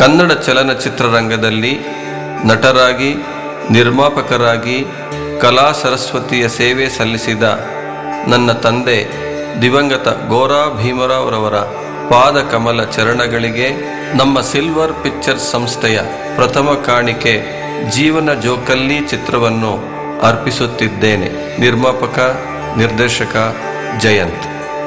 ಕನ್ನಡ ಚಲನಚಿತ್ರರಂಗದಲ್ಲಿ ನಟರಾಗಿ ನಿರ್ಮಾಪಕರಾಗಿ ಕಲಾ ಸರಸ್ವತಿಯ ಸೇವೆ ಸಲ್ಲಿಸಿದ ನನ್ನ ತಂದೆ ದಿವಂಗತ ಗೋರಾ ಭೀಮರಾವ್ರವರ ಪಾದ ಕಮಲ ಚರಣಗಳಿಗೆ ನಮ್ಮ ಸಿಲ್ವರ್ ಪಿಕ್ಚರ್ಸ್ ಸಂಸ್ಥೆಯ ಪ್ರಥಮ ಕಾಣಿಕೆ ಜೀವನ ಜೋಕಲ್ಲಿ ಚಿತ್ರವನ್ನು ಅರ್ಪಿಸುತ್ತಿದ್ದೇನೆ ನಿರ್ಮಾಪಕ ನಿರ್ದೇಶಕ ಜಯಂತ್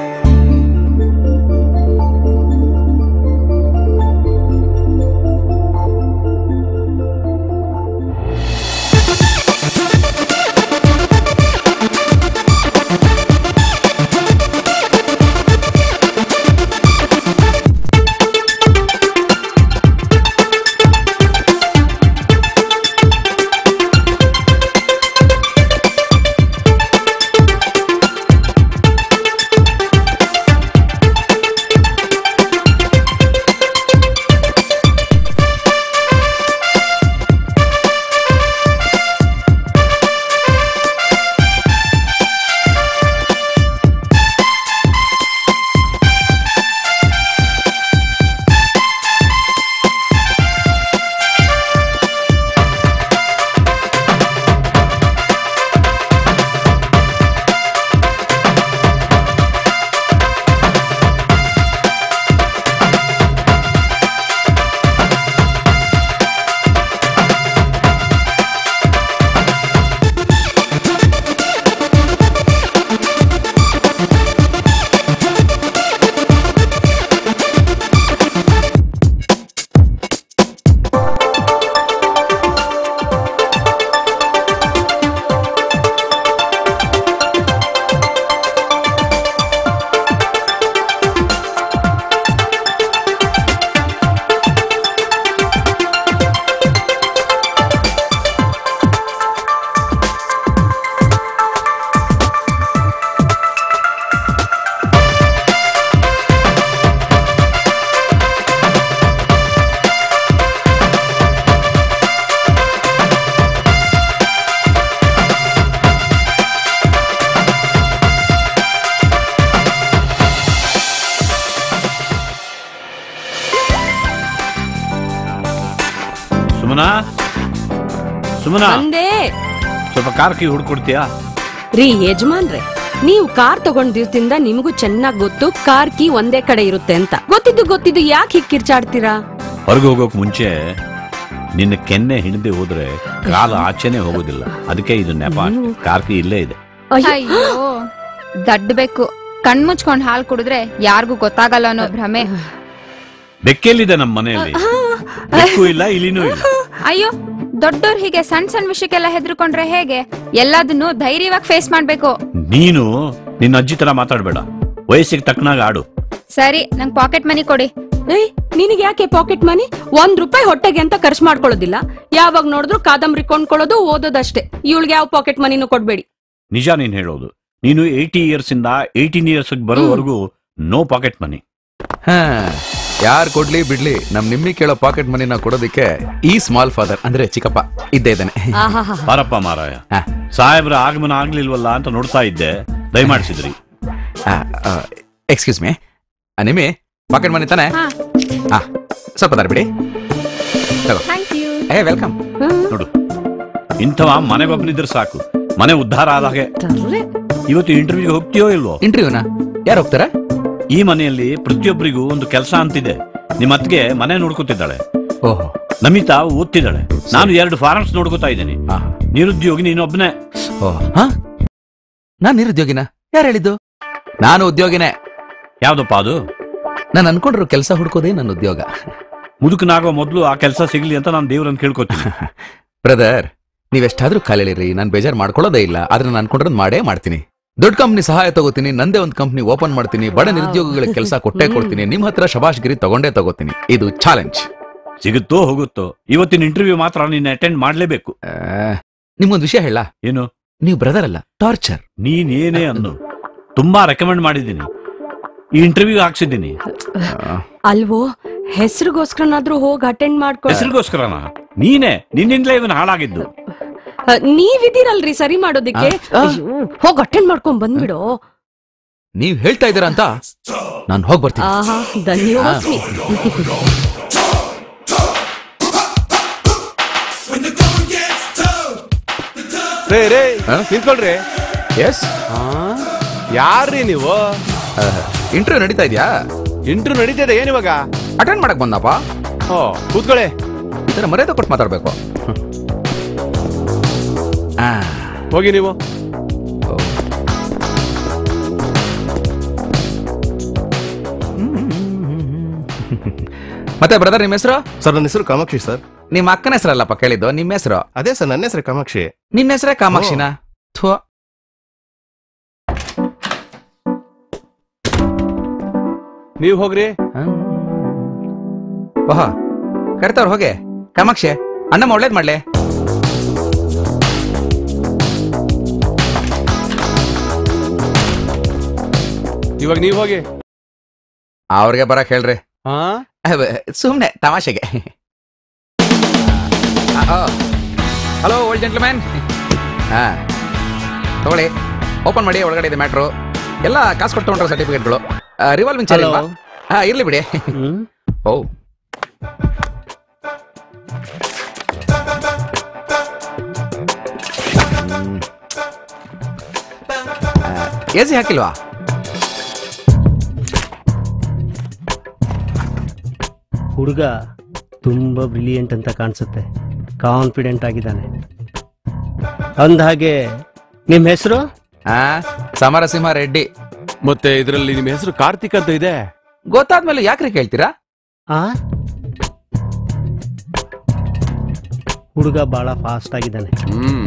ಸುಮನಾ ಸುಮನಾ ಬಂದೆ ಸ್ವಲ್ಪ ಕಾರ್ ಕೀ ಹುಡ್ಕೊಡ್ತೀಯಾ ರೀ ಯಜಮಾನ್ರೆ ನೀವು ಕಾರ್ ತಗೊಂಡ್ ದಿವಸದಿಂದ ನಿಮಗೂ ಚೆನ್ನಾಗ್ ಗೊತ್ತು ಕಾರ್ ಕೀ ಒಂದೇ ಕಡೆ ಇರುತ್ತೆ ಅಂತ ಗೊತ್ತಿದ್ದು ಗೊತ್ತಿದ್ದು ಯಾಕೆ ಹೀಗ್ ಕಿರ್ಚಾಡ್ತೀರಾ ಹೊರಗೆ ಹೋಗೋಕ್ ಮುಂಚೆ ನಿನ್ನ ಕೆನ್ನೆ ಹಿಡಿದು ಹೋದ್ರೆ ಕಾಲ ಆಚೆನೆ ಹೋಗೋದಿಲ್ಲ ಅದಕ್ಕೆ ಇದು ನೆಪ ಅಷ್ಟೇ. ಕಾರ್ ಕೀ ಇಲ್ಲೇ ಇದೆ ಅಯ್ಯೋ, ಅಯ್ಯೋ ದಡ್ಡ ಬೇಕು ಕಣ್ ಮುಚ್ಕೊಂಡ್ ಹಾಲ್ ಕುಡಿದ್ರೆ ಯಾರಿಗೂ ಗೊತ್ತಾಗಲ್ಲ ಅನ್ನೋ ಭ್ರಮೆ ಬೆಕ್ಕೆಲ್ಲಿದೆ ನಮ್ಮ ಮನೆಯಲ್ಲಿ ಬೆಕ್ಕು ಇಲ್ಲ ಇಲಿನೂ ಇಲ್ಲ ಅಯ್ಯೋ ದೊಡ್ಡೋರ್ ಹೀಗೆ ಸಣ್ಣ ಸಣ್ಣ ವಿಷಯಕ್ಕೆಲ್ಲ ಹೆದರ್ಕೊಂಡ್ರೆ ಹೇಗೆ ಎಲ್ಲದನ್ನು ಧೈರ್ಯವಾಗಿ ಫೇಸ್ ಮಾಡ್ಬೇಕು ನೀನು ನಿನ್ನ ಅಜ್ಜಿ ತರ ಮಾತಾಡ್ಬೇಡ ವಯಸ್ಸಿಗೆ ತಕ್ಕನಾಗ ಆಡು ಸರಿ ನಂಗ್ ಪಾಕೆಟ್ ಮನಿ ಕೊಡಿ ಏಯ್ ನಿನಗೆ ಯಾಕೆ ಪಾಕೆಟ್ ಮನಿ ಒಂದ್ ರೂಪಾಯಿ ಹೊಟ್ಟೆಗೆ ಅಂತ ಖರ್ಚು ಮಾಡ್ಕೊಳ್ಳೋದಿಲ್ಲ ಯಾವಾಗ ನೋಡಿದ್ರು ಕಾದಂಬರಿ ಕೊಂಡ್ಕೊಳ್ಳೋದು ಓದೋದಷ್ಟೇ ಇವಳಿಗೆ ಯಾವ ಪಾಕೆಟ್ ಮನಿನೂ ಕೊಡ್ಬೇಡಿ ನಿಜ ನೀನ್ ಹೇಳೋದು ನೀನು ಏಯ್ಟಿ ಇಯರ್ಸ್ ಇಂದ ಏಯ್ಟೀನ್ ಇಯರ್ಸ್ ಬರೋವರೆಗೂ ನೋ ಪಾಕೆಟ್ ಮನಿ ಹಾ ಯಾರ್ ಕೊಡ್ಲಿ ಬಿಡ್ಲಿ ನಮ್ ನಿಮ್ಮಿ ಕೇಳೋ ಪಾಕೆಟ್ ಮನಿನ ಕೊಡೋದಿಕ್ಕೆ ಈ ಸ್ಮಾಲ್ ಫಾದರ್ ಅಂದ್ರೆ ಚಿಕ್ಕಪ್ಪ ಇದ್ದೇ ಇದ್ದಾನೆ ಆಹಾಹಾ ಬಾರಪ್ಪ ಮಾರಾಯ ಹಾ. ಸಾಹೇಬ್ರ ಆಗಮನ ಆಗ್ಲಿಲ್ವಲ್ಲ ಅಂತ ನೋಡ್ತಾ ಇದ್ದೆ ದಯಮಾಡಿಸಿದ್ರಿ ಎಕ್ಸ್ಕ್ಯೂಸ್ ಮೀ ನಿಮ್ಮಿ ಪಾಕೆಟ್ ಮನಿ ತಾನೆ ಹಾ ಹಾ ಸ್ವಲ್ಪ ದಾರಿ ಬಿಡಿ ಥ್ಯಾಂಕ್ ಯು ಏ ವೆಲ್ಕಮ್ ನೋಡು ಇಂಥವ ಮನೆಗೊಬ್ಬನಿದ್ರೆ ಸಾಕು ಮನೆ ಉದ್ಧಾರ ಆದ ಹಾಗೆ ತರ್ಲೆ. ಇವತ್ತು ಇಂಟರ್ವ್ಯೂಗೆ ಹೋಗ್ತೀಯೋ ಇಲ್ವೋ ಇಂಟರ್ವ್ಯೂನಾ ಯಾರು ಹೋಗ್ತಾರ ಈ ಮನೆಯಲ್ಲಿ ಪ್ರತಿಯೊಬ್ಬರಿಗೂ ಒಂದು ಕೆಲಸ ಅಂತಿದೆ ನಿಮ್ಮ ಅತ್ತಿಗೆ ಮನೆ ನೋಡ್ಕೊತಿದ್ದಾಳೆ ಓಹೋ ನಮಿತಾ ಓದ್ತಿದ್ದಾಳೆ ನಾನು ಎರಡು ಫಾರ್ಮ್ಸ್ ನೋಡ್ಕೋತಾ ಇದ್ದೀನಿ ಹಾ ನಿರುದ್ಯೋಗಿ ನೀನೊಬ್ನೇ ಓ ಹಾ ನಾನ್ ನಿರುದ್ಯೋಗಿನ ಯಾರು ಹೇಳಿದ್ದು ನಾನು ಉದ್ಯೋಗಿನೇ ಯಾವ್ದಪ್ಪ ಅದು ನಾನು ಅನ್ಕೊಂಡಿರೋ ಕೆಲಸ ಹುಡ್ಕೋದೇ ನನ್ನ ಉದ್ಯೋಗ ಮುದುಕನಾಗೋ ಮೊದಲು ಆ ಕೆಲಸ ಸಿಗ್ಲಿ ಅಂತ ನಾನು ದೇವ್ರನ್ನ ಕೇಳ್ಕೊತೀನಿ ಬ್ರದರ್ ನೀವೆಷ್ಟಾದ್ರೂ ಕಾಲಿಳಿರಿ ನಾನು ಬೇಜಾರ್ ಮಾಡ್ಕೊಳ್ಳೋದೇ ಇಲ್ಲ ಆದ್ರೆ ನಾನು ಅನ್ಕೊಂಡಿರೋದು ಮಾಡೇ ಮಾಡ್ತೀನಿ ದೊಡ್ಡ ಕಂಪ್ನಿ ಸಹಾಯ ತಗೋತೀನಿ ನಂದೇ ಒಂದು ಕಂಪ್ನಿ ಓಪನ್ ಮಾಡ್ತೀನಿ ಬಡ ನಿರುದ್ಯೋಗಿಗಳಿಗೆ ಕೆಲಸ ಕೊಟ್ಟೇ ಕೊಡ್ತೀನಿ ನಿಮ್ ಹತ್ರ ಶಬಾಷ್ಗಿರಿ ತಗೊಂಡೇ ತಗೋತೀನಿ ಇದು ಚಾಲೆಂಜ್ ಸಿಗುತ್ತೋ ಹೋಗುತ್ತೋ ಇವತ್ತಿನ ಇಂಟರ್ವ್ಯೂ ಮಾತ್ರ ನೀನ್ ಅಟೆಂಡ್ ಮಾಡ್ಲೇಬೇಕು ನಿಮ್ಗೊಂದು ವಿಷಯ ಹೇಳ ಏನು ನೀವು ಬ್ರದರ್ ಅಲ್ಲ ಟಾರ್ಚರ್ ನೀನ್ ಏನೇ ಅನ್ನು ತುಂಬಾ ರೆಕಮೆಂಡ್ ಮಾಡಿದ್ದೀನಿ ಈ ಇಂಟರ್ವ್ಯೂ ಹಾಕ್ಸಿದ್ದೀನಿ ಅಲ್ವೋ ಹೆಸರಿಗೋಸ್ಕರನಾದ್ರೂ ಹೋಗಿ ಅಟೆಂಡ್ ಮಾಡ್ಕೊ ಹೆಸರಿಗೋಸ್ಕರನ ನೀನೇ ನಿನ್ನಿಂದಲೇ ಇವನ್ ಹಾಳಾಗಿದ್ದು ಅ, ನೀವಿದ್ದೀರಲ್ರಿ ಸರಿ ಮಾಡೋದಿಕ್ಕೆ ಆ, ಆ. ಹೋಗಿ ಅಟೆಂಡ್ ಮಾಡ್ಕೊಂಡ್ ಬಂದ್ಬಿಡು ನೀವ್ ಹೇಳ್ತಾ ಇದ್ದೀರಾ ಅಂತ ನಾನು ಹೋಗಿ ಬರ್ತೀನಿ ಆಹಾ ಧನ್ಯವಾಸ್ಮಿ ರೇ ರೇ ಹಾ? ನಿಂತ್ಕೊಳ್ರಿ ಎಸ್ ಯಾರ್ರಿ ನೀವು ಇಂಟರ್ವ್ಯೂ ನಡೀತಾ ಇದೆಯಾ ಇಂಟ್ರು ನಡೀತಿದೆ ಏನ್ ಇವಾಗ ಅಟೆಂಡ್ ಮಾಡಕ್ ಬಂದಪ್ಪ ಓ ಕೂತ್ಕೊಳ್ಳಿ ಈ ಥರ ಮರ್ಯಾದೆ ಕೊಟ್ಟು ಮಾತಾಡ್ಬೇಕು ಆ, ಹೋಗಿ ನೀವು ಮತ್ತೆ ಬ್ರದರ್ ನಿಮ್ಮ ಹೆಸರು ಸರ್ ನನ್ನ ಹೆಸರು ಕಾಮಾಕ್ಷಿ ಸರ್ ನಿಮ್ಮ ಅಕ್ಕನ ಹೆಸರಲ್ಲಪ್ಪ ಕೇಳಿದ್ದು ನಿಮ್ಮ ಹೆಸರು ಅದೇ ಸರ್ ನನ್ನ ಹೆಸರು ಕಾಮಾಕ್ಷಿ ನಿನ್ನ ಹೆಸರೇ ಕಾಮಾಕ್ಷಿನ ಥು ನೀವ್ ಹೋಗ್ರಿ ಓಹ ಕರಿತವ್ರು ಹೋಗೆ ಕಾಮಾಕ್ಷಿ ಅಣ್ಣಮ್ಮ ಒಳ್ಳೇದ್ ಮಾಡ್ಲೆ ಇವಾಗ ನೀವ್ ಹೋಗಿ ಅವ್ರಿಗೆ ಬರಕ್ ಹೇಳ್ರಿ ಹಾ ಸುಮ್ನೆ ತಮಾಷೆಗೆ ಹಲೋ ಓಲ್ಡ್ ಜೆಂಟ್ಲ್ಮ್ಯಾನ್ ಹಾ ತಗೊಳ್ಳಿ ಓಪನ್ ಮಾಡಿ ಒಳಗಡೆ ಇದೆ ಮ್ಯಾಟ್ರು ಎಲ್ಲ ಕಾಸು ಕೊಟ್ಟು ತಗೊಂಡ್ರೆ ಸರ್ಟಿಫಿಕೇಟ್ಗಳು ರಿವಾಲ್ವಿಂಗ್ ಚಾರ್ಜ್ ಇಲ್ವಾ ಹಾ ಇರ್ಲಿ ಬಿಡಿ ಓ ಎ ಸಿ ಹಾಕಿಲ್ವಾ ಹುಡುಗ ತುಂಬ ಬ್ರಿಲಿಯಂಟ್ ಅಂತ ಕಾಣಿಸುತ್ತೆ ಕಾನ್ಫಿಡೆಂಟ್ ಆಗಿದ್ದಾನೆ ಅಂದಹಾಗೆ ನಿಮ್ಮ ಹೆಸರು ಹಾ ಸಮರಸಿಂಹ ರೆಡ್ಡಿ ಮತ್ತೆ ಇದರಲ್ಲಿ ನಿಮ್ ಹೆಸರು ಕಾರ್ತಿಕ್ ಅಂತ ಇದೆ ಗೊತ್ತಾದ್ಮೇಲೆ ಯಾಕ್ರಿ ಕೇಳ್ತೀರಾ ಆ ಹುಡುಗ ಬಹಳ ಫಾಸ್ಟ್ ಆಗಿದ್ದಾನೆ ಹ್ಮ್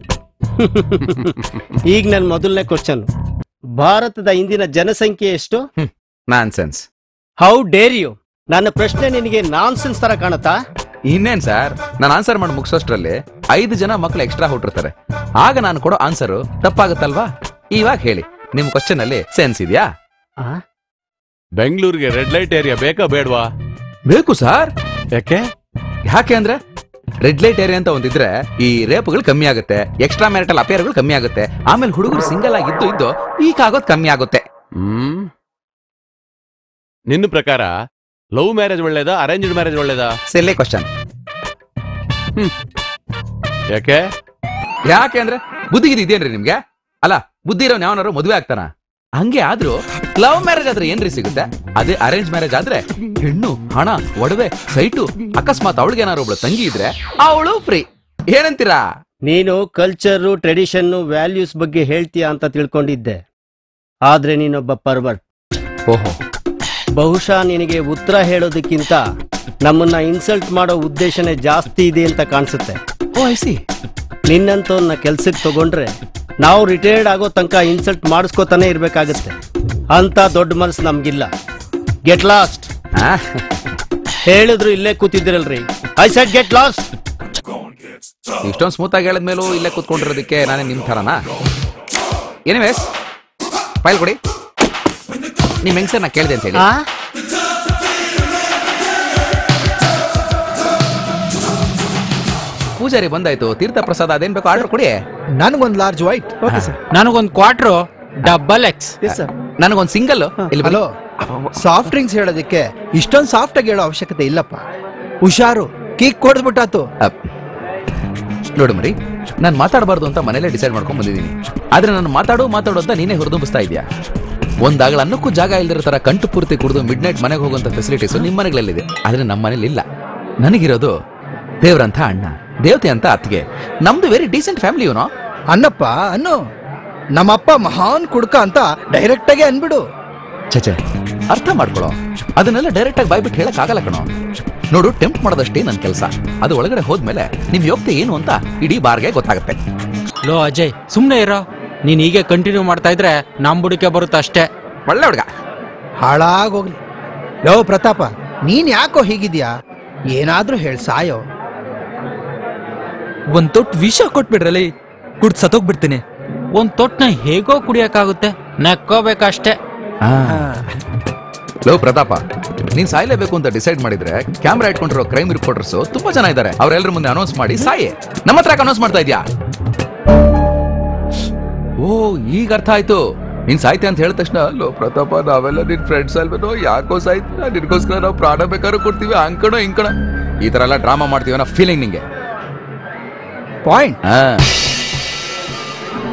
ಈಗ ನನ್ನ ಮೊದಲನೇ ಕ್ವಶನ್ ಭಾರತದ ಇಂದಿನ ಜನಸಂಖ್ಯೆ ಎಷ್ಟು nonsense how dare you ನನ್ನ ಪ್ರಶ್ನೆ ನಿನಗೆ ನಾನ್ಸೆನ್ಸ್ ತರ ಕಾಣುತ್ತಾ ಇನ್ನೇನ್ ಸರ್ ನಾನು ಆನ್ಸರ್ ಮಾಡಿ ಮುಗಿಸೋಷ್ಟ್ರಲ್ಲಿ ಐದು ಜನ ಮಕ್ಕಳು ಎಕ್ಸ್ಟ್ರಾ ಹುಟ್ಟಿರ್ತಾರೆ ಆಗ ನಾನು ಕೊಡೋ ಆನ್ಸರು ತಪ್ಪಾಗುತ್ತಲ್ವಾ ಇವಾಗ ಹೇಳಿ ನಿಮ್ ಕ್ವಶನ್ ಅಲ್ಲಿ ಸೆನ್ಸ್ ಇದೆಯಾ ಆ? ಬೆಂಗಳೂರಿಗೆ ರೆಡ್ ಲೈಟ್ ಏರಿಯಾ ಬೇಕಾ ಬೇಡ್ವಾ ಬೇಕು ಸರ್ ಯಾಕೆ ಯಾಕೆ ಅಂದ್ರೆ ರೆಡ್ ಲೈಟ್ ಏರಿಯಾ ಅಂತ ಒಂದಿದ್ರೆ ಈ ರೇಪ್ಗಳು ಕಮ್ಮಿ ಆಗುತ್ತೆ ಎಕ್ಸ್ಟ್ರಾ ಮ್ಯಾರಿಟಲ್ ಅಫೇರ್ಗಳು ಕಮ್ಮಿ ಆಗುತ್ತೆ ಆಮೇಲೆ ಹುಡುಗರು ಸಿಂಗಲ್ ಆಗಿ ಇದ್ದು ಇದ್ದು ಈಗ ಆಗೋದು ಕಮ್ಮಿ ಆಗುತ್ತೆ ಹ್ಮ್ ನಿನ್ನ ಪ್ರಕಾರ ಲವ್ ಮ್ಯಾರೇಜ್ ಒಳ್ಳೇದಾ ಅರೇಂಜ್ಡ್ ಮ್ಯಾರೇಜ್ ಒಳ್ಳೇದಾ ಸೆಲ್ಲೆ ಕ್ವಶನ್ ಯಾಕೆ ಯಾಕೆ ಅಂದ್ರೆ ಬುದ್ಧಿಗಿದ್ ಇದೇನ್ರಿ ನಿಮ್ಗೆ ಅಲ್ಲ ಬುದ್ಧಿ ಇರೋ ಯಾವನಾರು ಮದುವೆ ಆಗ್ತಾನ ಹಂಗೆ ಆದ್ರೂ ಲವ್ ಮ್ಯಾರೇಜ್ ಆದ್ರೆ ಏನ್ರಿ ಸಿಗುತ್ತೆ ಅದೇ ಅರೇಂಜ್ ಮ್ಯಾರೇಜ್ ಆದ್ರೆ ಹೆಣ್ಣು ಹಣ ಒಡವೆ ಸೈಟು ಅಕಸ್ಮಾತ್ ಅವಳಿಗೆ ಏನಾರು ಒಬ್ಳು ತಂಗಿ ಇದ್ರೆ ಅವಳು ಫ್ರೀ ಏನಂತೀರಾ ನೀನು ಕಲ್ಚರು ಟ್ರೆಡಿಷನ್ನು ವ್ಯಾಲ್ಯೂಸ್ ಬಗ್ಗೆ ಹೇಳ್ತೀಯಾ ಅಂತ ತಿಳ್ಕೊಂಡಿದ್ದೆ ಆದ್ರೆ ನೀನೊಬ್ಬ ಪರ್ವರ್ಟ್ ಓಹೋ ಬಹುಶಃ ನಿನಗೆ ಉತ್ತರ ಹೇಳೋದಕ್ಕಿಂತ ನಮ್ಮನ್ನ ಇನ್ಸಲ್ಟ್ ಮಾಡೋ ಉದ್ದೇಶನೇ ಜಾಸ್ತಿ ಇದೆ ಅಂತ ಕಾಣಿಸುತ್ತೆ ಓ ಐ ಸಿ ನಿನ್ನಂತವ್ರನ್ನ ಕೆಲ್ಸಕ್ಕೆ ತಗೊಂಡ್ರೆ ನಾವು ರಿಟೈರ್ಡ್ ಆಗೋ ತನಕ ಇನ್ಸಲ್ಟ್ ಮಾಡಿಸ್ಕೋತಾನೆ ಇರ್ಬೇಕಾಗತ್ತೆ ಅಂತ ದೊಡ್ಡ ಮನಸ್ಸು ನಮ್ಗಿಲ್ಲ ಗೆಟ್ ಲಾಸ್ಟ್ ಹೇಳಿದ್ರು ಇಲ್ಲೇ ಕೂತಿದ್ದೀರಲ್ರಿ ಐ ಸೆಡ್ ಗೆಟ್ ಲಾಸ್ಟ್ ಇಷ್ಟೊಂದು ಸ್ಮೂತ್ ಆಗಿ ಹೇಳಿದ್ಮೇಲೂ ಇಲ್ಲೇ ಕೂತ್ಕೊಂಡಿರೋದಕ್ಕೆ ನಾನೇ ನಿಮ್ ಥರನಾ ಎನಿವೇಸ್ ಫೈಲ್ ಕೊಡಿ ನಿಮ್ ಹೆಂಗ್ಸರ್ ನಾ ಕೇಳಿದೆ ಅಂತ ಹೇಳಿ ಪೂಜಾರಿ ಬಂದಾಯ್ತು ತೀರ್ಥ ಪ್ರಸಾದ ಅದೇನ್ ಬೇಕೋ ಆರ್ಡರ್ ಕೊಡಿ ನನಗೊಂದು ಲಾರ್ಜ್ ವೈಟ್ ಓಕೆ ಸರ್ ನನಗೊಂದು quarter double X S sir ನನಗೊಂದು ಸಿಂಗಲ್ ಇಲ್ಲಿ ಹಲೋ ಸಾಫ್ಟ್ ಡ್ರಿಂಕ್ಸ್ ಹೇಳೋದಕ್ಕೆ ಇಷ್ಟೊಂದು ಸಾಫ್ಟ್ ಆಗಿ ಹೇಳೋ ಅವಶ್ಯಕತೆ ಇಲ್ಲಪ್ಪ ಹುಷಾರು ಕೀಕ್ ಕೊಡ್ದ್ಬಿಟ್ಟಾತು ನೋಡು ಮರಿ ನಾನು ಮಾತಾಡಬಾರ್ದು ಅಂತ ಮನೇಲೆ ಡಿಸೈಡ್ ಮಾಡ್ಕೊಂಡ್ ಬಂದಿದ್ದೀನಿ ಆದ್ರೆ ನಾನು ಮಾತಾಡು ಮಾತಾಡು ಅಂತ ನೀನೇ ಹುರಿದುಂಬಿಸ್ತಾ ಇದೆಯಾ ಒಂದಾಗಳ ಅನ್ನಕ್ಕೂ ಜಾಗ ಇಲ್ದಿರೋ ತರ ಕಂಟು ಪೂರ್ತಿ ಕುಡಿದು ಮಿಡ್ ನೈಟ್ ಮನೆಗೆ ಹೋಗುವಂತ ಫೆಸಿಲಿಟೀಸ್ ನಿಮ್ಮ ಮನೆಗಳಲ್ಲಿದೆ ಆದ್ರೆ ನಮ್ಮ ಮನೇಲಿ ಇಲ್ಲ ನನಗಿರೋದು ದೇವ್ರಂತ ಅಣ್ಣ ದೇವತೆ ಅಂತ ಅತ್ತಿಗೆ ನಮ್ದು ವೆರಿ ಡೀಸೆಂಟ್ ಫ್ಯಾಮಿಲಿ ಇವನು ಅನ್ನಪ್ಪ ಅನ್ನು ನಮ್ಮಪ್ಪ ಮಹಾನ್ ಕುಡ್ಕ ಅಂತ ಡೈರೆಕ್ಟ್ ಆಗಿ ಅನ್ಬಿಡು ಚಚೆ ಅರ್ಥ ಮಾಡ್ಕೊಳೋ ಅದನ್ನೆಲ್ಲ ಡೈರೆಕ್ಟ್ ಆಗಿ ಬಾಯ್ಬಿಟ್ಟು ಹೇಳಕ್ ಆಗಲ್ಲ ಕಣೋ ನೋಡು ಟೆಂಪ್ಟ್ ಮಾಡೋದಷ್ಟೇ ನನ್ನ ಕೆಲಸ ಅದು ಒಳಗಡೆ ಹೋದ್ಮೇಲೆ ನಿಮ್ ಯೋಗ್ಯತೆ ಏನು ಅಂತ ಇಡೀ ಬಾರ್ಗೆ ಗೊತ್ತಾಗುತ್ತೆ ಲೋ ಅಜಯ್ ಸುಮ್ನೆ ಇರೋ ನೀನ್ ಹೀಗೆ ಕಂಟಿನ್ಯೂ ಮಾಡ್ತಾ ಇದ್ರೆ ನಮ್ ಬುಡಕೆ ಬರುತ್ತೆ ಅಷ್ಟೇ ಒಳ್ಳೆ ಹುಡುಗ ಹಾಳಾಗೋಗ್ಲಿ ಲೋ ಪ್ರತಾಪ ನೀನ್ ಯಾಕೋ ಹೀಗಿದ್ಯಾ ಏನಾದ್ರೂ ಹೇಳ್ ಸಾಯೋ ಒಂದ್ ತೊಟ್ಟು ವಿಷ ಕೊಟ್ಬಿಡ್ರಲಿ ಕುಡ್ ಸತ್ತೋಗ್ಬಿಡ್ತೀನಿ ಒಂದ್ ತೊಟ್ನ ಹೇಗೋ ಕುಡಿಯಕ್ಕಾಗುತ್ತೆ ನಕ್ಕೋಬೇಕಷ್ಟೇ ಲೋ ಪ್ರತಾಪ ನೀನ್ ಸಾಯ್ಲೇಬೇಕು ಅಂತ ಡಿಸೈಡ್ ಮಾಡಿದ್ರೆ ಕ್ಯಾಮ್ರಾ ಇಟ್ಕೊಂಡಿರೋ ಕ್ರೈಮ್ ರಿಪೋರ್ಟರ್ಸ್ ತುಂಬಾ ಜನ ಇದ್ದಾರೆ ಅವ್ರೆಲ್ಲರ ಮುಂದೆ ಅನೌನ್ಸ್ ಮಾಡಿ ಸಾಯೆ ನಮ್ಮ ಹತ್ರ ಅನೌನ್ಸ್ ಮಾಡ್ತಾ ಇದ್ಯಾ ಓ ಈಗ ಅರ್ಥ ಆಯ್ತು ನೀನ್ ಸಾಯ್ತೆ ಅಂತ ಹೇಳಿದ ತಕ್ಷಣ ಲೋ ಪ್ರತಾಪ ನಾವೆಲ್ಲ ನಿನ್ ಫ್ರೆಂಡ್ಸ್ ಅಲ್ವೇನೋ ಯಾಕೋ ಸಾಯ್ತ ನಿನ್ಗೋಸ್ಕರ ನಾವು ಪ್ರಾಣ ಬೇಕಾದ್ರೂ ಕೊಡ್ತೀವಿ ಅಂಕಣೋ ಇಂಕಣ ಈ ತರ ಎಲ್ಲ ಡ್ರಾಮಾ ಮಾಡ್ತೀವಿ ಅನ್ನೋ ಫೀಲಿಂಗ್ ನಿಂಗೆ ಪಾಯಿಂಟ್ ಹಾ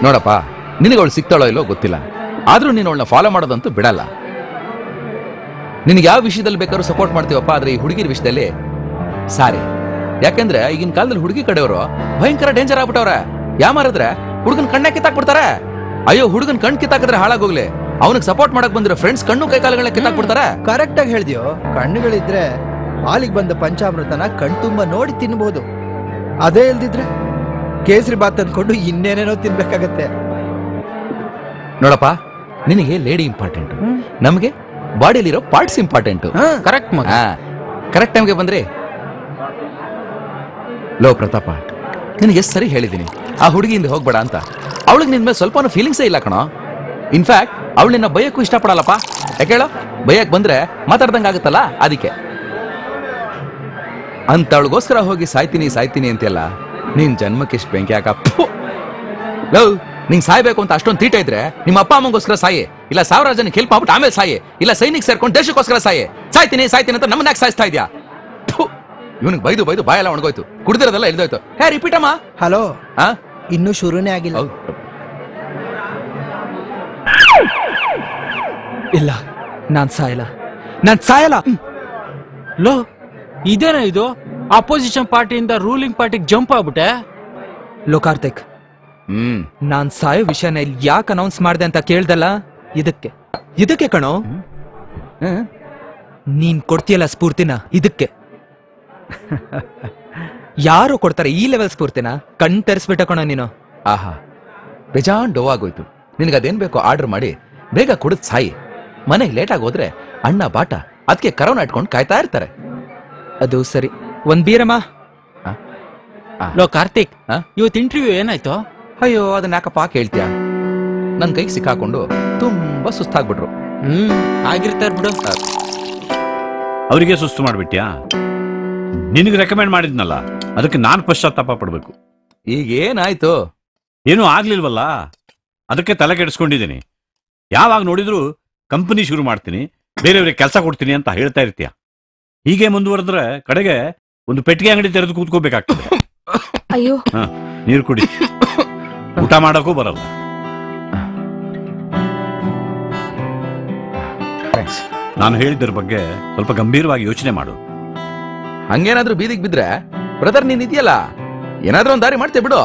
ನೋಡಪ್ಪ ನಿನಗೆ ಅವಳು ಸಿಗ್ತಾಳೋ ಇಲ್ಲೋ ಗೊತ್ತಿಲ್ಲ ಆದ್ರೂ ನೀನು ಅವಳನ್ನ ಫಾಲೋ ಮಾಡೋದಂತೂ ಬಿಡಲ್ಲ ನಿನಗೆ ಯಾವ ವಿಷಯದಲ್ಲಿ ಬೇಕಾದ್ರೂ ಸಪೋರ್ಟ್ ಮಾಡ್ತೀವಪ್ಪ ಆದ್ರೆ ಈ ಹುಡುಗಿರ ವಿಷಯದಲ್ಲಿ ಸಾರಿ ಯಾಕಂದ್ರೆ ಈಗಿನ ಕಾಲದಲ್ಲಿ ಹುಡುಗಿ ಕಡೆಯವರು ಭಯಂಕರ ಡೇಂಜರ್ ಆಗ್ಬಿಟ್ಟವ್ರೆ ಯಾಮಾರಿದ್ರೆ ಹುಡುಗನ್ ಕಣ್ಣ ಕಿತ್ತಾಕ್ಬಿಡ್ತಾರೆ ಅಯ್ಯೋ ಹುಡುಗನ್ ಕಣ್ ಕಿತ್ತಾಕಿದ್ರೆ ಹಾಳಾಗೋಗ್ಲಿ ಅವನಿಗೆ ಸಪೋರ್ಟ್ ಮಾಡಕ್ ಬಂದಿರೋ ಫ್ರೆಂಡ್ಸ್ ಕಣ್ಣು ಕೈಕಾಲಗಳನ್ನ ಕಿತ್ತಾಕ್ಬಿಡ್ತಾರೆ ಕರೆಕ್ಟ್ ಆಗಿ ಹೇಳ್ದಿಯೋ ಕಣ್ಣುಗಳಿದ್ರೆ ಹಾಲಿಗೆ ಬಂದ ಪಂಚಾಮೃತನ ಕಣ್ತುಂಬ ನೋಡಿ ತಿನ್ಬಹುದು ಅದೇ ಇಲ್ದಿದ್ರೆ ಕೇಸರಿ ಬಾತ್ ಅಂದ್ಕೊಂಡು ಇನ್ನೇನೇನೋ ತಿನ್ಬೇಕಾಗತ್ತೆ ನೋಡಪ್ಪ ನಿನಗೆ ಲೇಡಿ ಇಂಪಾರ್ಟೆಂಟ್ ನಮಗೆ ಬಾಡಿಲಿರೋ ಪಾರ್ಟ್ಸ್ ಇಂಪಾರ್ಟೆಂಟ್ ಕರೆಕ್ಟ್ ಮಗ ಕರೆಕ್ಟ್ ಟೈಮ್ಗೆ ಬಂದ್ರಿ ಲೋ ಪ್ರತಾಪ ನಿನಗೆ ಎಷ್ಟು ಸರಿ ಹೇಳಿದ್ದೀನಿ ಆ ಹುಡುಗಿಯಿಂದ ಹೋಗ್ಬೇಡ ಅಂತ ಅವಳಿಗೆ ನಿನ್ ಮೇಲೆ ಸ್ವಲ್ಪನೂ ಫೀಲಿಂಗ್ಸೇ ಇಲ್ಲ ಕಣೋ ಇನ್ಫ್ಯಾಕ್ಟ್ ಅವಳು ನಿನ್ನ ಬೈಯಕ್ಕೂ ಇಷ್ಟಪಡಲ್ಲಪ್ಪ ಯಾಕೆ ಹೇಳೋ ಬೈಯಕ್ ಬಂದ್ರೆ ಮಾತಾಡ್ದಂಗೆ ಆಗುತ್ತಲ್ಲ ಅದಕ್ಕೆ ಅಂತವಳಿಗೋಸ್ಕರ ಹೋಗಿ ಸಾಯ್ತೀನಿ ಸಾಯ್ತೀನಿ ಅಂತೆಲ್ಲ ನಿನ್ ಜನ್ಮಕ್ಕೆ ಇಷ್ಟು ಬೆಂಕಿ ಹಾಕ ಫು! ಲವ್ ನಿಂಗ್ ಸಾಯ್ಬೇಕು ಅಂತ ಅಷ್ಟೊಂದು ತೀಟ ಇದ್ರೆ ನಿಮ್ಮ ಅಪ್ಪ ಅಮ್ಮಗೋಸ್ಕರ ಸಾಯೆ ಇಲ್ಲ ಸಾವಿರ ಜನಕ್ಕೆ ಹೆಲ್ಪ್ ಮಾಡ್ಬಿಟ್ಟು ಆಮೇಲೆ ಸಾಯೆ ಇಲ್ಲ ಸೈನಿಕ್ ಸೇರ್ಕೊಂಡು ದೇಶಕ್ಕೋಸ್ಕರ ಸಾಯೆ ಸಾಯ್ತೀನಿ ಸಾಯ್ತೀನಿ ಅಂತ ನಮ್ಮನ್ನ ಯಾಕೆ ಸಾಯಿಸ್ತಾ ಇದ್ಯಾ ಇವನಿಗೆ ಬೈದು ಬೈದು ಬಾಯೆಲ್ಲ ಒಣಗೋಯ್ತು ಕುಡ್ದಿರೋದೆಲ್ಲ ಇಳ್ದೋಯ್ತು ಹೇ ರಿಪೀಟ್ ಅಮ್ಮ ಹಲೋ ಆ ಇನ್ನೂ ಶುರುನೇ ಆಗಿಲ್ಲ ಇಲ್ಲ ನಾನ್ ಸಾಯಲ್ಲ ನಾನ್ ಸಾಯಲ್ಲ ಲೋ ಇದೇನ ಇದು ಅಪೋಸಿಷನ್ ಪಾರ್ಟಿಯಿಂದ ರೂಲಿಂಗ್ ಪಾರ್ಟಿಗೆ ಜಂಪ್ ಆಗ್ಬಿಟ್ಟೆ ಲೋ ಕಾರ್ತಿಕ್ ಹ್ಮ್ ನಾನ್ ಸಾಯೋ ವಿಷಯನ ಇಲ್ಲಿ ಯಾಕೆ ಅನೌನ್ಸ್ ಮಾಡ್ದೆ ಅಂತ ಕೇಳ್ದಲ್ಲ ಇದಕ್ಕೆ ಇದಕ್ಕೆ ಕಣೋ ನೀನ್ ಕೊಡ್ತೀಯಲ್ಲ ಸ್ಫೂರ್ತಿನ ಇದಕ್ಕೆ ಯಾರು ಕೊಡ್ತಾರೆ ಈ ಲೆವೆಲ್ ಸ್ಫೂರ್ತಿನ ಕಣ್ ತೆರೆಸ್ಬಿಟ್ಟ ಕಣೋ ನೀನು ಆಹಾ ಬೇಜಾನ್ ಡೋ ಆಗೋಯ್ತು ನಿನಗೆ ಅದೇನ್ ಬೇಕೋ ಆರ್ಡರ್ ಮಾಡಿ ಬೇಗ ಕುಡಿದ್ ಸಾಯಿ ಮನೆಗೆ ಲೇಟ್ ಆಗಿ ಹೋದ್ರೆ ಅಣ್ಣ ಬಾಟ ಅದಕ್ಕೆ ಕರೋನಾ ಇಟ್ಕೊಂಡು ಕಾಯ್ತಾ ಇರ್ತಾರೆ ಅದು ಸರಿ ಒಂದ್ ಬೀರಮ್ಮ ಆ. ಲೋ ಕಾರ್ತಿಕ್ ಆ? ಇವತ್ತು ಇಂಟರ್ವ್ಯೂ ಏನಾಯ್ತು ಅಯ್ಯೋ ಅದನ್ನ ಯಾಕಪ್ಪ ಕೇಳ್ತೀಯ ನನ್ ಕೈಗೆ ಸಿಕ್ಕಾಕೊಂಡು ತುಂಬಾ ಸುಸ್ತಾಗ್ಬಿಟ್ರು ಹ್ಮ್ ಆಗಿರ್ತಾರ ಬಿಡು ಅವರಿಗೆ ಸುಸ್ತು ಮಾಡ್ಬಿಟ್ಯಾ ನಿನಗೆ ರೆಕಮೆಂಡ್ ಮಾಡಿದ್ನಲ್ಲ ಅದಕ್ಕೆ ನಾನು ಪಶ್ಚಾತ್ತಾಪ ಪಡ್ಬೇಕು ಈಗ ಏನಾಯ್ತು ಏನೂ ಆಗ್ಲಿಲ್ವಲ್ಲ ಅದಕ್ಕೆ ತಲೆ ಕೆಡಿಸ್ಕೊಂಡಿದ್ದೀನಿ ಯಾವಾಗ ನೋಡಿದ್ರು ಕಂಪನಿ ಶುರು ಮಾಡ್ತೀನಿ ಬೇರೆಯವ್ರಿಗೆ ಕೆಲಸ ಕೊಡ್ತೀನಿ ಅಂತ ಹೇಳ್ತಾ ಇರ್ತೀಯ ಹೀಗೆ ಮುಂದುವರೆದ್ರೆ ಕಡೆಗೆ ಒಂದು ಪೆಟ್ಟಿಗೆ ಅಂಗಡಿ ತೆರೆದು ಕೂತ್ಕೋಬೇಕಾಗ್ತದೆ ಅಯ್ಯೋ ಹ ನೀರು ಕುಡಿ ಊಟ ಮಾಡೋಕ್ಕೂ ಬರಲ್ಲ ನಾನು ಹೇಳಿದ್ದರ ಬಗ್ಗೆ ಸ್ವಲ್ಪ ಗಂಭೀರವಾಗಿ ಯೋಚನೆ ಮಾಡು ಹಂಗೇನಾದ್ರೂ ಬೀದಿಗೆ ಬಿದ್ರೆ ಬ್ರದರ್ ನೀನ್ ಇದೆಯಲ್ಲ ಏನಾದ್ರೂ ಒಂದ್ ದಾರಿ ಮಾಡ್ತೇ ಬಿಡು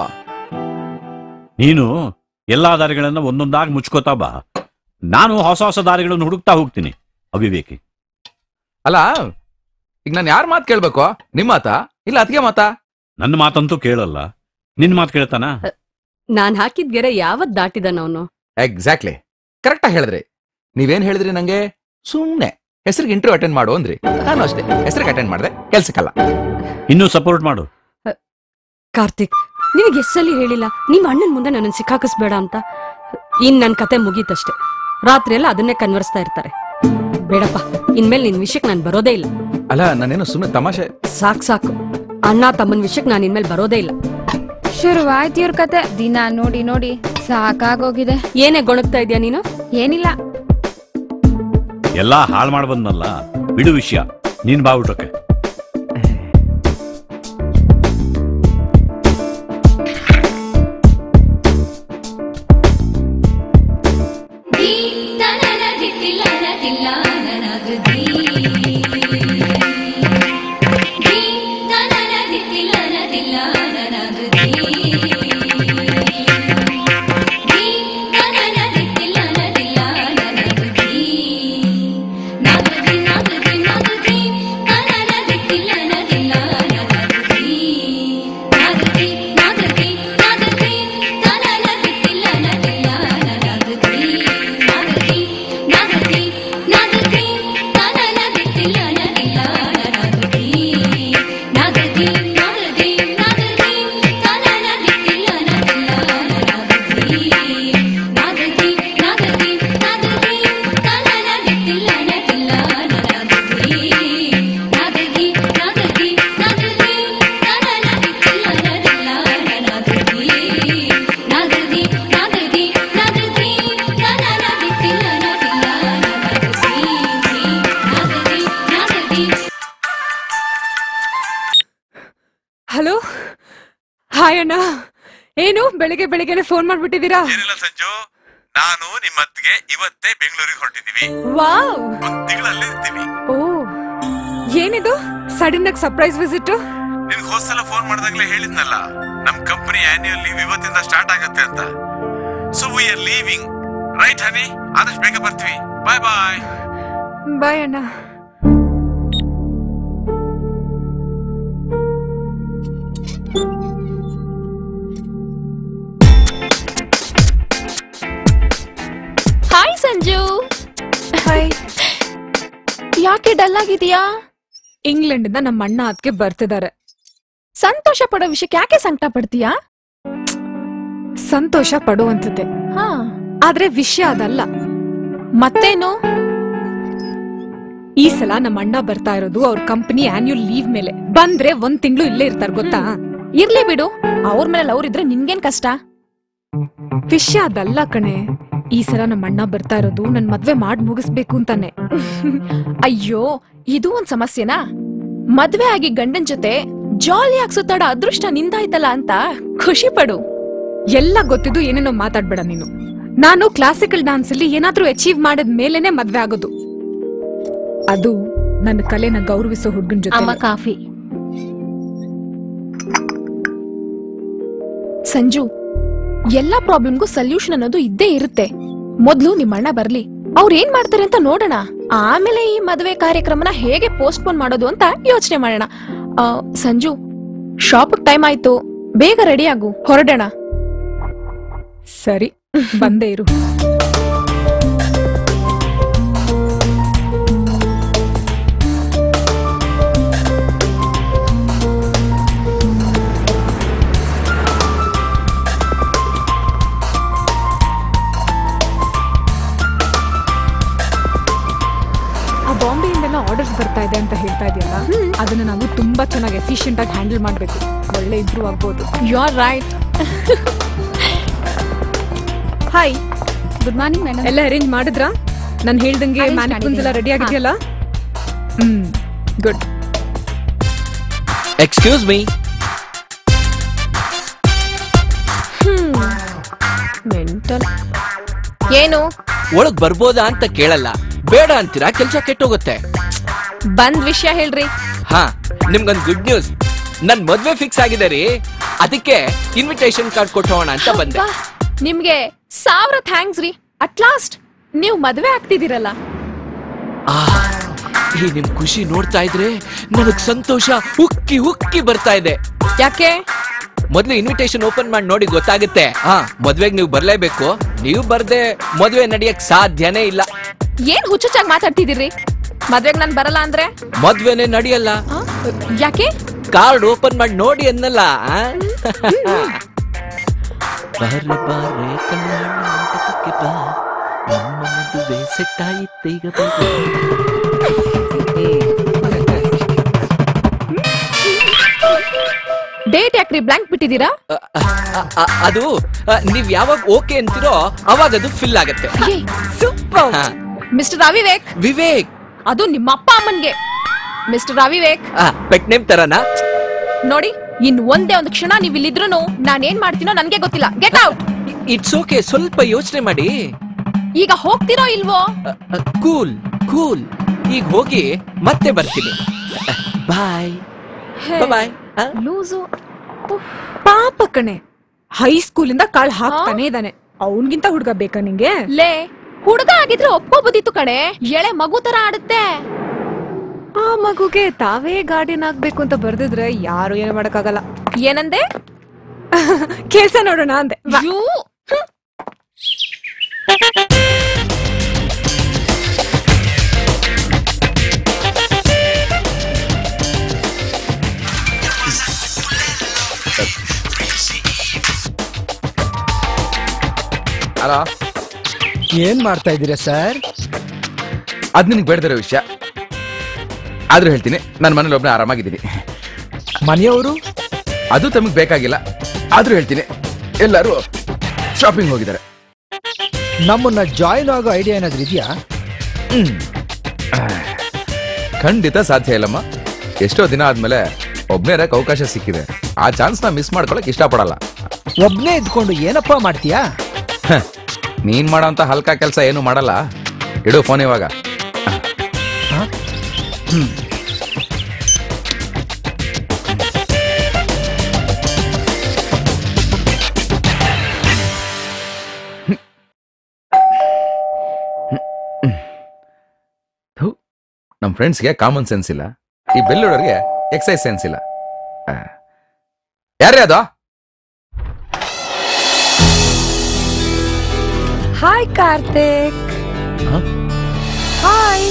ನೀನು ಎಲ್ಲಾ ದಾರಿಗಳನ್ನ ಒಂದೊಂದಾಗಿ ಮುಚ್ಕೋತಾ ಬಾ ನಾನು ಹೊಸ ಹೊಸ ದಾರಿಗಳನ್ನು ಹುಡುಕ್ತಾ ಹೋಗ್ತೀನಿ ಅವಿವೇಕಿ ಅಲ್ಲ ಈಗ ನಾನು ಯಾರ ಮಾತು ಕೇಳ್ಬೇಕು ನಿಮ್ ಮಾತಾ ಇಲ್ಲ ಅದಕ್ಕೆ ಮಾತಾ ನನ್ನ ಮಾತಂತೂ ಕೇಳಲ್ಲ ನಿನ್ ಮಾತು ಕೇಳ್ತಾನ ನಾನ್ ಹಾಕಿದ್ ಗೆರೆ ಯಾವತ್ ದಾಟಿದಾನ ಅವನು ಎಕ್ಸಾಕ್ಟ್ಲಿ ಕರೆಕ್ಟ್ ಆಗಿ ಹೇಳಿದ್ರಿ ನೀವೇನ್ ಹೇಳಿದ್ರಿ ನಂಗೆ ಸುಮ್ನೆ ಹೆಸರಿಗೆ ಇಂಟರ್ವ್ಯೂ ಅಟೆಂಡ್ ಮಾಡು ಅಂದ್ರಿ ನಾನು ಅಷ್ಟೇ ಹೆಸರಿಗೆ ಅಟೆಂಡ್ ಮಾಡಿದೆ ಕೆಲ್ಸಕ್ಕಲ್ಲ ಇನ್ನೂ ಸಪೋರ್ಟ್ ಮಾಡು ಕಾರ್ತಿಕ್ ನಿನಗೆ ಎಸ್ಸಲ್ಲಿ ಹೇಳಿಲ್ಲ ನಿಮ್ ಅಣ್ಣನ್ ಮುಂದೆ ನನ್ನ ಸಿಕ್ಕಾಕಿಸ್ಬೇಡ ಅಂತ ಇನ್ ನನ್ ಕತೆ ಮುಗೀತಷ್ಟೇ ರಾತ್ರಿ ಎಲ್ಲ ಅದನ್ನೇ ಕನ್ವರ್ಸ್ತಾ ಇರ್ತಾರೆ ಬೇಡಪ್ಪ ಇನ್ಮೇಲೆ ನಿನ್ ವಿಷಯಕ್ಕೆ ನಾನು ಬರೋದೇ ಇಲ್ಲ ಅಲ್ಲ ನಾನೇನು ಸುಮ್ಮನೆ ತಮಾಷೆ ಸಾಕ್ ಸಾಕು ಅಣ್ಣ ತಮ್ಮನ್ ವಿಷಯಕ್ಕೆ ನಾನು ಇನ್ಮೇಲೆ ಬರೋದೇ ಇಲ್ಲ ಶುರುವಾಯ್ತು ಇವ್ರ ಕತೆ ದಿನ ನೋಡಿ ನೋಡಿ ಸಾಕಾಗೋಗಿದೆ ಏನೇ ಗೊಣಗ್ತಾ ಇದೀಯ ನೀನು ಏನಿಲ್ಲ ಎಲ್ಲಾ ಹಾಳು ಮಾಡಿ ಬಂದ್ನಲ್ಲ ಬಿಡು ವಿಷಯ ನೀನ್ ಬಾವುಟಕ್ಕೆ ಹಲೋ ಹಾಯ್ ಅಣ್ಣ ಏನು ಬೆಳಿಗ್ಗೆ ಬೆಳಿಗ್ಗೆನೆ ಫೋನ್ ಮಾಡ್ಬಿಟ್ಟಿದೀರಾ ಏನಿಲ್ಲ ಸಂಜು ನಾನು ನಿಮ್ಮ ಅತ್ತಿಗೆ ಇವತ್ತೇ ಬೆಂಗಳೂರಿಗೆ ಹೊರಟಿದೀವಿ ವಾವ್ ಒಂದ್ ತಿಂಗಳಲ್ಲೇ ಇರ್ತೀವಿ ಓ ಏನಿದು ಸಡನ್ ಆಗಿ ಸರ್ಪ್ರೈಸ್ ವಿಸಿಟ್ ನಿನ್ಗೆ ಹೋದ್ಸಲ ಫೋನ್ ಮಾಡಿದಾಗ್ಲೇ ಹೇಳಿದ್ನಲ್ಲ ನಮ್ ಕಂಪನಿ ಆನ್ಯುವಲ್ ಲೀವ್ ಇವತ್ತಿಂದ ಸ್ಟಾರ್ಟ್ ಆಗತ್ತೆ ಅಂತ so we are leaving right honey ಆದಷ್ಟು ಬೇಗ ಬರ್ತೀವಿ ಬಾಯ್ ಬಾಯ್ ಬಾಯ್ ಅಣ್ಣ ಹಾಯ್ ಸಂಜು ಹಾಯ್ ಯಾಕೆ ಡಲ್ ಆಗಿದೀಯಾ ಇಂಗ್ಲೆಂಡ್ ಇಂದ ನಮ್ಮ ಅಣ್ಣ ಅದಕ್ಕೆ ಬರ್ತಿದ್ದಾರೆ ಸಂತೋಷ ಪಡೋ ವಿಷಯಕ್ಕೆ ಯಾಕೆ ಸಂಕಟ ಪಡ್ತೀಯಾ ಸಂತೋಷ ಪಡುವಂತದ್ದೆ ಹಾ ಆದ್ರೆ ವಿಷಯ ಅದಲ್ಲ ಮತ್ತೇನು ಈ ಸಲ ನಮ್ಮ ಅಣ್ಣ ಬರ್ತಾ ಇರೋದು ಅವ್ರ ಕಂಪನಿ ಆನ್ಯುವಲ್ ಲೀವ್ ಮೇಲೆ ಬಂದ್ರೆ ಒಂದ್ ತಿಂಗಳು ಇಲ್ಲೇ ಇರ್ತಾರ ಗೊತ್ತಾ ಇರ್ಲಿ ಬಿಡು ಅವ್ರ ಮೇಲೆ ಅವ್ರ ಇದ್ರೆ ನಿನ್ಗೇನ್ ಕಷ್ಟ ವಿಷಯ ಅದಲ್ಲ ಕಣೆ ಈ ಸಲ ನಮ್ಮ ಅಣ್ಣ ಬರ್ತಾ ಇರೋದು ನನ್ ಮದ್ವೆ ಮಾಡ್ ಮುಗಿಸ್ಬೇಕು ಅಂತಾನೆ ಅಯ್ಯೋ ಇದು ಒಂದ್ ಸಮಸ್ಯೆನಾ ಮದ್ವೆ ಆಗಿ ಗಂಡನ್ ಜೊತೆ ಜಾಲಿಯಾಗಿ ಸುತ್ತಾಡೋ ಅದೃಷ್ಟ ನಿಂದಾಯ್ತಲ್ಲ ಅಂತ ಖುಷಿ ಪಡು ಎಲ್ಲ ಗೊತ್ತಿದ್ದು ಏನೇನೋ ಮಾತಾಡ್ಬೇಡ ನೀನು ನಾನು ಕ್ಲಾಸಿಕಲ್ ಡಾನ್ಸ್ ಅಲ್ಲಿ ಏನಾದ್ರೂ ಅಚೀವ್ ಮಾಡಿದ ಮೇಲೆನೆ ಮದ್ವೆ ಆಗೋದು ಅದು ನನ್ನ ಕಲೆನ ಗೌರವಿಸೋ ಹುಡುಗನ್ ಅಮ್ಮ ಜೊತೆ ಕಾಫಿ ಸಂಜು ಎಲ್ಲಾ ಪ್ರಾಬ್ಲಮ್ಗೂ ಸೊಲ್ಯೂಷನ್ ಅನ್ನೋದು ಇದ್ದೇ ಇರುತ್ತೆ ಮೊದ್ಲು ನಿಮ್ ಅಣ್ಣ ಬರ್ಲಿ ಅವ್ರ ಏನ್ ಮಾಡ್ತಾರೆ ಅಂತ ನೋಡೋಣ ಆಮೇಲೆ ಈ ಮದುವೆ ಕಾರ್ಯಕ್ರಮನ ಹೇಗೆ ಪೋಸ್ಟ್ಪೋನ್ ಮಾಡೋದು ಅಂತ ಯೋಚನೆ ಮಾಡೋಣ ಆ, ಸಂಜು ಶಾಪ್ ಟೈಮ್ ಆಯ್ತು ಬೇಗ ರೆಡಿ ಆಗು ಹೊರಡೋಣ ಸರಿ ಬಂದೇ ಇರು ಆ ಬಾಂಬೆಯಿಂದೆಲ್ಲ ಆರ್ಡರ್ಸ್ ಬರ್ತಾ ಇದೆ ಅಂತ ಹೇಳ್ತಾ ಇದೆಯಲ್ಲ ಅದನ್ನ ನಾವು ತುಂಬಾ ಚೆನ್ನಾಗಿ ಎಫಿಷಿಯಂಟ್ ಆಗಿ ಹ್ಯಾಂಡಲ್ ಮಾಡ್ಬೇಕು ಒಳ್ಳೆ ಇಂಪ್ರೂವ್ ಆಗ್ಬೋದು you are right hi good morning madam ಎಲ್ಲ ಅರೇಂಜ್ ಮಾಡಿದ್ರಾ ನಾನು ಹೇಳ್ದಂಗೆ Arrange ಮ್ಯಾನಿಕ್ವಿನ್ಸ್ ಎಲ್ಲ ರೆಡಿ ಮಾಡಿದ್ದೀನಿ. ಆಗಿದೆಯಲ್ಲ ಹ್ಮ್ ಗುಡ್ ಎಕ್ಸ್ಕ್ಯೂಸ್ ಮೀ ಮೆಂಟಲ್ ಏನು ಒಳಗ್ ಬರ್ಬೋದಾ ಅಂತ ಕೇಳಲ್ಲ ಬೇಡ ಅಂತೀರಾ ಕೆಲ್ಸ ಕೆಟ್ಟೋಗುತ್ತೆ ಬಂದ್ ವಿಷಯ ಹೇಳ್ರಿ ಹಾ ನಿಮ್ಗೊಂದ್ ಗುಡ್ ನ್ಯೂಸ್ ನನ್ ಮದ್ವೆ ಫಿಕ್ಸ್ ಆಗಿದೆ ರೀ ಅದಕ್ಕೆ ಇನ್ವಿಟೇಷನ್ ಕಾರ್ಡ್ ಕೊಟ್ಟು ಹೋಗೋಣ ಅಂತ ಬಂದೆ ಅಬ್ಬಾ, ನಿಮ್ಗೆ ಸಾವಿರ ಥ್ಯಾಂಕ್ಸ್ ರೀ ಅಟ್ ಲಾಸ್ಟ್ ನೀವು ಮದ್ವೆ ಆಗ್ತಿದ್ದೀರಲ್ಲ ಆ, ಈ ನಿಮ್ ಖುಷಿ ನೋಡ್ತಾ ಇದ್ರೆ ನನಗ್ ಸಂತೋಷ ಉಕ್ಕಿ ಉಕ್ಕಿ ಬರ್ತಾ ಇದೆ ಯಾಕೆ ಮೊದ್ಲು ಇನ್ವಿಟೇಷನ್ ಓಪನ್ ಮಾಡಿ ನೋಡಿ ಗೊತ್ತಾಗುತ್ತೆ ಹಾ ಮದ್ವೆಗ್ ನೀವು ಬರ್ಲೇಬೇಕು ನೀವು ಬರ್ದೆ ಮದ್ವೆ ನಡಿಯಕ್ ಸಾಧ್ಯನೇ ಇಲ್ಲ ಏನ್ ಹುಚ್ಚುಚ್ಚಾಗಿ ಮಾತಾಡ್ತಿದ್ದೀರಿ ಮದ್ವೆಗ್ ನಾನ್ ಬರಲ್ಲ ಅಂದ್ರೆ ಮದ್ವೆನೆ ನಡೆಯಲ್ಲ ಆ? ಯಾಕೆ ಕಾರ್ಡ್ ಓಪನ್ ಮಾಡಿ ನೋಡಿ ಅನ್ನಲ್ಲ ಆ? ಬಾರೆ ಬಾರೆ ಕಲ್ಯಾಣ ಮಂಟಪಕ್ಕೆ ಬಾ ನಮ್ಮ ಮದುವೆ ಸೆಟ್ ಆಯಿತು ಈಗ ಬಾ. ಡೇಟ್ ಯಾಕ್ರಿ ಬ್ಲಾಂಕ್ ಬಿಟ್ಟಿದ್ದೀರಾ ಅ- ಅ- ಅದು ಅ, ನೀವ್ ಯಾವಾಗ ಓಕೆ ಅಂತೀರೋ ಅವಾಗ ಅದು ಫಿಲ್ ಆಗತ್ತೆ ಸೂಪರ್ ಹಾ. ಮಿಸ್ಟರ್ ಅವಿವೇಕ್ ವಿವೇಕ್ ಅದು ನಿಮ್ಮ ಅಪ್ಪ ಅಮ್ಮನ್ಗೆ ಮಿಸ್ಟರ್ ಅವಿವೇಕ್ ಪೆಟ್ ನೇಮ್ ತರನಾ ನೋಡಿ ಇನ್ ಒಂದೇ ಒಂದು ಕ್ಷಣ ನೀವ್ ಇಲ್ಲಿದ್ರು ನಾನ್ ಏನ್ ಮಾಡ್ತೀನೋ ನನ್ಗೆ ಗೊತ್ತಿಲ್ಲ ಗೆಟ್ ಔಟ್ ಇಟ್ಸ್ ಓಕೆ ಸ್ವಲ್ಪ ಯೋಚನೆ ಮಾಡಿ ಈಗ ಹೋಗ್ತಿರೋ ಇಲ್ವೋ ಕೂಲ್ ಕೂಲ್ ಈಗ ಹೋಗಿ ಮತ್ತೆ ಬರ್ತೀನಿ ಬಾಯ್ ಬಾಯ್ ಲೂಸು ಪಾಪ ಕಣೆ ಹೈಸ್ಕೂಲಿಂದ ಕಾಳ್ ಹಾಕ್ತಾನೆ ಇದ್ದಾನೆ ಅವನ್ಗಿಂತ ಹುಡ್ಗ ಬೇಕಾ ನಿಂಗೆ ಲೇ ಹುಡುಗ ಆಗಿದ್ರೆ ಒಪ್ಕೋಬೋದಿತ್ತು ಕಣೆ ಎಳೆ ಮಗು ತರ ಆಡುತ್ತೆ ಆ ಮಗುಗೆ ತಾವೇ ಗಾರ್ಡಿಯನ್ ಆಗ್ಬೇಕು ಅಂತ ಬರ್ದಿದ್ರೆ ಯಾರು ಏನು ಮಾಡಕ್ಕಾಗಲ್ಲ ಏನಂದೆ ಕೆಲ್ಸ ನೋಡೋಣ ಅಂದೆ ಬಾ. ಯೂ ಅಲ್ಲ ಏನ್ ಮಾಡ್ತಾ ಇದ್ದೀರಾ ಸರ್ ಅದ್ ನಿನಗೆ ಬೇಡದಿರೋ ವಿಷಯ ಆದ್ರೂ ಹೇಳ್ತೀನಿ ನನ್ನ ಮನೇಲಿ ಒಬ್ಬನೇ ಆರಾಮಾಗಿದ್ದೀನಿ ಮನೆಯವರು ಅದು ತಮಗೆ ಬೇಕಾಗಿಲ್ಲ ಆದ್ರೂ ಹೇಳ್ತೀನಿ ಎಲ್ಲರೂ ಶಾಪಿಂಗ್ ಹೋಗಿದ್ದಾರೆ ನಮ್ಮನ್ನ ಜಾಯಿನ್ ಆಗೋ ಐಡಿಯಾ ಏನಾದ್ರೂ ಇದೆಯಾ ಹ್ಮ್. ಖಂಡಿತ ಸಾಧ್ಯ ಇಲ್ಲಮ್ಮ ಎಷ್ಟೋ ದಿನ ಆದ್ಮೇಲೆ ಒಬ್ನೇ ಇರಕ್ ಅವಕಾಶ ಸಿಕ್ಕಿದೆ ಆ ಚಾನ್ಸ್ ನ ಮಿಸ್ ಮಾಡ್ಕೊಳಕ್ ಇಷ್ಟಪಡಲ್ಲ ಒಬ್ನೇ ಇದ್ಕೊಂಡು ಏನಪ್ಪ ಮಾಡ್ತೀಯಾ ನೀನ್ ಮಾಡೋಂತ ಹಲ್ಕ ಕೆಲಸ ಏನು ಮಾಡಲ್ಲ ಇಡು ಫೋನ್ ಇವಾಗ ಥು, ನಮ್ ಫ್ರೆಂಡ್ಸ್ಗೆ ಕಾಮನ್ ಸೆನ್ಸ್ ಇಲ್ಲ ಈ ಬೆಲ್ಲುಡೋರ್ಗೆ ಎಕ್ಸೈಸ್ ಸೆನ್ಸ್ ಇಲ್ಲ ಆ. ಯಾರ್ರೀ ಅದು ಹಾಯ್ ಕಾರ್ತಿಕ್ ಹ? ಹಾಯ್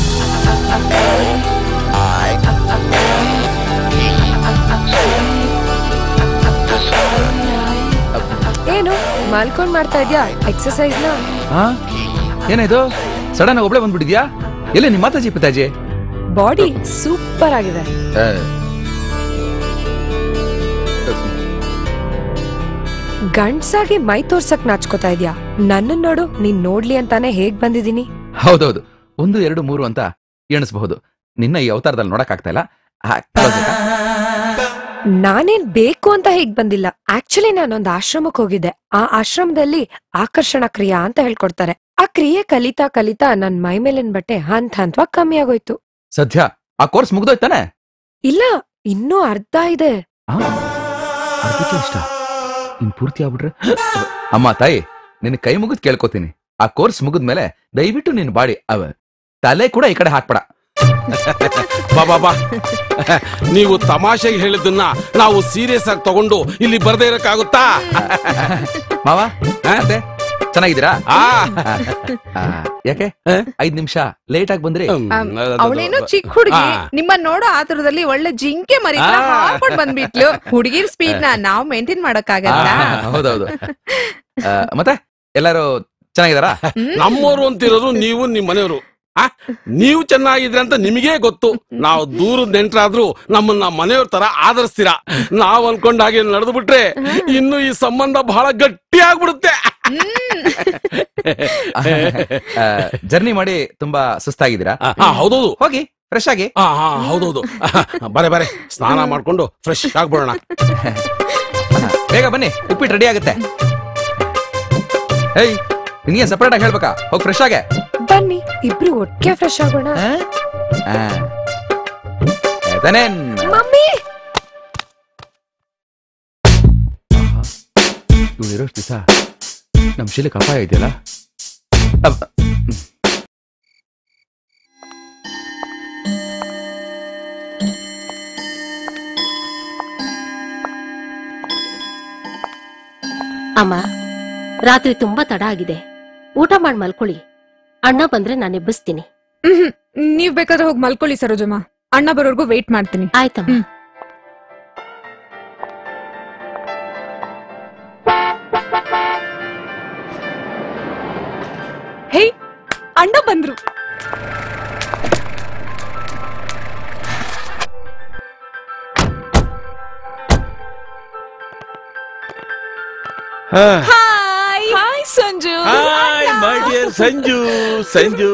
ಏನು ಮಲ್ಕೊಂಡ್ ಮಾಡ್ತಾ ಇದ್ಯಾ ಎಕ್ಸರ್ಸೈಸ್ ನ ಹಾ ಏನಾಯ್ತು ಸಡನ್ ಆಗಿ ಒಬ್ಳೆ ಬಂದ್ಬಿಟ್ಟಿದ್ಯಾ ಎಲ್ಲಿ ನಿಮ್ಮ ಮಾತಾಜಿ ಪಿತಾಜಿ ಬಾಡಿ ಸೂಪರ್ ಆಗಿದೆ ಆ, ಗಂಡ್ಸಾಗಿ ಮೈ ತೋರ್ಸಕ್ ನಾಚ್ಕೋತಾ ಇದ್ಯಾ ನನ್ನ ನೋಡು ನೀನ್ ನೋಡ್ಲಿ ಅಂತಾನೆ ಹೇಗ್ ಬಂದಿದೀನಿ ಹೌದೌದು ಒಂದು ಎರಡು ಮೂರು ಅಂತ ಎಣಿಸಬಹುದು ನಿನ್ನ ಈ ಅವತಾರದಲ್ಲಿ ನೋಡಕ್ ಆಗ್ತಾ ಇಲ್ಲ ಆ, close ಆಯ್ತಾ? ನಾನೇನ್ ಬೇಕು ಅಂತ ಹೇಗ್ ಬಂದಿಲ್ಲ ಆಕ್ಚುಲಿ ನಾನೊಂದ್ ಆಶ್ರಮಕ್ ಹೋಗಿದ್ದೆ ಆ ಆಶ್ರಮದಲ್ಲಿ ಆಕರ್ಷಣ ಕ್ರಿಯಾ ಅಂತ ಹೇಳ್ಕೊಡ್ತಾರೆ ಆ ಕ್ರಿಯೆ ಕಲಿತಾ ಕಲಿತಾ ನನ್ ಮೈ ಮೇಲಿನ ಬಟ್ಟೆ ಹಂತ ಹಂತವಾಗಿ ಕಮ್ಮಿ ಆಗೋಯ್ತು ಸದ್ಯ ಆ ಕೋರ್ಸ್ ಮುಗ್ದೋಯ್ತಾನೆ ಇಲ್ಲ ಇನ್ನೂ ಅರ್ಧ ಇದೆ ಆ, ಅರ್ಧಕ್ಕೆ ಇಷ್ಟ ಇನ್ ಪೂರ್ತಿ ಆಗ್ಬಿಟ್ರೆ ಅಮ್ಮ ತಾಯಿ ನಿನ್ ಕೈ ಮುಗಿದ್ ಕೇಳ್ಕೊತೀನಿ ಆ ಕೋರ್ಸ್ ಮುಗಿದ್ಮೇಲೆ ದಯವಿಟ್ಟು ನಿನ್ ಬಾಡಿ ಅವ ತಲೆ ಕೂಡ ಈ ಕಡೆ ಹಾಕ್ಬೇಡ ಬಾ ಬಾ ಬಾ ನೀವು ತಮಾಷೆಗೆ ಹೇಳಿದ್ದನ್ನ ನಾವು ಸೀರಿಯಸ್ ಆಗಿ ತಗೊಂಡು ಇಲ್ಲಿ ಬರ್ದೇ ಇರಕ್ಕಾಗುತ್ತಾ ಮಾವ ಮತ್ತೆ ಚೆನ್ನಾಗಿದ್ದೀರಾ ಆ. ಆ, ಯಾಕೆ ಐದ್ ನಿಮಿಷ ಲೇಟ್ ಆಗಿ ಬಂದ್ರಿ ಅವಳೇನೋ ಚಿಕ್ಕ ಹುಡುಗಿ ಆ. ನಿಮ್ಮ ನೋಡೋ ಆತರದಲ್ಲಿ ಒಳ್ಳೆ ಜಿಂಕೆ ಮರಿ ತರ ಆ. ಹಾರ್ಕೊಂಡ್ ಬಂದ್ಬಿಟ್ಲು ಹುಡುಗಿರ್ ಸ್ಪೀಡ್ ನ ನಾವ್ ಮೇಂಟೈನ್ ಮಾಡಕ್ಕಾಗಲ್ಲ ಆ, ಹೌದೌದು ಆ, ಮತ್ತೆ ಎಲ್ಲಾರು ಚೆನ್ನಾಗಿದಾರಾ ನಮ್ಮೋರು ಅಂತಿರೋದು ನೀವು ನಿಮ್ ಮನೆಯವರು ಆ? ನೀವು ಚೆನ್ನಾಗಿದ್ರೆ ಅಂತ ನಿಮಗೇ ಗೊತ್ತು ನಾವು ದೂರದ ನೆಂಟ್ರಾದ್ರೂ ನಮ್ಮನ್ನ ಮನೆಯವ್ರ ತರ ಆದರಿಸ್ತೀರಾ ನಾವ್ ಅನ್ಕೊಂಡ ಹಾಗೆ ನಡೆದು ಬಿಟ್ರೆ ಇನ್ನು ಈ ಸಂಬಂಧ ಬಹಳ ಗಟ್ಟಿ ಆಗ್ಬಿಡುತ್ತೆ ಜರ್ನಿ ಮಾಡಿ ತುಂಬಾ ಸುಸ್ತಾಗಿದ್ದೀರಾ ಹಾ ಹೌದೌದು ಹೋಗಿ ಫ್ರೆಶ್ ಆಗಿ ಹಾ ಹಾ ಹೌದೌದು ಬರೆ ಬರೆ ಸ್ನಾನ ಮಾಡ್ಕೊಂಡು ಫ್ರೆಶ್ ಆಗ್ಬಿಡೋಣ ಬೇಗ ಬನ್ನಿ ಉಪ್ಪಿಟ್ಟು ರೆಡಿ ಆಗುತ್ತೆ ಏಯ್ ನಿನಗೆ ಸಪರೇಟ್ ಆಗಿ ಹೇಳ್ಬೇಕಾ ಹೋಗಿ ಫ್ರೆಶ್ ಆಗೆ ಬನ್ನಿ ಇಬ್ರು ಒಟ್ಟಿಗೆ ಫ್ರೆಶ್ ಆಗೋಣ ಆ. ತಾನೇ ಮಮ್ಮಿ ಇವ್ಳು ಇರೋಷ್ಟು ದಿವಸ ನಮ್ ಶೀಲಕ್ಕೆ ಅಪಾಯ ಇದೆಯಲ್ಲ ಅಬ್ಬ. ಹ್ಮ್. ಅಮ್ಮ ರಾತ್ರಿ ತುಂಬಾ ತಡ ಆಗಿದೆ ಊಟ ಮಾಡಿ ಮಲ್ಕೊಳ್ಳಿ ಅಣ್ಣ ಬಂದ್ರೆ ನಾನು ಎಬ್ಬಿಸ್ತೀನಿ ಮ್ಹ್ಮ್. ನೀವ್ ಬೇಕಾದ್ರೆ ಹೋಗಿ ಮಲ್ಕೊಳ್ಳಿ ಸರೋಜಮ್ಮ ಅಣ್ಣ ಬರೋರ್ಗು ವೇಟ್ ಮಾಡ್ತೀನಿ ಆಯ್ತಮ್ಮ ಹೇ ಅಣ್ಣ ಬಂದ್ರು hi hi Sanju hi my dear Sanju Sanju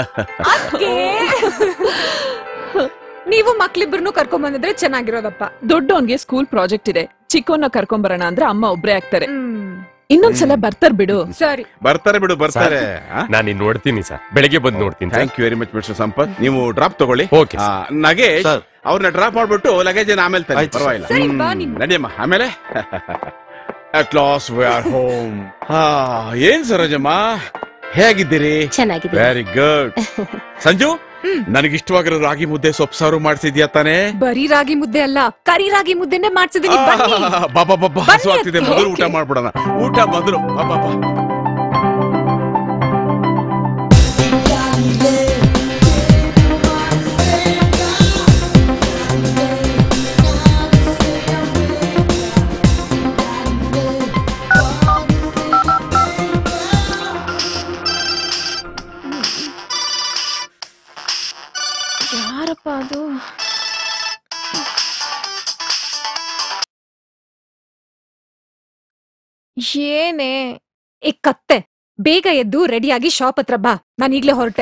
ನೀವು ಮಕ್ಳಿಬ್ರು ಕರ್ಕೊಂಡ್ ಬಂದಿದ್ರೆ ಚೆನ್ನಾಗಿರೋದಪ್ಪ ದೊಡ್ಡವನ್ಗೆ ಸ್ಕೂಲ್ ಪ್ರಾಜೆಕ್ಟ್ ಇದೆ ಚಿಕ್ಕವನ್ನ ಕರ್ಕೊಂಬರೋಣ ಅಂದ್ರೆ ಅಮ್ಮ ಒಬ್ರೇ ಆಗ್ತಾರೆ ಇನ್ನೊಂದ್ಸಲ ಬರ್ತಾರ ಬಿಡು ಸರಿ ಬರ್ತಾರೆ ಬಿಡು ಬರ್ತಾರೆ ನಾನು ಇನ್ನು ನೋಡ್ತೀನಿ ಸರ್ ಬೆಳಿಗ್ಗೆ ಬಂದು ನೋಡ್ತೀನಿ thank you very much mister Sampath ನೀವು ಡ್ರಾಪ್ ತಗೊಳ್ಳಿ Okay, ಆ, ನಗೇಶ್ ಅವ್ರನ್ನ ಡ್ರಾಪ್ ಮಾಡ್ಬಿಟ್ಟು ಲಗೇಜ್ ಆಮೇಲೆ ತನ್ನಿ ಆಯ್ತು, ಪರವಾಗಿಲ್ಲ ಸರಿ, ಬಾ ಹ್ಮ್, ನೀನು. ನಡಿಯಮ್ಮ ಆಮೇಲೆ at last we are home ಏನ್ ಸರೋಜಮ್ಮ ಹೇಗಿದ್ದೀರಿ ಚೆನ್ನಾಗಿದ್ದೀನಿ. ವೆರಿ ಗುಡ್ ಸಂಜು ನನಗೆ ಇಷ್ಟವಾಗಿರೋ ರಾಗಿ ಮುದ್ದೆ ಸೊಪ್ಪು ಸಾರು ಮಾಡ್ಸಿದ್ಯಾ ತಾನೇ ಬರೀ ರಾಗಿ ಮುದ್ದೆ ಅಲ್ಲ ಕರಿ ರಾಗಿ ಮುದ್ದೆನೆ ಮಾಡ್ಸಿದೀನಿ ಬನ್ನಿ ಬಾಬಾ ಬಾಬಾ ಬನ್ನಿ ಹಸು ಆಗ್ತಿದೆ ಅತ್ತೆ. ಮೊದಲು ಊಟ ಮಾಡ್ಬಿಡೋಣ ಊಟ ಮೊದಲು ಬಾಬಾ ಬಾ ಯಾರಪ್ಪ ಅದು ಏನೇ ಏ ಕತ್ತೆ ಬೇಗ ಎದ್ದು ರೆಡಿಯಾಗಿ ಶಾಪ್ ಹತ್ರ ಬಾ ನಾನು ಈಗ್ಲೇ ಹೊರಟೆ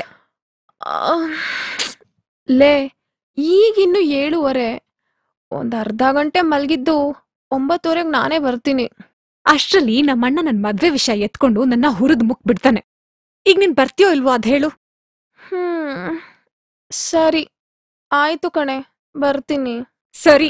ಲೇ ಈಗಿನ್ನು ಏಳುವರೆ ಒಂದ್ ಅರ್ಧ ಗಂಟೆ ಮಲ್ಗಿದ್ದು ಒಂಬತ್ತುವರೆಗೆ ನಾನೇ ಬರ್ತೀನಿ ಅಷ್ಟ್ರಲ್ಲಿ ನಮ್ಮಣ್ಣ ನನ್ ಮದ್ವೆ ವಿಷಯ ಎತ್ಕೊಂಡು ನನ್ನ ಹುರಿದ್ ಮುಕ್ ಬಿಡ್ತಾನೆ ಈಗ ನೀನ್ ಬರ್ತೀಯೋ ಇಲ್ವೋ ಅದ್ ಹೇಳು ಹ್ಮ್ ಸರಿ ಆಯ್ತು ಕಣೆ ಬರ್ತೀನಿ ಸರಿ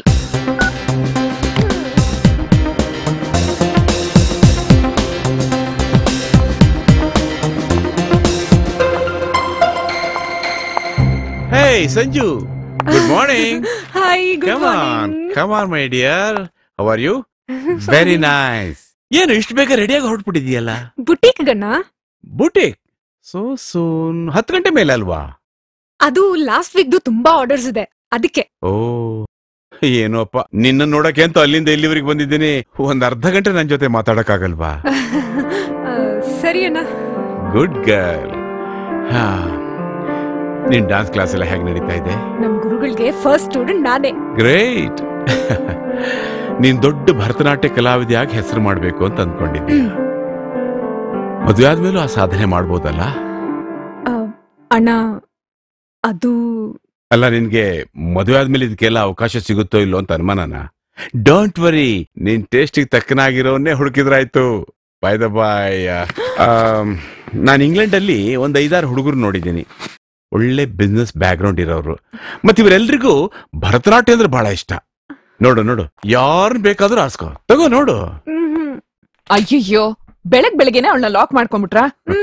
Hey, Sanju. Good morning. Hi good Come on. Come on, my dear. How are you? Very nice. ಏನು ಇಷ್ಟು ಬೇಗ ರೆಡಿಯಾಗಿ ಹೊರಟ್ಬಿಟ್ಟಿದೆಯಲ್ಲ ಬುಟೀಕ್ ಗಣ್ಣ ಬುಟಿಕ್ ಸೋ ಸೂನ್ ಹತ್ತು ಗಂಟೆ ಮೇಲೆ ಅಲ್ವಾ ಅದು ಲಾಸ್ಟ್ ವೀಕ್ದು ತುಂಬಾ ಆರ್ಡರ್ಸ್ ಇದೆ ಅದಕ್ಕೆ ಓ ಏನೋ ಅಪ್ಪ ನಿನ್ನ ನೋಡಕ್ಕೆ ಅಂತ ಅಲ್ಲಿಂದ ಇಲ್ಲಿವರೆಗೆ ಬಂದಿದ್ದೀನಿ ಒಂದ್ ಅರ್ಧ ಗಂಟೆ ನನ್ ಜೊತೆ ಮಾತಾಡಕ್ಕಾಗಲ್ವಾ ಆ, ಸರಿ ಅಣ್ಣ ಗುಡ್ ಗರ್ಲ್ ಹಾ ನಿನ್ ಡಾನ್ಸ್ ಕ್ಲಾಸ್ ಎಲ್ಲ ಹೇಗೆ ನಡೀತಾ ಇದೆ ನಮ್ ಗುರುಗಳಿಗೆ ಫಸ್ಟ್ ಸ್ಟೂಡೆಂಟ್ ನಾನೇ ಗ್ರೇಟ್ ನೀನ್ ದೊಡ್ಡ ಭರತನಾಟ್ಯ ಕಲಾವಿದೆಯಾಗಿ ಹೆಸರು ಮಾಡ್ಬೇಕು ಅಂತ ಅಂದ್ಕೊಂಡಿದ್ದೆ ಮದುವೆ ಆದ್ಮೇಲೂ ಆ ಸಾಧನೆ ಮಾಡ್ಬೋದಲ್ಲ ಆ, ಅಣ್ಣ ಅದು ಅಲ್ಲ ನಿನ್ಗೆ ಮದುವೆ ಆದ್ಮೇಲೆ ಇದಕ್ಕೆಲ್ಲ ಅವಕಾಶ ಸಿಗುತ್ತೋ ಇಲ್ಲೋ ಅಂತ ಅನುಮಾನನ ಡೋಂಟ್ ವರಿ ನಿನ್ ಟೇಸ್ಟಿಗೆ ತಕ್ಕನಾಗಿರೋನ್ನೇ ಹುಡುಕಿದ್ರಾಯ್ತು ಬೈ ದ ಬಾಯ್ ನಾನು ಇಂಗ್ಲೆಂಡ್ ಅಲ್ಲಿ ಒಂದ್ ಐದಾರು ಹುಡುಗರು ನೋಡಿದ್ದೀನಿ ಒಳ್ಳೆ ಬಿಸ್ನೆಸ್ ಬ್ಯಾಕ್ ಗ್ರೌಂಡ್ ಇರೋರು ಮತ್ತೆ ಇವರೆಲ್ರಿಗೂ ಭರತನಾಟ್ಯ ಅಂದ್ರೆ ಬಹಳ ಇಷ್ಟ ನೋಡು ನೋಡು ಯಾರನ್ನ ಬೇಕಾದ್ರೂ ಆಸ್ಕೋ ತಗೋ ನೋಡು ಅಯ್ಯಯ್ಯೋ ಬೆಳಗ್ ಬೆಳಗ್ಗೆನೆ ಅವಳನ್ನ ಲಾಕ್ ಮಾಡ್ಕೊಂಡ್ಬಿಟ್ರಾ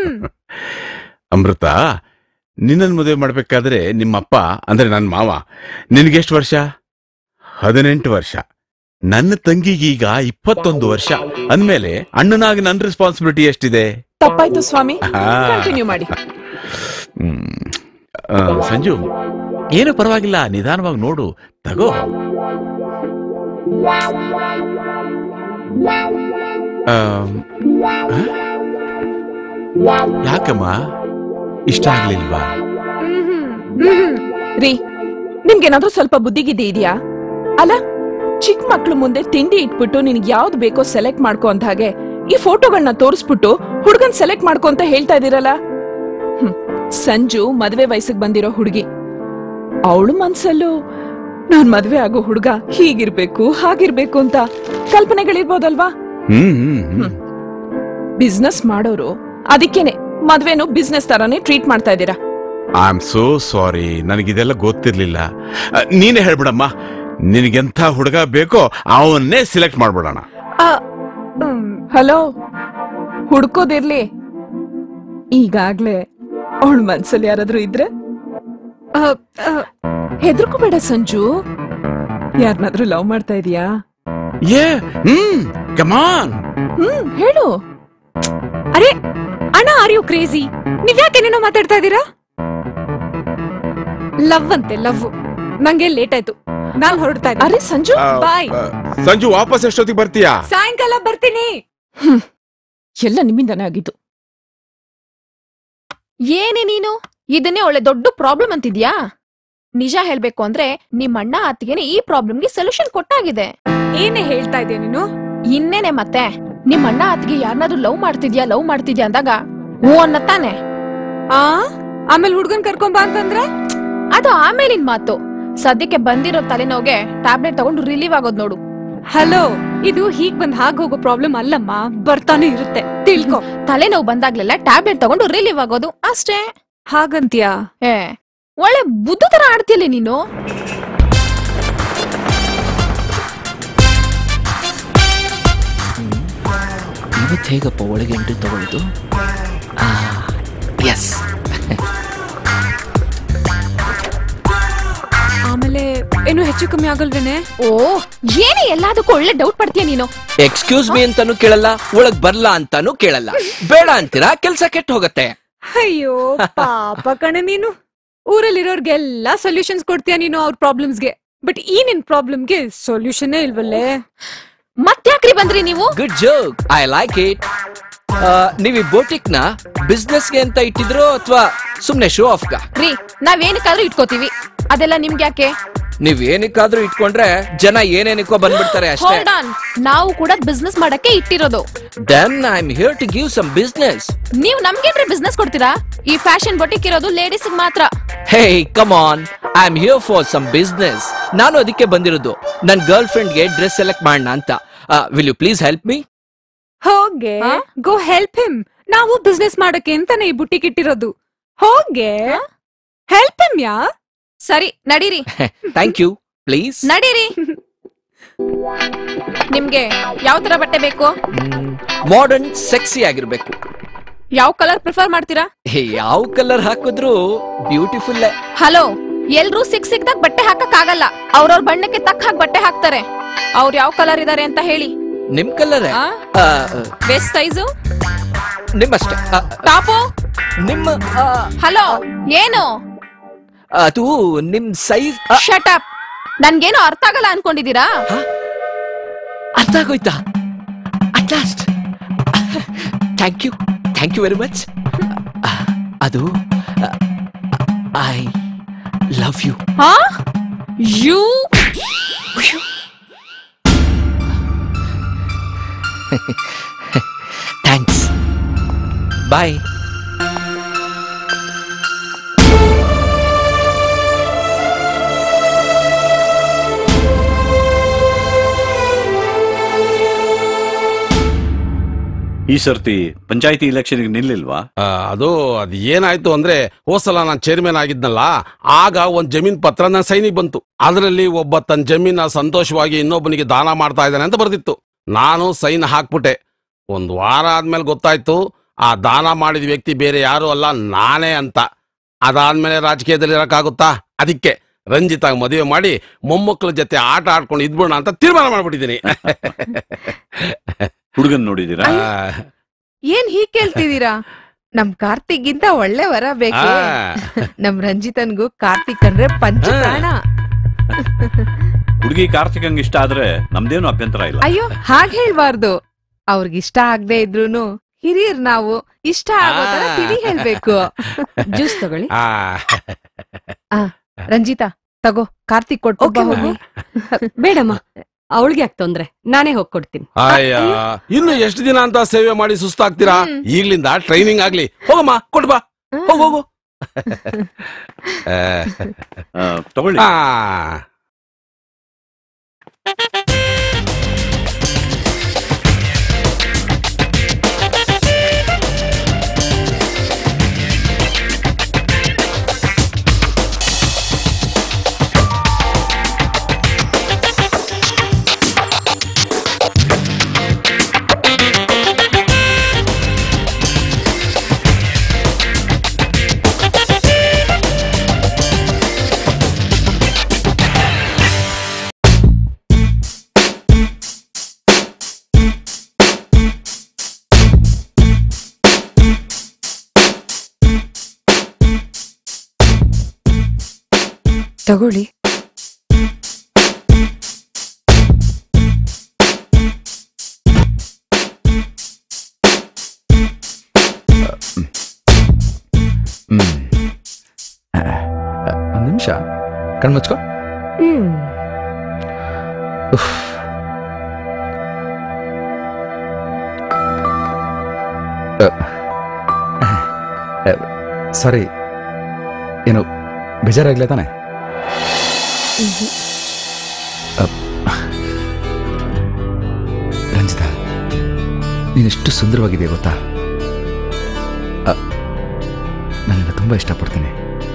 ಅಮೃತ ನಿನ್ನನ್ ಮದುವೆ ಮಾಡ್ಬೇಕಾದ್ರೆ ನಿಮ್ಮಪ್ಪ ಅಂದ್ರೆ ನನ್ನ ಮಾವ ನಿನ್ಗೆಷ್ಟು ವರ್ಷ ಹದಿನೆಂಟು ವರ್ಷ ನನ್ನ ತಂಗಿಗೀಗ ಇಪ್ಪತ್ತೊಂದು ವರ್ಷ ಅಂದ್ಮೇಲೆ ಅಣ್ಣನಾಗಿ ನನ್ನ ರೆಸ್ಪಾನ್ಸಿಬಿಲಿಟಿ ಎಷ್ಟಿದೆ ತಪ್ಪಾಯ್ತು ಸ್ವಾಮಿ ಆಹಾ. ಕಂಟಿನ್ಯೂ ಮಾಡಿ ಹ್ಮ್. ಆ, ಸಂಜು ಏನು ಪರವಾಗಿಲ್ಲ ನಿಧಾನವಾಗಿ ನೋಡು ತಗೋ ಆಮ್, ಆ? ಯಾಕಮ್ಮ ಇಷ್ಟ ಆಗ್ಲಿಲ್ವಾ ರೀ ನಿಮ್ಗೇನಾದ್ರೂ ಸ್ವಲ್ಪ ಬುದ್ಧಿಗಿದ್ದಿ ಇದೆಯಾ ಅಲ್ಲ ಚಿಕ್ಕ ಮಕ್ಳು ಮುಂದೆ ತಿಂಡಿ ಇಟ್ಬಿಟ್ಟು ನಿನ್ಗೆ ಯಾವ್ದು ಬೇಕೋ ಸೆಲೆಕ್ಟ್ ಮಾಡ್ಕೋ ಅಂತ ಹಾಗೆ ಈ ಫೋಟೋಗಳನ್ನ ತೋರಿಸ್ಬಿಟ್ಟು ಹುಡುಗನ್ ಸೆಲೆಕ್ಟ್ ಮಾಡ್ಕೊ ಅಂತ ಹೇಳ್ತಾ ಇದೀರಲ್ಲ ಹ್ಮ್. ಸಂಜು ಮದ್ವೆ ವಯಸ್ಸಿಗೆ ಬಂದಿರೋ ಹುಡುಗಿ ಅವಳು ಮನ್ಸಲ್ಲೂ ನಾನ್ ಮದ್ವೆ ಆಗೋ ಹುಡುಗ ಹೀಗಿರ್ಬೇಕು ಹಾಗಿರ್ಬೇಕು ಅಂತ ಕಲ್ಪನೆಗಳಿರ್ಬೋದಲ್ವಾ ಹ್ಮ್ ಹ್ಮ್ ಹ್ಮ್ ಬಿಸ್ನೆಸ್ ಮಾಡೋರು ಅದಕ್ಕೇನೆ ಮದ್ವೆನು ಬಿಸ್ನೆಸ್ ತರಾನೇ ಟ್ರೀಟ್ ಮಾಡ್ತಾ ಇದ್ದೀರಾ ಐ ಆಮ್ ಸೋ ಸಾರಿ ನನಗಿದೆಲ್ಲ ಗೊತ್ತಿರ್ಲಿಲ್ಲ ಆ, ನೀನೇ ಹೇಳ್ಬಿಡಮ್ಮ ನಿನಗೆಂಥ ಹುಡುಗ ಬೇಕೋ ಅವನ್ನೇ ಸಿಲೆಕ್ಟ್ ಮಾಡ್ಬಿಡೋಣ ಹಲೋ ಹುಡ್ಕೋದಿರ್ಲಿ ಈಗಾಗ್ಲೇ ಅವಳ ಮನ್ಸಲ್ಲಿ ಯಾರಾದ್ರೂ ಇದ್ರೆ ಹೆದರ್ಕೋಬೇಡ ಸಂಜು ಯಾರನ್ನಾದ್ರೂ ಲವ್ ಮಾಡ್ತಾ ಇದೀಯಾ ಏ ಹ್ಮ್ ಕಮಾನ್ ಹ್ಮ್ ಹೇಳು ಅರೆ ಅಣ್ಣ ಆರ್ ಯು ಕ್ರೇಜಿ ನೀವ್ ಯಾಕೇನೇನೋ ಮಾತಾಡ್ತಾ ಇದ್ದೀರಾ ಲವ್ ಅಂತೆ ಲವ್ ನಂಗೆ ಲೇಟ್ ಆಯ್ತು ನಾನ್ ಹೊರಡ್ತಾ ಇದ್ದೆ ಅರೆ ಸಂಜು ಬಾಯ್ ಸಂಜು ವಾಪಸ್ ಎಷ್ಟೊತ್ತಿಗೆ ಬರ್ತೀಯಾ ಸಾಯಂಕಾಲ ಬರ್ತೀನಿ ಎಲ್ಲ ನಿಮ್ಮಿಂದಾನೇ ಆಗಿದ್ದು ಏನೇ ನೀನು ಇದನ್ನೇ ಒಳ್ಳೆ ದೊಡ್ಡ ಪ್ರಾಬ್ಲಮ್ ಅಂತಿದ್ಯಾ ನಿಜ ಹೇಳ್ಬೇಕು ಅಂದ್ರೆ ನಿಮ್ ಅಣ್ಣ ಅತ್ತಿಗೆನೆ ಈ ಪ್ರಾಬ್ಲಮ್ಗೆ ಸೊಲ್ಯೂಷನ್ ಕೊಟ್ಟಾಗಿದೆ ಏನೇ ಹೇಳ್ತಾ ಇದೀಯ ನೀನು ಇನ್ನೇನೆ ಮತ್ತೆ ನಿಮ್ ಅಣ್ಣ ಅತ್ತಿಗೆ ಯಾರನ್ನಾದ್ರೂ ಲವ್ ಮಾಡ್ತಿದ್ಯಾ ಲವ್ ಮಾಡ್ತಿದ್ಯಾ ಅಂದಾಗ ಹ್ಞೂ ಅನ್ನತ್ತಾನೆ ಆ ಆಮೇಲೆ ಹುಡ್ಗನ್ ಕರ್ಕೊಂಬ ಅಂತಂದ್ರೆ ಅದು ಆಮೇಲಿನ ಮಾತು ಸದ್ಯಕ್ಕೆ ಬಂದಿರೋ ತಲೆನೋವ್ಗೆ ಟ್ಯಾಬ್ಲೆಟ್ ತಗೊಂಡು ರಿಲೀವ್ ಆಗೋದ್ ನೋಡು ಹಲೋ ಇದು ಹೀಗ್ ಬಂದ್ ಹಾಗ್ ಹೋಗೋ ಪ್ರಾಬ್ಲಮ್ ಅಲ್ಲಮ್ಮ ಬರ್ತಾನೆ ಇರುತ್ತೆ ತಿಳ್ಕೊ ತಲೆನೋವು ಬಂದಾಗ್ಲೆಲ್ಲ ಟ್ಯಾಬ್ಲೆಟ್ ತಗೊಂಡು ರಿಲೀವ್ ಆಗೋದು ಅಷ್ಟೇ ಹಾಗಂತ್ಯಾ ಏ ಒಳ್ಳೆ ಬುದ್ಧ ತರ ಆಡ್ತಿಯಲ್ಲ ನೀನು ಇವತ್ತು ಹೇಗಪ್ಪ ಒಳಗೆ ಎಂಟ್ರಿ ತಗೊಳ್ಳೋದು ಎಸ್ ಆಮೇಲೆ ಏನು ಹೆಚ್ಚು ಕಮ್ಮಿ ಆಗಲ್ವೇನೆ ಓ ಏನೇ ಎಲ್ಲದಕ್ಕೂ ಒಳ್ಳೆ ಡೌಟ್ ಪಡ್ತೀಯ ನೀನು ಎಕ್ಸ್ಕ್ಯೂಸ್ ಮೀ ಅಂತಾನು ಕೇಳಲ್ಲ ಒಳಗ್ ಬರ್ಲಾ ಅಂತಾನು ಕೇಳಲ್ಲ ಬೇಡ ಅಂತೀರಾ ಕೆಲ್ಸ ಕೆಟ್ಟ ಹೋಗತ್ತೆ ಅಯ್ಯೋ ಪಾಪ ಕಣೆ ನೀನು ಊರಲ್ಲಿರೋರ್ಗೆಲ್ಲ ಸೊಲ್ಯೂಷನ್ಸ್ ಕೊಡ್ತೀಯ ನೀನು ಅವ್ರ ಪ್ರಾಬ್ಲಮ್ಸ್ಗೆ ಬಟ್ ಈ ನಿನ್ ಪ್ರಾಬ್ಲಮ್ಗೆ ಸೊಲ್ಯೂಷನ್ನೇ ಇಲ್ವಲ್ಲೇ ಮತ್ತ್ಯಾಕ್ರಿ ಬಂದ್ರಿ ನೀವು good joke I like it ನೀವ್ ಈ ಬೋಟಿಕ್ ನ ಬಿಸ್ನೆಸ್ ಗೆ ಅಂತ ಇಟ್ಟಿದ್ರು ಅಥವಾ ಸುಮ್ನೆ ಶೋ ಆಫ್ ಗ ರೀ ನಾವೇನಕ್ಕಾದ್ರೂ ಇಟ್ಕೋತೀವಿ ಅದೆಲ್ಲ ನಿಮ್ಗೆ ಯಾಕೆ ನೀವ್ ಏನಕ್ಕಾದ್ರೂ ಇಟ್ಕೊಂಡ್ರೆ ಜನ ಏನೇನಕ್ಕೋ ಬಂದ್ಬಿಡ್ತಾರೆ ಅಷ್ಟೇ ಹೋಲ್ಡ್ ಆನ್ ನಾವು ಕೂಡ ಬಿಸ್ನೆಸ್ ಮಾಡಕ್ಕೆ ಇಟ್ಟಿರೋದು then I am here to give some business ನೀವು ನಮ್ಗೇನ್ರಿ ಬಿಸ್ನೆಸ್ ಕೊಡ್ತೀರಾ ಈ ಫ್ಯಾಷನ್ ಬೊಟಿಕ್ ಇರೋದು ಲೇಡೀಸ್ ಮಾತ್ರ hey come on I am here for some business ನಾನು ಅದಕ್ಕೆ ಬಂದಿರೋದು ನನ್ ಗರ್ಲ್ ಫ್ರೆಂಡ್ಗೆ ಡ್ರೆಸ್ ಸೆಲೆಕ್ಟ್ ಮಾಡೋಣ ಅಂತ will you please help me ಹೋಗೆ ಗೋ ಹೆಲ್ಪ್ ಹಿಮ್ ನಾವು ಬಿಸ್ನೆಸ್ ಮಾಡಕ್ಕೆ ಅಂತಾನೆ ಈ ಬುಟ್ಟಿಗೆ ಇಟ್ಟಿರೋದು ಹೋಗೆ ಹೆಲ್ಪ್ ಹಿಮ್ ಯಾ ಸರಿ ನಡೀರಿ ಥ್ಯಾಂಕ್ ಯು ಪ್ಲೀಸ್ ನಡೀರಿ ನಿಮ್ಗೆ ಯಾವ ತರ ಬಟ್ಟೆ ಬೇಕು ಮಾಡರ್ನ್ ಸೆಕ್ಸಿ ಆಗಿರ್ಬೇಕು ಯಾವ ಕಲರ್ ಪ್ರಿಫರ್ ಮಾಡ್ತೀರಾ ಯಾವ ಕಲರ್ ಹಾಕಿದ್ರು ಬ್ಯೂಟಿಫುಲ್ ಹಲೋ ಎಲ್ರೂ ಸಿಕ್ ಸಿಕ್ದಾಗ ಬಟ್ಟೆ ಹಾಕಕ್ ಆಗಲ್ಲ ಅವ್ರವ್ರ ಬಣ್ಣಕ್ಕೆ ತಕ್ಕ ಹಾಕ್ ಬಟ್ಟೆ ಹಾಕ್ತಾರೆ ಅವ್ರು ಯಾವ ಕಲರ್ ಇದಾರೆ ಅಂತ ಹೇಳಿ ನಿಮ್ ಕಲರ್ ವೆಸ್ಟ್ ಸೈಜು ನಿಮ್ಮಷ್ಟೇ ಆ, ಟಾಪು ನಿಮ್ಮ ಹಲೋ ಏನು ಅದು ನಿಮ್ ಸೈಜ್ ಶಟ್ ಅಪ್ ನನ್ಗೇನು ಅರ್ಥ ಆಗಲ್ಲ ಅನ್ಕೊಂಡಿದೀರಾ ಅರ್ಥ ಆಗೋಯ್ತಾ at last thank you thank you very much ಅದು ಐ ಲವ್ ಯು ಹಾ ಯು ಥ್ಯಾಂಕ್ಸ್ ಬಾಯ್ ಈ ಸರ್ತಿ ಪಂಚಾಯತಿ ಇಲೆಕ್ಷನ್ಗೆ ನಿಲ್ಲಿಲ್ವಾ ಆ, ಅದು ಅದು ಏನಾಯ್ತು ಅಂದ್ರೆ ಹೋಸಲ ನಾನು ಚೇರ್ಮನ್ ಆಗಿದ್ನಲ್ಲ ಆಗ ಒಂದ್ ಜಮೀನ್ ಪತ್ರ ನನ್ನ ಸೈನಿಗೆ ಬಂತು ಅದರಲ್ಲಿ ಒಬ್ಬ ತನ್ನ ಜಮೀನ ಸಂತೋಷವಾಗಿ ಇನ್ನೊಬ್ಬನಿಗೆ ದಾನ ಮಾಡ್ತಾ ಇದ್ದಾನೆ ಅಂತ ಬರ್ದಿತ್ತು ನಾನು ಸೈನ್ ಹಾಕ್ಬಿಟ್ಟೆ ಒಂದ್ ವಾರ ಆದ್ಮೇಲೆ ಗೊತ್ತಾಯ್ತು ಆ ದಾನ ಮಾಡಿದ ವ್ಯಕ್ತಿ ಬೇರೆ ಯಾರು ಅಲ್ಲ ನಾನೇ ಅಂತ ಅದಾದ್ಮೇಲೆ ರಾಜಕೀಯದಲ್ಲಿ ಇರಕ್ಕಾಗುತ್ತಾ ಅದಕ್ಕೆ ರಂಜಿತಾಗ್ ಮದುವೆ ಮಾಡಿ ಮೊಮ್ಮಕ್ಕಳ ಜೊತೆ ಆಟ ಆಡ್ಕೊಂಡು ಇದ್ಬಿಡೋಣ ಅಂತ ತೀರ್ಮಾನ ಮಾಡ್ಬಿಟ್ಟಿದ್ದೀನಿ ಹುಡುಗನ್ ನೋಡಿದೀರಾ ಏನ್ ಹೀಗ್ ಕೇಳ್ತಿದೀರಾ ನಮ್ ಕಾರ್ತಿಕ್ಗಿಂತ ಒಳ್ಳೆ ವರ ಬೇಕು ಆ. ನಮ್ ರಂಜಿತನ್ಗೂ ಕಾರ್ತಿಕ್ ಅಂದ್ರೆ ಪಂಚ ಪ್ರಾಣ ಹುಡುಗಿ ಕಾರ್ತಿಕಂಗ್ ಇಷ್ಟ ಆದ್ರೆ ನಮ್ದೇನು ಅಭ್ಯಂತರ ಇಲ್ಲ ಅಯ್ಯೋ ಹಾಗ್ ಹೇಳ್ಬಾರ್ದು ಅವ್ರಿಗಿಷ್ಟ ಆಗದೆ ಇದ್ರೂನು ಹಿರಿಯರ್ ನಾವು ಇಷ್ಟ ಆಗೋ ತರ ತಿಳಿ ಹೇಳ್ಬೇಕು ಜ್ಯೂಸ್ ತಗೊಳ್ಳಿ ಆ, ರಂಜಿತಾ ತಗೋ ಕಾರ್ತಿಕ್ ಕೊಟ್ಟು Okay, ಹೋಗು ಬೇಡಮ್ಮ ಅವಳಿಗೆ ಯಾಕೆ ತೊಂದ್ರೆ ನಾನೇ ಹೋಗ್ಕೊಡ್ತೀನಿ ಅಯ್ಯ ಇನ್ನು ಎಷ್ಟು ದಿನ ಅಂತ ಸೇವೆ ಮಾಡಿ ಸುಸ್ತಾಗ್ತೀರಾ ಈಗ್ಲಿಂದ ಟ್ರೈನಿಂಗ್ ಆಗ್ಲಿ ಹೋಗಮ್ಮ ಕೊಟ್ಟು ಬಾ ಹೋಗು ಹೋಗು ತಗೊಳ್ಳಿ ಆ. ತಗೊಳ್ಳಿ ಹ್ಮ್ ಒಂದ್ ನಿಮಿಷ ಕಣ್ಮುಚ್ಕೋ ಹ್ಮ್ ಉಫ್. ಸಾರಿ ಏನು ಬೇಜಾರಾಗ್ಲೇ ತಾನೆ ಅಪ್. ರಂಜಿತಾ ನೀನೆಷ್ಟು ಸುಂದರವಾಗಿದೆ ಗೊತ್ತಾ ಅ, ನಾನಿನ್ನ ತುಂಬಾ ಇಷ್ಟಪಡ್ತೀನಿ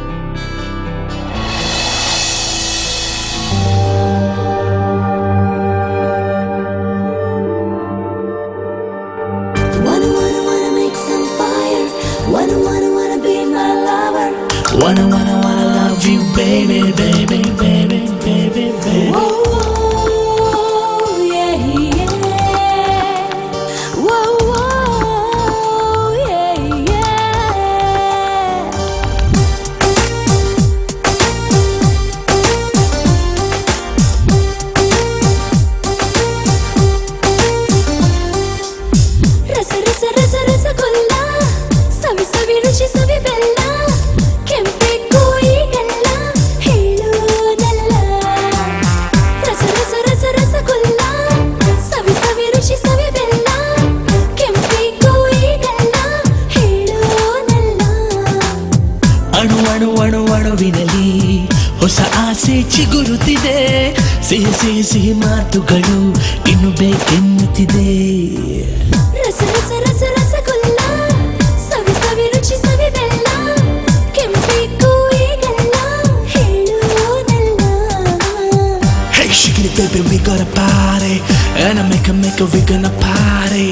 Wanna, wanna, wanna make some fire. Wanna, wanna, wanna be my lover. Wanna, wanna, wanna love you, baby, baby, baby, baby, baby. Whoa, yeah, yeah. Whoa, whoa, yeah, yeah. ರಸ ರಸ ರಸ ರಸಗುಲ್ಲ ಸವಿ ಸವಿ ರುಚಿ ಸವಿ ಬೆಲ್ಲ ಕೆಂಪೆ ಕೋಯಿಗಲ್ಲ ಹೇಳೋದಲ್ಲ ರಸ ರಸ ರಸ ರಸಗುಲ್ಲ ಸವಿ ಸವಿ ರುಚಿ ಸವಿ ಬೆಲ್ಲ ಕೆಂಪೆ ಕೋಯಿಗಲ್ಲ ಹೇಳೋದಲ್ಲ ಅಣು ಅಣು ಅಣು ಅಣುವಿನಲ್ಲಿ ಹೊಸ ಆಸೆ ಚಿಗುರುತ್ತಿದೆ ಸಿಹಿ ಸಿಹಿ ಸಿಹಿ ಮಾತುಗಳು ಇನ್ನು ಬೇಕೆನ್ನುತ್ತಿದೆ ರಸ ರಸ ರಸ ರಸಗುಲ್ಲ ಸವಿ ಸವಿ ರುಚಿ ಸವಿ ಬೆಲ್ಲ ಕೆಂಪೇಕು ಈಗಲ್ಲ ಹೇಳುವುದಲ್ಲ Hey, shake it, baby, we got a party. And I make a make a we gonna party.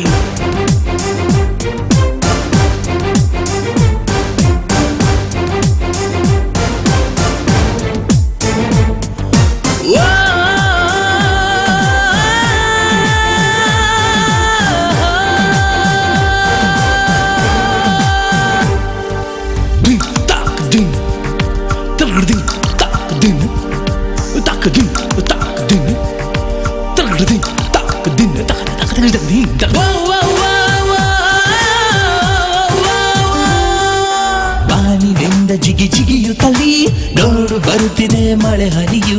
Ding, tak, ding. Tak, ding, tak, ding. Tak, ding, tak, ding. Tak, ding, tak, ding. Tak, tak, tak, ding, tak. ಬಾನಿನಿಂದ ಜಿಗಿ ಜಿಗಿಯುತ್ತಲಿ ನೋಡು ಬರುತ್ತಿದೆ ಮಳೆ ಹನಿಯು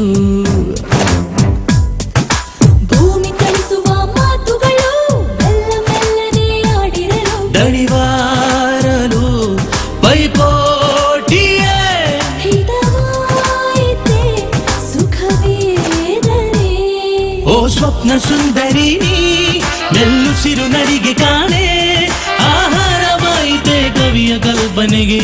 ಭೂಮಿ ಕಳಿಸುವ ಮಾತುಗಳು ಮೆಲ್ಲ ಮೆಲ್ಲನೆ ಆಡಿರಲು ದಣಿವಾರಲು ಪೈಪೋಟಿಯೇ ಹಿತವಾಯಿತೆ ಸುಖವೇದನೆ ಓ ಸ್ವಪ್ನ ಸುಂದರಿ ನೀ ಮೆಲ್ಲುಸಿರು ನಡಿಗೆ ಕಾಣೆ ಆಹಾರವಾಯಿತೆ ಕವಿಯ ಕಲ್ಪನೆಗೆ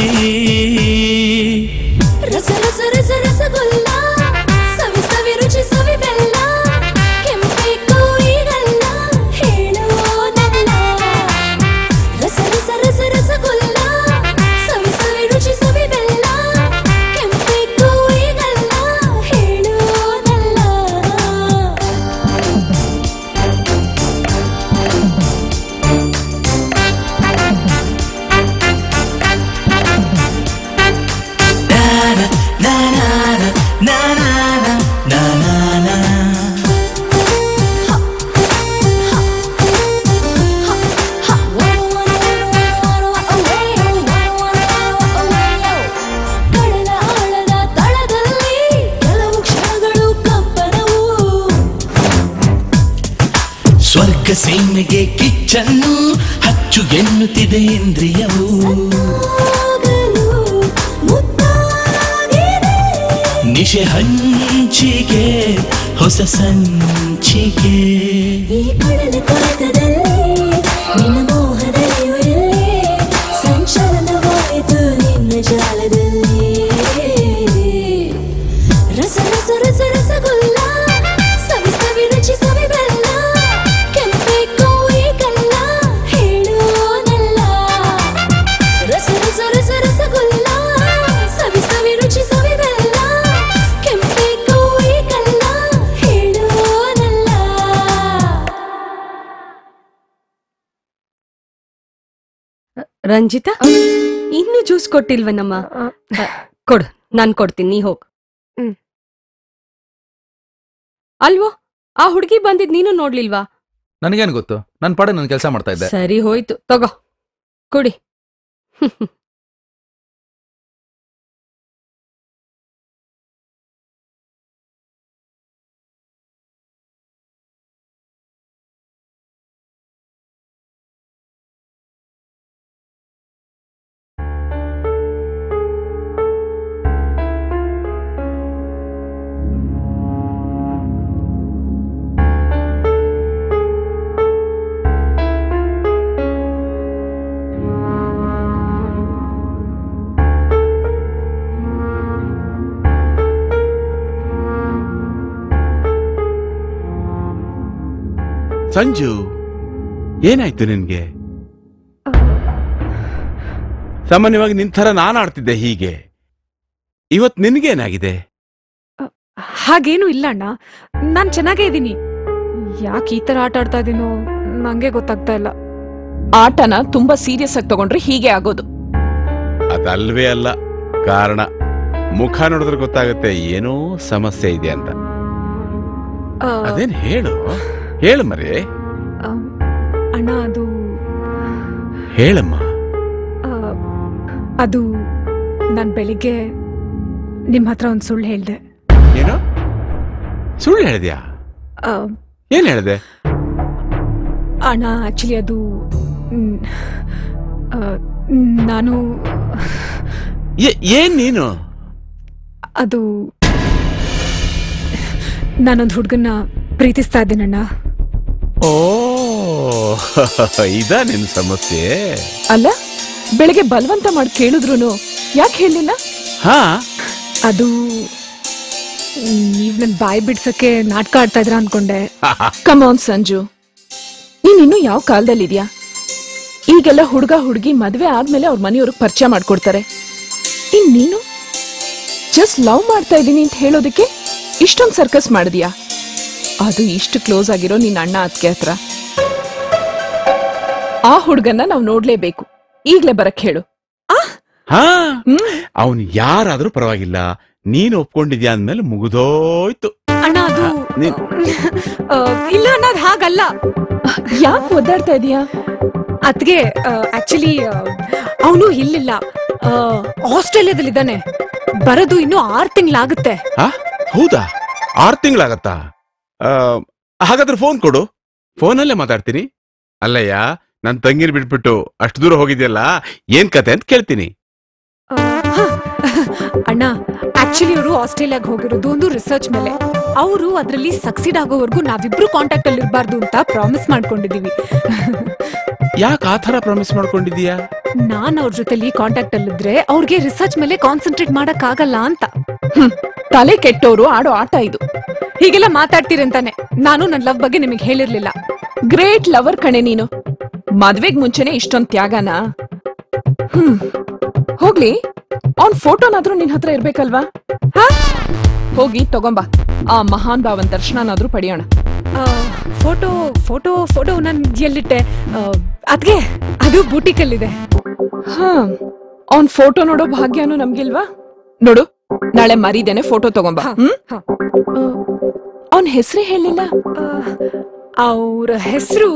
ರಸ ರಸ ರಸ ರಸಗುಲ್ಲ ಸವಿ ಸವಿ ರುಚಿ ಸವಿ ಬೆಲ್ಲ ಕೆಂಪೇಕು ಈಗಲ್ಲ ಹೇಳುವುದಲ್ಲ ರಸ ರಸ ರಸ ರಸಗುಲ್ಲ ಸವಿ ಸವಿ ರುಚಿ ಸವಿ ಬೆಲ್ಲ ಕೆಂಪೇಕು ಈಗಲ್ಲ ಹೇಳುವುದಲ್ಲ na na na na na na na na ಕಡಲ ಆಳದ ತಳದಲ್ಲಿ ಕೆಲವು ಕ್ಷಣಗಳು ಕಂಪನವು ಸ್ವರ್ಗ ಸೀಮೆಗೆ ಕಿಚ್ಚನ್ನು ಹಚ್ಚು ಎನ್ನುತ್ತಿದೆ ಇಂದ್ರಿಯವು ನಿಶೆ ಹಂಚಿಕೆ ಹೊಸ ಸಂಚಿಕೆ ಈ ಕಡಲ ಕೊರಕದಲ್ಲಿ ನಿನ್ನ ಮೋಹದಲ್ಲಿಯೂ ಇಲ್ಲೇ ಸಂಚಲನವಾಯಿತು ನಿನ್ನ ಜಾಲದಲ್ಲಿ ರಸ ರಸ ರಸ ರಸಗುಲ್ಲ ಸವಿ ಸವಿ ರುಚಿ ಸವಿ ಬೆಲ್ಲ ಕೆಂಪೇಕು ಈಗಲ್ಲ ಹೇಳುವುದಲ್ಲ ರಸ ರಸ ರಸ ರಸಗುಲ್ಲ ಸವಿ ಸವಿ ರುಚಿ ಸವಿ ಬೆಲ್ಲ ಕೆಂಪೇಕು ಈಗಲ್ಲ ಹೇಳುವುದಲ್ಲ ರಂಜಿತಾ ಇನ್ನು ಜ್ಯೂಸ್ ಕೊಟ್ಟಿಲ್ವನಮ್ಮ ಕೊಡು ನಾನ್ ಕೊಡ್ತೀನಿ ನೀ ಹೋಗ್ ಅಲ್ವೋ ಆ ಹುಡುಗಿ ಬಂದಿದ್ ನೀನು ನೋಡ್ಲಿಲ್ವಾ ನನಗೇನು ಗೊತ್ತು ನನ್ನ ಪಾಡೆ ನನ್ನ ಕೆಲಸ ಮಾಡ್ತಾ ಇದ್ದೆ ಸರಿ ಹೋಯ್ತು ತಗೋ ಕುಡಿ ಸಂಜು ಏನಾಯ್ತು ನಿನ್ಗೆ ಸಾಮಾನ್ಯವಾಗಿ ನಿನ್ ಥರ ನಾನು ಆಡ್ತಿದ್ದೆ ಹೀಗೆ ಇವತ್ ನಿನ್ಗೇನಾಗಿದೆ ಹಾಗೇನು ಇಲ್ಲ ಅಣ್ಣ ನಾನ್ ಚೆನ್ನಾಗೇ ಇದ್ದೀನಿ ಯಾಕೆ ಈ ತರ ಆಟ ಆಡ್ತಾ ಇದೀನೋ ನಂಗೆ ಗೊತ್ತಾಗ್ತಾ ಇಲ್ಲ ಆಟನ ತುಂಬಾ ಸೀರಿಯಸ್ ಆಗಿ ತಗೊಂಡ್ರೆ ಹೀಗೆ ಆಗೋದು ಅದಲ್ವೇ ಅಲ್ಲ ಕಾರಣ ಮುಖ ನೋಡಿದ್ರೆ ಗೊತ್ತಾಗುತ್ತೆ ಏನೋ ಸಮಸ್ಯೆ ಇದೆ ಅಂತ ಆ, ಅದೇನ್ ಹೇಳು ಹೇಳು ಮರಿ ಆ, ಅಣ್ಣ ಅದು ಹೇಳಮ್ಮ ಆ, ಅದು ನಾನ್ ಬೆಳಿಗ್ಗೆ ನಿಮ್ ಹತ್ರ ಒಂದ್ ಸುಳ್ಳು ಹೇಳ್ದೆ ಏನು ಸುಳ್ಳು ಹೇಳಿದ್ಯಾ ಆ, ಏನ್ ಹೇಳಿದೆ ಅಣ್ಣ ಆಕ್ಚುಲಿ ಅದು ಮ್, ಆ, ನಾನು ಏ- ಏನ್ ನೀನು ಅದು ನಾನೊಂದು ಹುಡುಗನ್ನ ಪ್ರೀತಿಸ್ತಾ ಇದ್ದೀನಣ್ಣ ಓ ಇದ ನಿನ್ ಸಮಸ್ಯೆ ಅಲ್ಲ ಬೆಳಿಗ್ಗೆ ಬಲವಂತ ಮಾಡಿ ಕೇಳಿದ್ರು ಯಾಕೆ ಹೇಳಿಲ್ಲ ಹಾ ಅದು ನೀವ್ ನನ್ ಬಾಯಿ ಬಿಡ್ಸಕ್ಕೆ ನಾಟಕ ಆಡ್ತಾ ಇದ್ರ ಅನ್ಕೊಂಡೆ ಕಮಾನ್ ಸಂಜು ನೀನ್ ಇನ್ನು ಯಾವ ಕಾಲದಲ್ಲಿದ್ಯಾ ಈಗೆಲ್ಲ ಹುಡುಗ ಹುಡುಗಿ ಮದ್ವೆ ಆದ್ಮೇಲೆ ಅವ್ರ ಮನೆಯವ್ರಿಗೆ ಪರಿಚಯ ಮಾಡ್ಕೊಡ್ತಾರೆ ಇನ್ ನೀನು ಜಸ್ಟ್ ಲವ್ ಮಾಡ್ತಾ ಇದ್ದೀನಿ ಅಂತ ಹೇಳೋದಕ್ಕೆ ಇಷ್ಟೊಂದು ಸರ್ಕಸ್ ಮಾಡಿದ್ಯಾ ಅದು ಇಷ್ಟು ಕ್ಲೋಸ್ ಆಗಿರೋ ನಿನ್ನ ಅಣ್ಣ ಅತ್ಗೆ ಹತ್ರ ಆ ಹುಡುಗನ್ನ ನಾವು ನೋಡ್ಲೇಬೇಕು ಈಗ್ಲೇ ಬರಕ್ ಹೇಳು ಹಾ ಅವನ್ ಯಾರಾದ್ರೂ ಪರವಾಗಿಲ್ಲ ನೀನ್ ಒಪ್ಕೊಂಡಿದ್ಯಾ ಅಂದ್ಮೇಲೆ ಮುಗಿದೋಯ್ತು ಅಣ್ಣ ಅದು ನೀನ್ ಆ, ಇಲ್ಲ ಅನ್ನೋದ್ ಹಾಗಲ್ಲ ಯಾಕೆ ಒದ್ದಾಡ್ತಾ ಇದೀಯಾ ಅದ್ಗೆ ಆಕ್ಚುಲಿ ಅವನು ಇಲ್ಲಿಲ್ಲ ಆಸ್ಟ್ರೇಲಿಯಾದಲ್ಲಿದ್ದಾನೆ ಬರೋದು ಇನ್ನು ಆರ್ ತಿಂಗ್ಳಾಗುತ್ತೆ ಆ? ಹೌದಾ ಆರ್ ತಿಂಗಳಾಗತ್ತಾ ಹಾಗಾದ್ರೆ ಫೋನ್ ಕೊಡು ಫೋನಲ್ಲೇ ಮಾತಾಡ್ತೀನಿ ಅಲ್ಲಯ್ಯ ನನ್ ತಂಗಿನ ಬಿಟ್ಬಿಟ್ಟು ಅಷ್ಟು ದೂರ ಹೋಗಿದ್ಯಲ್ಲ ಏನ್ ಕತೆ ಅಂತ ಕೇಳ್ತೀನಿ ಅಣ್ಣ ಆಕ್ಚುಲಿ ಅವರು ಆಸ್ಟ್ರೇಲಿಯಾಗ ಹೋಗಿರೋದು ಒಂದು ರಿಸರ್ಚ್ ಮೇಲೆ ಅವರು ಅದ್ರಲ್ಲಿ ಸಕ್ಸೀಡ್ ಆಗೋವರೆಗೂ ನಾವಿಬ್ರು ಕಾಂಟ್ಯಾಕ್ಟ್ ಅಲ್ಲಿ ಇರಬಾರ್ದು ಅಂತ ಪ್ರಾಮಿಸ್ ಮಾಡ್ಕೊಂಡಿದೀವಿ ಯಾಕೆ ಆ ಥರ ಪ್ರಾಮಿಸ್ ಮಾಡ್ಕೊಂಡಿದೀಯಾ ನಾನ್ ಅವ್ರ ಜೊತೆಲಿ ಕಾಂಟ್ಯಾಕ್ಟ್ ಅಲ್ಲಿದ್ರೆ ಅವ್ರಿಗೆ ರಿಸರ್ಚ್ ಮೇಲೆ ಕಾನ್ಸಂಟ್ರೇಟ್ ಮಾಡಕ್ ಆಗಲ್ಲ ಅಂತ ತಲೆ ಕೆಟ್ಟೋರು ಆಡೋ ಆಟ ಇದು ಹೀಗೆಲ್ಲ ಮಾತಾಡ್ತೀರಂತಾನೆ ನಾನು ನನ್ನ ಲವ್ ಬಗ್ಗೆ ನಿಮಗೆ ಹೇಳಿರ್ಲಿಲ್ಲ ಗ್ರೇಟ್ ಲವರ್ ಕಣೆ ನೀನು ಮದ್ವೆಗ್ ಮುಂಚೆನೆ ಇಷ್ಟೊಂದ್ ತ್ಯಾಗನಾ ಹ್ಮ್ ಹೋಗ್ಲಿ ಅವ್ನ್ ಫೋಟೋನಾದ್ರೂ ನಿನ್ ಹತ್ರ ಇರ್ಬೇಕಲ್ವಾ ಹಾ? ಹೋಗಿ ತಗೊಂಬಾ ಆ ಮಹಾನ್ ಭಾವನ್ ದರ್ಶನನಾದ್ರೂ ಪಡೆಯೋಣ ಫೋಟೋ ಫೋಟೋ ಫೋಟೋ ನನ್ ಎಲ್ಲಿಟ್ಟೆ ಅದ್ಗೆ ಅದು ಬೂಟಿಕಲ್ಲಿದೆ ಹಾ ಅವ್ನ್ ಫೋಟೋ ನೋಡೋ ಭಾಗ್ಯನೂ ನಮ್ಗಿಲ್ವಾ ನೋಡು ನಾಳೆ ಮರಿದೇನೆ ಫೋಟೋ ತಗೊಂಬಾ ಹ್ಮ್ ಅವನ್ ಹೆಸರೇ ಹೇಳಿಲ್ಲ ಅವ್ರ ಹೆಸರು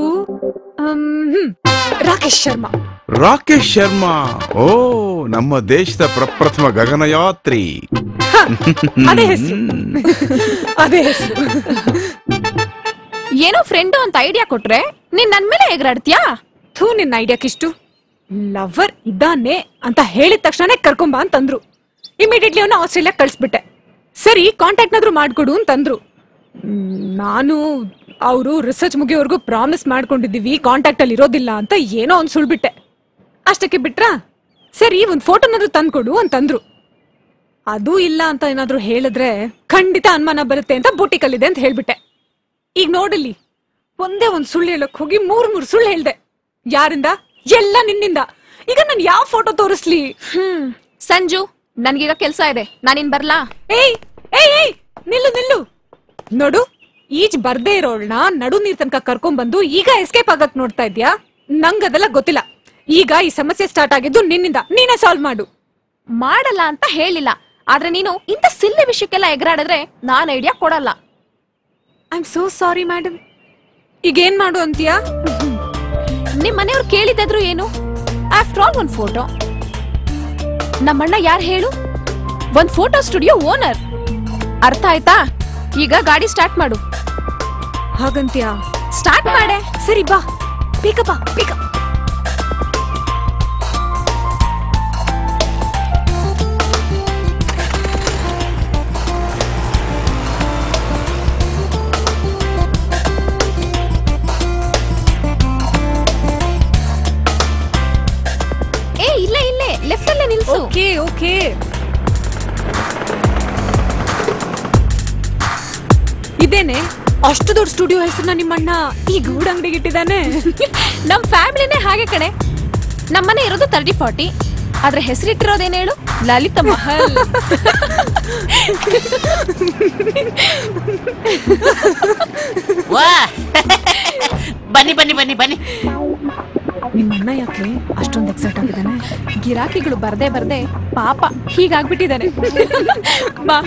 ರಾಕೇಶ್ ಶರ್ಮಾ ರಾಕೇಶ್ ಶರ್ಮಾ ಓ ನಮ್ಮ ದೇಶದ ಪ್ರಪ್ರಥಮ ಗಗನಯಾತ್ರಿ ಅದೇ ಹೆಸರು ಅದೇ ಹೆಸರು ಏನೋ ಫ್ರೆಂಡು ಅಂತ ಐಡಿಯಾ ಕೊಟ್ರೆ ನೀನ್ ನನ್ ಮೇಲೆ ಎಗರಾಡ್ತೀಯಾ ಥೂ ನಿನ್ನ ಐಡಿಯಾಕಿಷ್ಟು ಲವರ್ ಇದ್ದಾನೆ ಅಂತ ಹೇಳಿದ ತಕ್ಷಣನೇ ಕರ್ಕೊಂಬಾ ಅಂತಂದ್ರು ಇಮಿಡಿಯೇಟ್ಲಿ ಅವನ್ನ ಆಸ್ಟ್ರೇಲಿಯಾ ಕಳ್ಸ್ಬಿಟ್ಟೆ ಸರಿ ಕಾಂಟ್ಯಾಕ್ಟ್ ನಾದ್ರೂ ಮಾಡ್ಕೊಡು ಅಂತಂದ್ರು ಮ್, ನಾನು ಅವರು ರಿಸರ್ಚ್ ಮುಗಿಯೋವರೆಗೂ ಪ್ರಾಮಿಸ್ ಮಾಡ್ಕೊಂಡಿದೀವಿ ಕಾಂಟ್ಯಾಕ್ಟ್ ಅಲ್ಲಿ ಇರೋದಿಲ್ಲ ಅಂತ ಏನೋ ಒಂದ್ ಸುಳ್ಬಿಟ್ಟೆ ಅಷ್ಟಕ್ಕೆ ಬಿಟ್ರಾ ಸರಿ ಒಂದ್ ಫೋಟೋನಾದ್ರೂ ತಂದ್ಕೊಡು ಅಂತಂದ್ರು ಅದು ಇಲ್ಲ ಅಂತ ಏನಾದ್ರೂ ಹೇಳಿದ್ರೆ ಖಂಡಿತ ಅನುಮಾನ ಬರುತ್ತೆ ಅಂತ ಬೂಟಿಕಲ್ಲಿದೆ ಅಂತ ಹೇಳ್ಬಿಟ್ಟೆ ಈಗ ನೋಡಲಿ ಒಂದೇ ಒಂದ್ ಸುಳ್ಳು ಹೇಳಕ್ ಹೋಗಿ ಮೂರ್ ಮೂರ್ ಸುಳ್ಳು ಹೇಳ್ದೆ ಯಾರಿಂದ ಎಲ್ಲ ನಿನ್ನಿಂದ ಈಗ ನಾನು ಯಾವ ಫೋಟೋ ತೋರಿಸ್ಲಿ ಹ್ಮ್ ಸಂಜು ನನ್ಗೀಗ ಕೆಲ್ಸ ಇದೆ ನಾನಿನ್ ಬರ್ಲಾ ಏಯ್ ಏಯ್ ಏಯ್ ನಿಲ್ಲು ನಿಲ್ಲು ನೋಡು ಈಜ್ ಬರ್ದೇ ಇರೋಳ್ನ ನಡು ನೀರ್ ತನಕ ಕರ್ಕೊಂಡ್ ಬಂದು ಈಗ ಎಸ್ಕೇಪ್ ಆಗಕ್ ನೋಡ್ತಾ ಇದ್ಯಾ ನಂಗದೆಲ್ಲ ಗೊತ್ತಿಲ್ಲ ಈಗ ಈ ಸಮಸ್ಯೆ ಸ್ಟಾರ್ಟ್ ಆಗಿದ್ದು ನಿನ್ನಿಂದ ನೀನೇ ಸಾಲ್ವ್ ಮಾಡು ಮಾಡಲ್ಲ ಅಂತ ಹೇಳಿಲ್ಲ ಆದ್ರೆ ನೀನು ಇಂಥ ಸಿಲ್ಲಿ ವಿಷಯಕ್ಕೆಲ್ಲ ಎಗರಾಡಿದ್ರೆ ನಾನ್ ಐಡಿಯಾ ಕೊಡಲ್ಲ I am so sorry madam ಈಗ ಏನ್ ಮಾಡು ಅಂತೀಯಾ ನಿಮ್ ಮನೆಯವ್ರು ಕೇಳಿದ್ರು ಏನು ಆಫ್ಟರ್ ಆಲ್ ಒಂದ್ ಫೋಟೋ ನಮ್ಮಣ್ಣ ಯಾರು ಹೇಳು ಒಂದ್ ಫೋಟೋ ಸ್ಟುಡಿಯೋ ಓನರ್ ಅರ್ಥ ಆಯ್ತಾ ಈಗ ಗಾಡಿ ಸ್ಟಾರ್ಟ್ ಮಾಡು ಹಾಗಂತ್ಯಾ ಸ್ಟಾರ್ಟ್ ಮಾಡೆ ಸರಿ ಬಾ ಬೇಗ ಬಾ ಬೇಗ ಏ ಇಲ್ಲೇ ಇಲ್ಲೇ ಲೆಫ್ಟ್ ಅಲ್ಲೇ ನಿಲ್ಸು ಓಕೆ ಓಕೆ ಇದೇನೆ ಅಷ್ಟು ದೊಡ್ಡ ಸ್ಟುಡಿಯೋ ಹೆಸರನ್ನ ನಿಮ್ಮಣ್ಣ ಈ ಗೂಡ್ ಅಂಗಡಿಗೆ ಇಟ್ಟಿದ್ದಾನೆ ನಮ್ ಫ್ಯಾಮಿಲಿನೇ ಹಾಗೆ ಕಣೆ ನಮ್ಮನೆ ಇರೋದು ತರ್ಟಿ ಫಾರ್ಟಿ ಆದ್ರೆ ಹೆಸರಿಟ್ಟಿರೋದೇನು ಹೇಳು ಲಲಿತ ಮಹಲ್ ವಾ ಬನ್ನಿ ಬನ್ನಿ ಬನ್ನಿ ಬನ್ನಿ ನಿಮ್ಮಣ್ಣ ಯಾಕೆ ಅಷ್ಟೊಂದು ಎಕ್ಸೈಟ್ ಆಗಿದ್ದಾನೆ ಗಿರಾಕಿಗಳು ಬರ್ದೇ ಬರ್ದೇ ಪಾಪ ಹೀಗಾಗ್ಬಿಟ್ಟಿದ್ದಾನೆ ಬಾ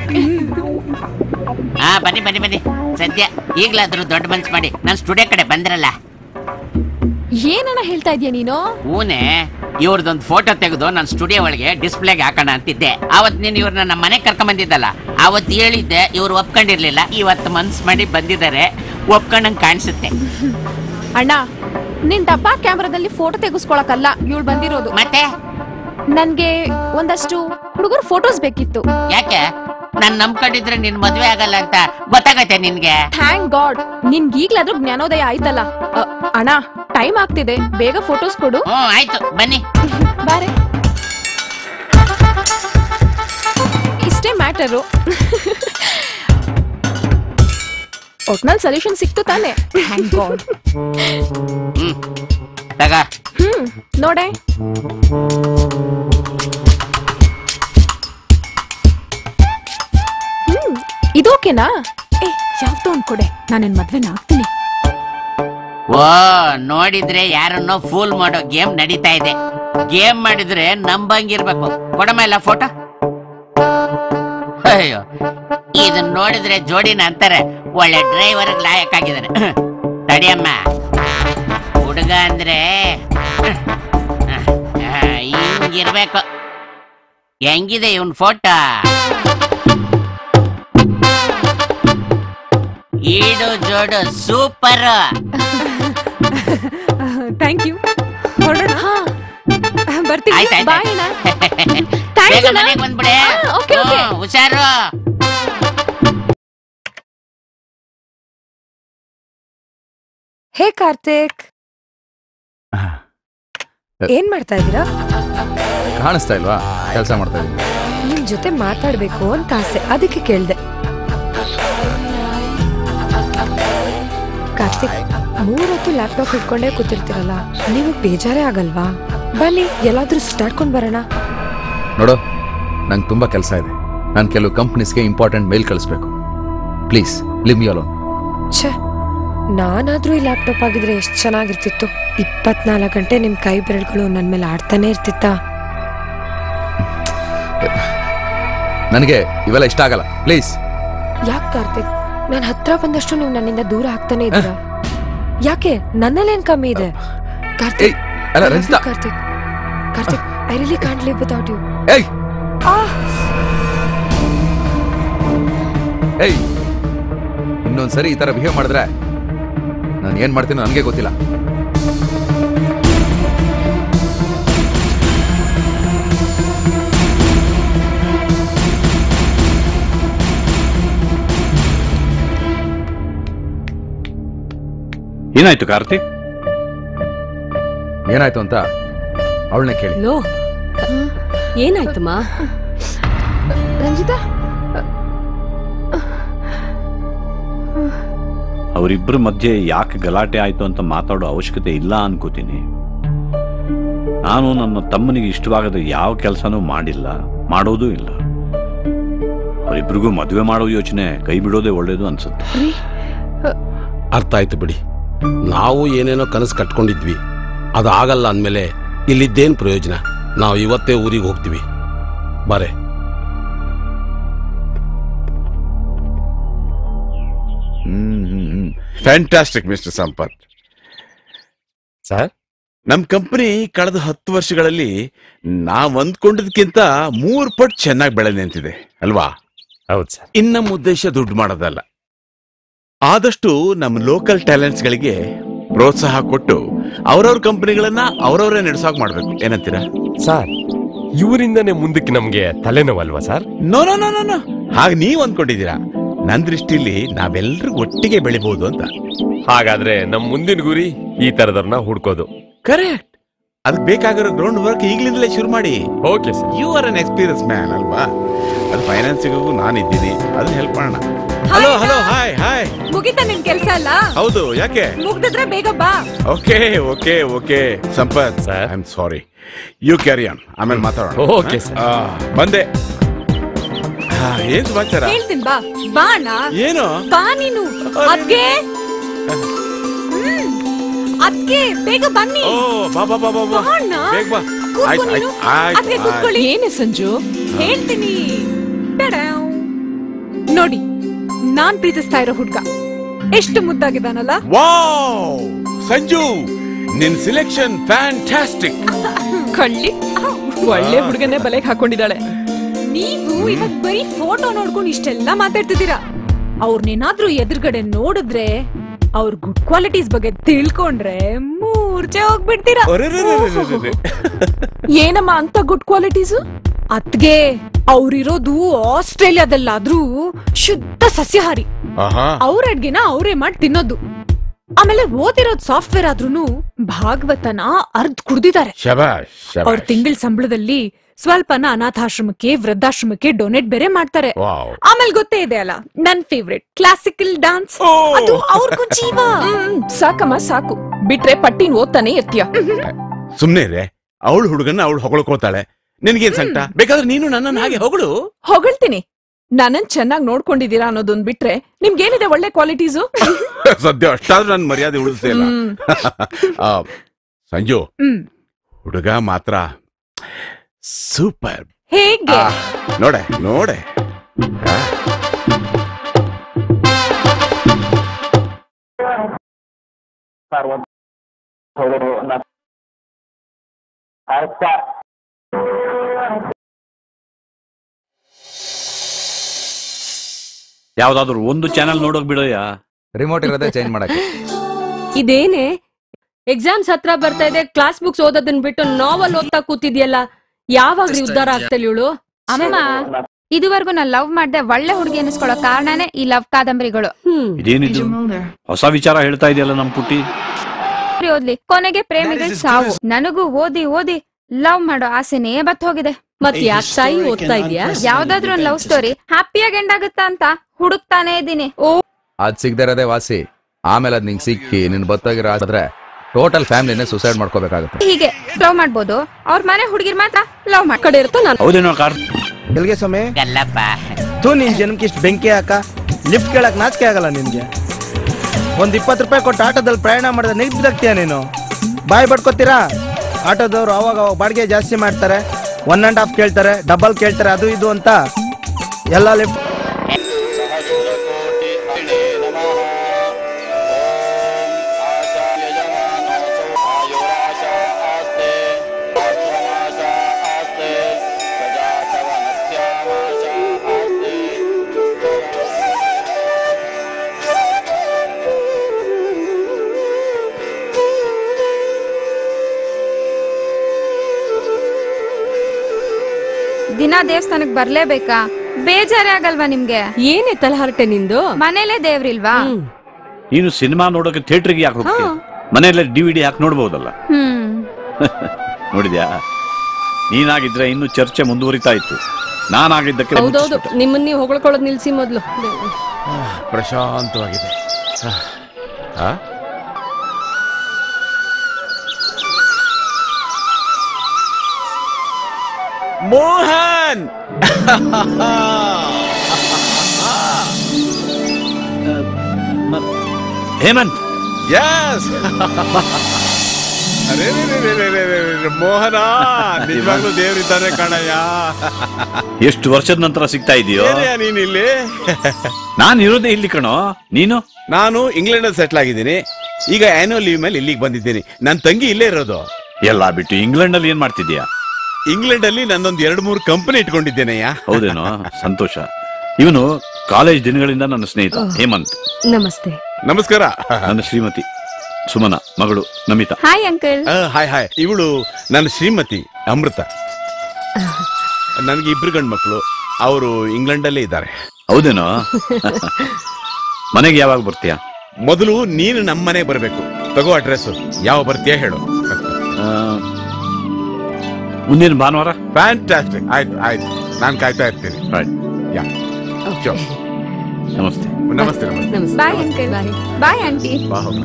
ಹಾ ಬನ್ನಿ ಬನ್ನಿ ಬನ್ನಿ ಸದ್ಯ ಈಗ್ಲಾದ್ರೂ ದೊಡ್ಡ ಮನ್ಸ್ ಮಾಡಿ ನಾನು ಸ್ಟುಡಿಯೋ ಕಡೆ ಬಂದ್ರಲ್ಲ ಏನನ್ನ ಹೇಳ್ತಾ ಇದೀಯ ನೀನು ಹೂನೆ ಇವ್ರದೊಂದು ಫೋಟೋ ತೆಗೆದು ನಾನು ಸ್ಟುಡಿಯೋ ಒಳಗೆ ಡಿಸ್ಪ್ಲೇಗೆ ಹಾಕೋಣ ಅಂತಿದ್ದೆ ಅವತ್ ನೀನು ಇವ್ರನ್ನ ನಮ್ಮ ಮನೆಗೆ ಕರ್ಕೊಂಡ್ ಬಂದಿದ್ದಲ್ಲ ಅವತ್ತು ಹೇಳಿದ್ದೆ ಇವ್ರು ಒಪ್ಕೊಂಡಿರ್ಲಿಲ್ಲ ಇವತ್ತು ಮನ್ಸ್ ಮಾಡಿ ಬಂದಿದ್ದಾರೆ ಒಪ್ಕೊಂಡಂಗ್ ಕಾಣಿಸುತ್ತೆ ಅಣ್ಣ ನಿನ್ ಡಬ್ಬಾ ಕ್ಯಾಮ್ರಾದಲ್ಲಿ ಫೋಟೋ ತೆಗೆಸ್ಕೊಳಕಲ್ಲ ಇವಳು ಬಂದಿರೋದು ಮತ್ತೆ ನನ್ಗೆ ಒಂದಷ್ಟು ಹುಡುಗರ ಫೋಟೋಸ್ ಬೇಕಿತ್ತು ಯಾಕೆ ನಾನ್ ನಂಬ್ಕೊಂಡಿದ್ರೆ ನಿನ್ ಮದ್ವೆ ಆಗಲ್ಲ ಅಂತ ಗೊತ್ತಾಗತ್ತೆ ನಿನ್ಗೆ ಥ್ಯಾಂಕ್ ಗಾಡ್ ನಿನ್ಗೆ ಈಗ್ಲಾದ್ರೂ ಜ್ಞಾನೋದಯ ಆಯ್ತಲ್ಲ ಅ, ಅಣ್ಣ ಟೈಮ್ ಆಗ್ತಿದೆ ಬೇಗ ಫೋಟೋಸ್ ಕೊಡು ಹ್ಮ್ ಆಯ್ತು ಬನ್ನಿ ಬಾರೆ ಇಷ್ಟೇ ಮ್ಯಾಟರು ಒಟ್ನಲ್ಲಿ ಸೊಲ್ಯೂಷನ್ ಸಿಕ್ತು ತಾನೆ ಥ್ಯಾಂಕ್ ಗಾಡ್ ಹ್ಮ್ ತಗ ಹ್ಮ್ ನೋಡೆ ಹ್ಮ್ ಇದು ಓಕೆನಾ ಏ ಯಾವ್ದೋ ಒಂದ್ ಕೊಡೆ ನಾನೇನ್ ಮದ್ವೆನ ಆಗ್ತೀನಿ ಓ ನೋಡಿದ್ರೆ ಯಾರನ್ನೋ ಫೂಲ್ ಮಾಡೋ ಗೇಮ್ ನಡೀತಾ ಇದೆ ಗೇಮ್ ಮಾಡಿದ್ರೆ ನಂಬಂಗಿರ್ಬೇಕು ಕೊಡಮ್ಮ ಇಲ್ಲ ಫೋಟೋ ಅಯ್ಯೋ ಇದನ್ನ ನೋಡಿದ್ರೆ ಜೋಡಿನ ಅಂತಾರೆ ಒಳ್ಳೆ ಡ್ರೈವರ್ ಲಾಯಕ್ ಆಗಿದ್ದಾನೆ ತಡಿಯಮ್ಮ ಹುಡುಗ ಅಂದ್ರೆ ಆ, ಹಿಂಗಿರ್ಬೇಕು ಹೆಂಗಿದೆ ಇವನ್ ಫೋಟೋ ಈಡು ಜೋಡು ಸೂಪರ್ ಥ್ಯಾಂಕ್ ಯು ಹೊರಡೋಣ ಬರ್ತೀನಿ ಆಯ್ತಾಯ್ತು. ಬಾಯ್ ಅಣ್ಣ ಬೇಗ ಮನೆಗ್ ಬಂದ್ಬಿಡೆ ಓಕೆ ಓಕೆ ಹ್ಮ್, ಹುಷಾರು ಹೇ ಕಾರ್ತಿಕ್ ಏನ್ ಮಾಡ್ತಾ ಇದೀರಾ ಕಾಣಿಸ್ತಾ ಇಲ್ವಾ ಕೆಲಸ ಮಾಡ್ತಾ ಇದ್ದೀನಿ ನಿಮ್ ಜೊತೆ ಮಾತಾಡ್ಬೇಕು ಅಂತ ಆಸೆ ಅದಕ್ಕೆ ಕೇಳ್ದೆ ಕಾರ್ತಿಕ್ ಮೂರೊತ್ತು ಲ್ಯಾಪ್ಟಾಪ್ ಇಟ್ಕೊಂಡೇ ಕೂತಿರ್ತೀರಲ್ಲ ನೀವು ಬೇಜಾರೇ ಆಗಲ್ವಾ ಬನ್ನಿ ಎಲ್ಲಾದ್ರೂ ಸುತ್ತಾಡ್ಕೊಂಡ್ ಬರೋಣ ನೋಡು ನಂಗೆ ತುಂಬಾ ಕೆಲಸ ಇದೆ ನಾನು ಕೆಲವು ಕಂಪ್ನೀಸ್ಗೆ ಇಂಪಾರ್ಟೆಂಟ್ ಮೇಲ್ ಕಳಿಸ್ಬೇಕು ಪ್ಲೀಸ್ ಲಿವ್ ಮಿ ಅಲೋನ್ ಛೇ ನಾನಾದ್ರೂ ಈ ಲ್ಯಾಪ್ಟಾಪ್ ಆಗಿದ್ರೆ ಎಷ್ಟು ಚೆನ್ನಾಗಿರ್ತಿತ್ತು ಇಪ್ಪತ್ನಾಲ್ಕು ಗಂಟೆ ನಿಮ್ ಕೈ ಬೆರಳುಗಳು ನನ್ ಮೇಲೆ ಆಡ್ತಾನೆ ಇರ್ತಿತ್ತಾ ನನಗೆ ಇವೆಲ್ಲ ಇಷ್ಟ ಆಗಲ್ಲ ಪ್ಲೀಸ್ ಯಾಕೆ ಕಾರ್ತಿಕ್ ನಾನು ಹತ್ರ ಬಂದಷ್ಟು ನೀವು ನನ್ನಿಂದ ದೂರ ಆಗ್ತಾನೆ ಇದ್ದೀರಾ ಯಾಕೆ ನನ್ನಲ್ಲೇನ್ ಕಮ್ಮಿ ಇದೆ ಕಾರ್ತಿಕ್ ಅಲ್ಲ, I love you, ರಂಜಿತಾ. Karthik Karthik I really can't live without you ಏಯ್ ಏಯ್ ಇನ್ನೊಂದ್ಸರಿ ಈ ತರ ಬಿಹೇವ್ ಮಾಡಿದ್ರೆ ನಾನು ಏನ್ ಮಾಡ್ತೀನೋ ನನಗೆ ಗೊತ್ತಿಲ್ಲ ಏನಾಯ್ತು ಕಾರ್ತಿಕ್ ಏನಾಯ್ತು ಅಂತ ಅವಳನ್ನೇ ಕೇಳಿ ಲೋ ಏನಾಯ್ತಮ್ಮ ರಂಜಿತಾ ಅವರಿಬ್ಬರ ಮಧ್ಯೆ ಯಾಕೆ ಗಲಾಟೆ ಆಯ್ತು ಅಂತ ಮಾತಾಡೋ ಅವಶ್ಯಕತೆ ಇಲ್ಲ ಅನ್ಕೋತೀನಿ ನಾನು ನನ್ನ ತಮ್ಮನಿಗೆ ಇಷ್ಟವಾಗದ ಯಾವ ಕೆಲಸನೂ ಮಾಡಿಲ್ಲ ಮಾಡೋದೂ ಇಲ್ಲ ಅವರಿಬ್ರಿಗೂ ಮದುವೆ ಮಾಡೋ ಯೋಚನೆ ಕೈ ಬಿಡೋದೇ ಒಳ್ಳೇದು ಅನ್ಸುತ್ತೆ ಅರ್ಥ ಆಯ್ತು ಬಿಡಿ ನಾವು ಏನೇನೋ ಕನಸು ಕಟ್ಕೊಂಡಿದ್ವಿ ಅದು ಆಗಲ್ಲ ಅಂದಮೇಲೆ ಇಲ್ಲಿದ್ದೇನು ಪ್ರಯೋಜನ ನಾವು ಇವತ್ತೇ ಊರಿಗೆ ಹೋಗ್ತೀವಿ ಬಾರೆ ಫ್ಯಾಂಟಾಸ್ಟಿಕ್ ಮಿಸ್ಟರ್ ಸಂಪತ್ ಸರ್ ನಮ್ ಕಂಪನಿ ಕಳೆದ ಹತ್ತು ವರ್ಷಗಳಲ್ಲಿ ನಾವ್ ಅಂದ್ಕೊಂಡಿದ್ಕಿಂತ ಮೂರ್ ಪಟ್ಟು ಚೆನ್ನಾಗಿ ಬೆಳೆ ನಿಂತಿದೆ ಅಲ್ವಾ ಹೌದು ಸರ್ ಇನ್ ನಮ್ಮ ಉದ್ದೇಶ ದುಡ್ಡು ಮಾಡೋದಲ್ಲ ಆದಷ್ಟು ನಮ್ಮ ಲೋಕಲ್ ಟ್ಯಾಲೆಂಟ್ಸ್ ಗಳಿಗೆ ಪ್ರೋತ್ಸಾಹ ಕೊಟ್ಟು ಅವ್ರವ್ರ ಕಂಪನಿಗಳನ್ನ ಅವ್ರವ್ರೇ ನಡೆಸೋಕ್ ಮಾಡ್ಬೇಕು ಏನಂತೀರಾ ಸರ್ ಇವರಿಂದನೇ ಮುಂದಕ್ಕೆ ನಮ್ಗೆ ತಲೆನೋವಲ್ವಾ sir no no no no no ಹಾಗೆ ನೀವ್ ಅಂದ್ಕೊಂಡಿದ್ದೀರಾ ನನ್ ದೃಷ್ಟಿಲಿ ನಾವೆಲ್ಲರೂ ಒಟ್ಟಿಗೆ ಬೆಳಿಬಹುದು ಅಂತ ಹಾಗಾದ್ರೆ ನಮ್ ಮುಂದಿನ ಗುರಿ ಈ ತರದವ್ರನ್ನ ಹುಡ್ಕೋದು ಕರೆಕ್ಟ್ ಅದಕ್ಕೆ ಬೇಕಾಗಿರೋ ಗ್ರೌಂಡ್ ವರ್ಕ್ ಈಗಲಿಂದಲೇ ಶುರು ಮಾಡಿ okay sir you are an experience man ಅಲ್ವಾ ಅದು ಫೈನಾನ್ಸಿಗೂ ನಾನು ಇದ್ದೀನಿ ಅದನ್ನ ಹೆಲ್ಪ್ ಮಾಡೋಣ ಹಲೋ ಹಲೋ ಹಾಯ್ ಹಾಯ್ ಮುಗಿತಾ ನಿನ್ ಕೆಲ್ಸ ಅಲ್ಲ ಹೌದು ಯಾಕೆ ಮುಗ್ದಿದ್ರೆ ಬೇಗ ಬಾ okay okay okay Sampath I am sorry you carry on ಆಮೇಲೆ ಮಾತಾಡೋಣ Okay, sir. ಆ, ಬಂದೆ ಆ, ಏನ್ ಸಮಾಚಾರ ಹೇಳ್ತೀನಿ ಬಾ ಬಾ ಅಣ್ಣ ಏನು ಬಾ ನೀನು ಅದ್ಗೆ ಅದ್ಗೆ ಬೇಗ ಬನ್ನಿ ಓ ಬಾ ಬಾ ಬಾ ಬಾ ಬಾ ಬಾ ಅಣ್ಣ. ಬೇಗ ಬಾ ಕೂತ್ಕೊ ಆಯ್ತು ನೀನು. ಆಯ್ತು ಅದ್ಗೆ ಆಯ್ತು ಕೂತ್ಕೊಳ್ಳಿ ಏನೇ ಸಂಜು ಹೇಳ್ತೀನಿ ಟಡಾವ್. ನೋಡಿ ನಾನ್ ಪ್ರೀತಿಸ್ತಾ ಇರೋ ಹುಡ್ಗ ಎಷ್ಟು ಮುದ್ದಾಗಿದ್ದಾನಲ್ಲ ವಾವ್ ಸಂಜು ನಿನ್ ಸಿಲೆಕ್ಷನ್ ಫ್ಯಾಂಟಾಸ್ಟಿಕ್ ಕಳ್ಳಿ ಒಳ್ಳೆ ಹುಡುಗನೇ ಬಲೆಗೆ ಹಾಕೊಂಡಿದ್ದಾಳೆ ನೀವು ಇವತ್ ಬರೀ ಫೋಟೋ ನೋಡ್ಕೊಂಡು ಇಷ್ಟೆಲ್ಲ ಮಾತಾಡ್ತಿದ್ದೀರಾ ಅವ್ರನ್ನೇನಾದ್ರೂ ಎದುರುಗಡೆ ನೋಡಿದ್ರೆ ಅವ್ರ ಗುಡ್ ಕ್ವಾಲಿಟೀಸ್ ಬಗ್ಗೆ ತಿಳ್ಕೊಂಡ್ರೆ ಮೂರ್ಛೆ ಹೋಗ್ಬಿಡ್ತೀರಾ ಏನಮ್ಮ ಅಂತ ಗುಡ್ ಕ್ವಾಲಿಟೀಸು ಅದ್ಗೆ ಅವ್ರಿರೋದು ಆಸ್ಟ್ರೇಲಿಯಾದಲ್ಲಾದ್ರೂ ಶುದ್ಧ ಸಸ್ಯಾಹಾರಿ ಆಹಾ ಅವ್ರ ಅಡ್ಗೆನ ಅವರೇ ಮಾಡಿ ತಿನ್ನೋದು ಆಮೇಲೆ ಓದಿರೋದ್ ಸಾಫ್ಟ್ವೇರ್ ಆದ್ರೂನು ಭಾಗವತನ ಅರ್ಧ ಕುಡ್ದಿದ್ದಾರೆ ಶಬಾಷ್ ಅವ್ರ ಶಬಾಷ್ ತಿಂಗಳ ಸಂಬಳದಲ್ಲಿ ಸ್ವಲ್ಪನ ಅನಾಥಾಶ್ರಮಕ್ಕೆ ವೃದ್ಧಾಶ್ರಮಕ್ಕೆ ಡೊನೇಟ್ ಬೇರೆ ಮಾಡ್ತಾರೆ ವಾವ್ ಆಮೇಲೆ ಗೊತ್ತೇ ಇದೆ ಅಲ್ಲ ನನ್ ಫೇವ್ರೆಟ್ ಕ್ಲಾಸಿಕಲ್ ಡಾನ್ಸ್ ಅದು ಅವ್ರಿಗೂ ಜೀವ ಹ್ಮ್, ಸಾಕಮ್ಮ ಸಾಕು ಬಿಟ್ರೆ ಪಟ್ಟಿನ ಓದ್ತಾನೆ ಇರ್ತೀಯ ಸುಮ್ನೆ ರೇ ಅವಳು ಹುಡುಗನ್ನ ಅವಳು ಹೊಗಳ್ಕೋತಾಳೆ ನಿನಗೇನ್ ಸಂಕಟ ಬೇಕಾದ್ರೆ ನೀನು ನನ್ನನ್ನು ಹಾಗೆ ಹೊಗಳು ಹೊಗಳ್ತೀನಿ ನನ್ನನ್ ಚೆನ್ನಾಗ್ ನೋಡ್ಕೊಂಡಿದೀರಾ ಅನ್ನೋದೊಂದ್ ಬಿಟ್ರೆ ನಿಮ್ಗೇನಿದೆ ಒಳ್ಳೆ ಕ್ವಾಲಿಟೀಸು ಸದ್ಯ ಅಷ್ಟಾದ್ರೂ ನನ್ನ ಮರ್ಯಾದೆ ಉಳಿಸೇ ಇಲ್ಲ ಹ್ಮ್. ಆ, ಸಂಜು ಹ್ಮ್. ಹುಡುಗ ಮಾತ್ರ ಸೂಪರ್ ಹೇಗೆ ನೋಡೆ ನೋಡೆ ಯಾವ್ದಾದ್ರು ಒಂದು ಚಾನೆಲ್ ನೋಡೋಕ್ ಬಿಡೋಯ್ಯ ರಿಮೋಟ್ ಇರೋದೇ ಚೇಂಜ್ ಮಾಡಕ್ಕೆ ಇದೇನೆ ಎಕ್ಸಾಮ್ಸ್ ಹತ್ರ ಬರ್ತಾ ಇದೆ ಕ್ಲಾಸ್ ಬುಕ್ಸ್ ಓದೋದನ್ ಬಿಟ್ಟು ನಾವಲ್ ಓದ್ತಾ ಕೂತಿದ್ಯಲ್ಲ ಯಾವಾಗ ಉದ್ಧಾರ ಆಗ್ತಲ್ಲ ಇವಳು ಅಮ್ಮ ಇದುವರೆಗೂ ನಾನ್ ಲವ್ ಮಾಡ್ದೆ ಒಳ್ಳೆ ಹುಡುಗಿ ಅನಿಸ್ಕೊಳ್ಳೋ ಕಾರಣನೇ ಈ ಲವ್ ಕಾದಂಬರಿಗಳು ಇದೇನಿದು ಹೊಸ ವಿಚಾರ ಹೇಳ್ತಾ ಇದೆಯಲ್ಲ ನಮ್ ಪುಟ್ಟಿ ಬರೀ ಓದ್ಲಿ ಕೊನೆಗೆ ಪ್ರೇಮಿಗಳ ಸಾವು ನನಗೂ ಓದಿ ಓದಿ ಲವ್ ಮಾಡೋ ಆಸೆನೇ ಬತ್ ಹೋಗಿದೆ ಮತ್ ಯಾಕ್ ತಾಯಿ ಓದ್ತಾ ಇದ್ಯಾ? ಯಾವ್ದಾದ್ರು ಒಂದ್ ಲವ್ ಸ್ಟೋರಿ ಹ್ಯಾಪಿಯಾಗಿ ಎಂಡ್ ಆಗುತ್ತಾ ಅಂತ ಹುಡುಕ್ತಾನೆ ಇದ್ದೀನಿ ಓ ಅದ್ ಸಿಗದೆ ಇರೋದೇ ವಾಸಿ ಆಮೇಲೆ ಅದ್ ನಿಂಗ್ ಸಿಕ್ಕಿ ನಿನ್ ಬತ್ತೋಗಿರೋ ಆದ್ರೆ ಟೋಟಲ್ ಫ್ಯಾಮಿಲಿನೇ ಸುಸೈಡ್ ಮಾಡ್ಕೋಬೇಕಾಗುತ್ತೆ ಹೀಗೆ ಲವ್ ಮಾಡ್ಬೋದು ಅವ್ರ ಮನೆ ಹುಡುಗಿರ್ ಮಾತ್ರ ಲವ್ ಮಾಡ್ ಕಡೆ ಇರುತ್ತೋ ನಾನು ಹೌದೇನೋ ಕಾರ್ ಎಲ್ಗೆ ಸಮಯ ಗಲ್ಲಪ್ಪ ತೂ ನಿನ್ ಜನಕ್ಕೆ ಇಷ್ಟು ಬೆಂಕಿ ಹಾಕ ಲಿಫ್ಟ್ ಕೇಳಕ್ ನಾಚಿಕೆ ಆಗಲ್ಲ ನಿನ್ಗೆ ಒಂದ್ ಇಪ್ಪತ್ತು ರೂಪಾಯಿ ಕೊಟ್ಟು ಆಟೋದಲ್ಲಿ ಪ್ರಯಾಣ ಮಾಡಿದ್ರೆ ನೆಗ್ದಾಗ್ತೀಯ ನೀನು ಬಾಯ್ ಬಡ್ಕೋತೀರಾ ಆಟೋದವ್ರು ಅವಾಗ ಅವಾಗ ಬಾಡಿಗೆ ಜಾಸ್ತಿ ಮಾಡ್ತಾರೆ ಒನ್ ಅಂಡ್ ಹಾಫ್ ಕೇಳ್ತಾರೆ ಡಬಲ್ ಕೇಳ್ತಾರೆ ಅದು ಇದು ಅಂತ ಎಲ್ಲ ಲಿಫ್ಟ್ ದಿನ ದೇವಸ್ಥಾನಕ್ ಬರ್ಲೇಬೇಕಾ ಬೇಜಾರೇ ಆಗಲ್ವಾ ನಿಮ್ಗೆ ಏನೇ ತಲಹರಟೆ ನಿಂದು ಮನೇಲೆ ದೇವ್ರಿಲ್ವಾ ನೀನು ಸಿನಿಮಾ ನೋಡೋಕೆ ಥಿಯೇಟರ್ಗೆ ಯಾಕೆ ಹೋಗ್ತೀಯ ಮನೆಯಲ್ಲೇ ಡಿವಿಡಿ ಹಾಕಿ ನೋಡ್ಬೋದಲ್ಲ ಹ್ಮ್ ನೋಡಿದ್ಯಾ ನೀನಾಗಿದ್ರೆ ಇನ್ನು ಚರ್ಚೆ ಮುಂದುವರಿತಾ ಇತ್ತು ನಾನಾಗಿದ್ದಕ್ಕೆ ಹೌದೌದು ನಿಮ್ಮನ್ನ ನೀವು ಹೊಗಳ್ಕೊಳ್ಳೋದ್ ನಿಲ್ಸಿ ಮೊದ್ಲು ಪ್ರಶಾಂತವಾಗಿದೆ ಆ? ಮೋಹನ್ ಹೇಮಂತ್ ಯಸ್ ಅರೆ ರೇ ರೇ ರೇ ರೇ ರೇ ರೇ ರೇ, ಮೋಹನ ನಿಜವಾಗ್ಲೂ ದೇವ್ರಿದ್ದಾನೆ ಕಣಯ್ಯ ಎಷ್ಟು ವರ್ಷದ ನಂತರ ಸಿಗ್ತಾ ಇದೆಯೋ ಏನ್ಯಾ ನೀನ್ ಇಲ್ಲಿ ನಾನು ಇರೋದೇ ಇಲ್ಲಿ ಕಣೋ ನೀನು ನಾನು ಇಂಗ್ಲೆಂಡ್ ಅಲ್ಲಿ ಸೆಟ್ಲ್ ಆಗಿದ್ದೀನಿ ಈಗ ಆನ್ಯುವಲ್ ಲೀವ್ ಮೇಲೆ ಇಲ್ಲಿಗೆ ಬಂದಿದ್ದೀನಿ ನನ್ನ ತಂಗಿ ಇಲ್ಲೇ ಇರೋದು ಎಲ್ಲ ಬಿಟ್ಟು ಇಂಗ್ಲೆಂಡ್ ಅಲ್ಲಿ ಏನ್ ಮಾಡ್ತಿದ್ಯಾ ಇಂಗ್ಲೆಂಡ್ ಅಲ್ಲಿ ನಂದೊಂದು ಎರಡು ಮೂರು ಕಂಪನಿ ಇಟ್ಕೊಂಡಿದ್ದೇನೆಯ್ಯ ಹೌದೇನೋ ಸಂತೋಷ ಇವನು ಕಾಲೇಜ್ ದಿನಗಳಿಂದ ನನ್ನ ಸ್ನೇಹಿತ ಹೇಮಂತ್ ನಮಸ್ತೆ ನಮಸ್ಕಾರ ನನ್ನ ಶ್ರೀಮತಿ ಸುಮನ ಮಗಳು Namita hi uncle hi hi ಇವಳು ನನ್ನ ಶ್ರೀಮತಿ ಅಮೃತ ನನಗೆ ಇಬ್ರು ಗಂಡು ಮಕ್ಕಳು ಅವರು ಇಂಗ್ಲೆಂಡಲ್ಲೇ ಇದ್ದಾರೆ ಹೌದೇನೋ ಮನೆಗೆ ಯಾವಾಗ ಬರ್ತೀಯಾ ಮೊದಲು ನೀನು ನಮ್ಮನೆ ಬರಬೇಕು ತಗೋ ಅಡ್ರೆಸ್ ಯಾವ ಬರ್ತೀಯ ಹೇಳು ಮುಂದಿನ ಭಾನುವಾರ ಫ್ಯಾಂಟಾಸ್ಟಿಕ್ ಆಯ್ತು ಆಯ್ತು ನಾನು ಕಾಯ್ತಾ ಇರ್ತೀನಿ ಯಾ Sure. ನಮಸ್ತೆ ನಮಸ್ತೆ ನಮಸ್ತೆ ಬಾಯ್ ಅಂಕಲ್ ಬಾಯ್ ಆಂಟಿ ಬಾ ಹೋಗೋಣ.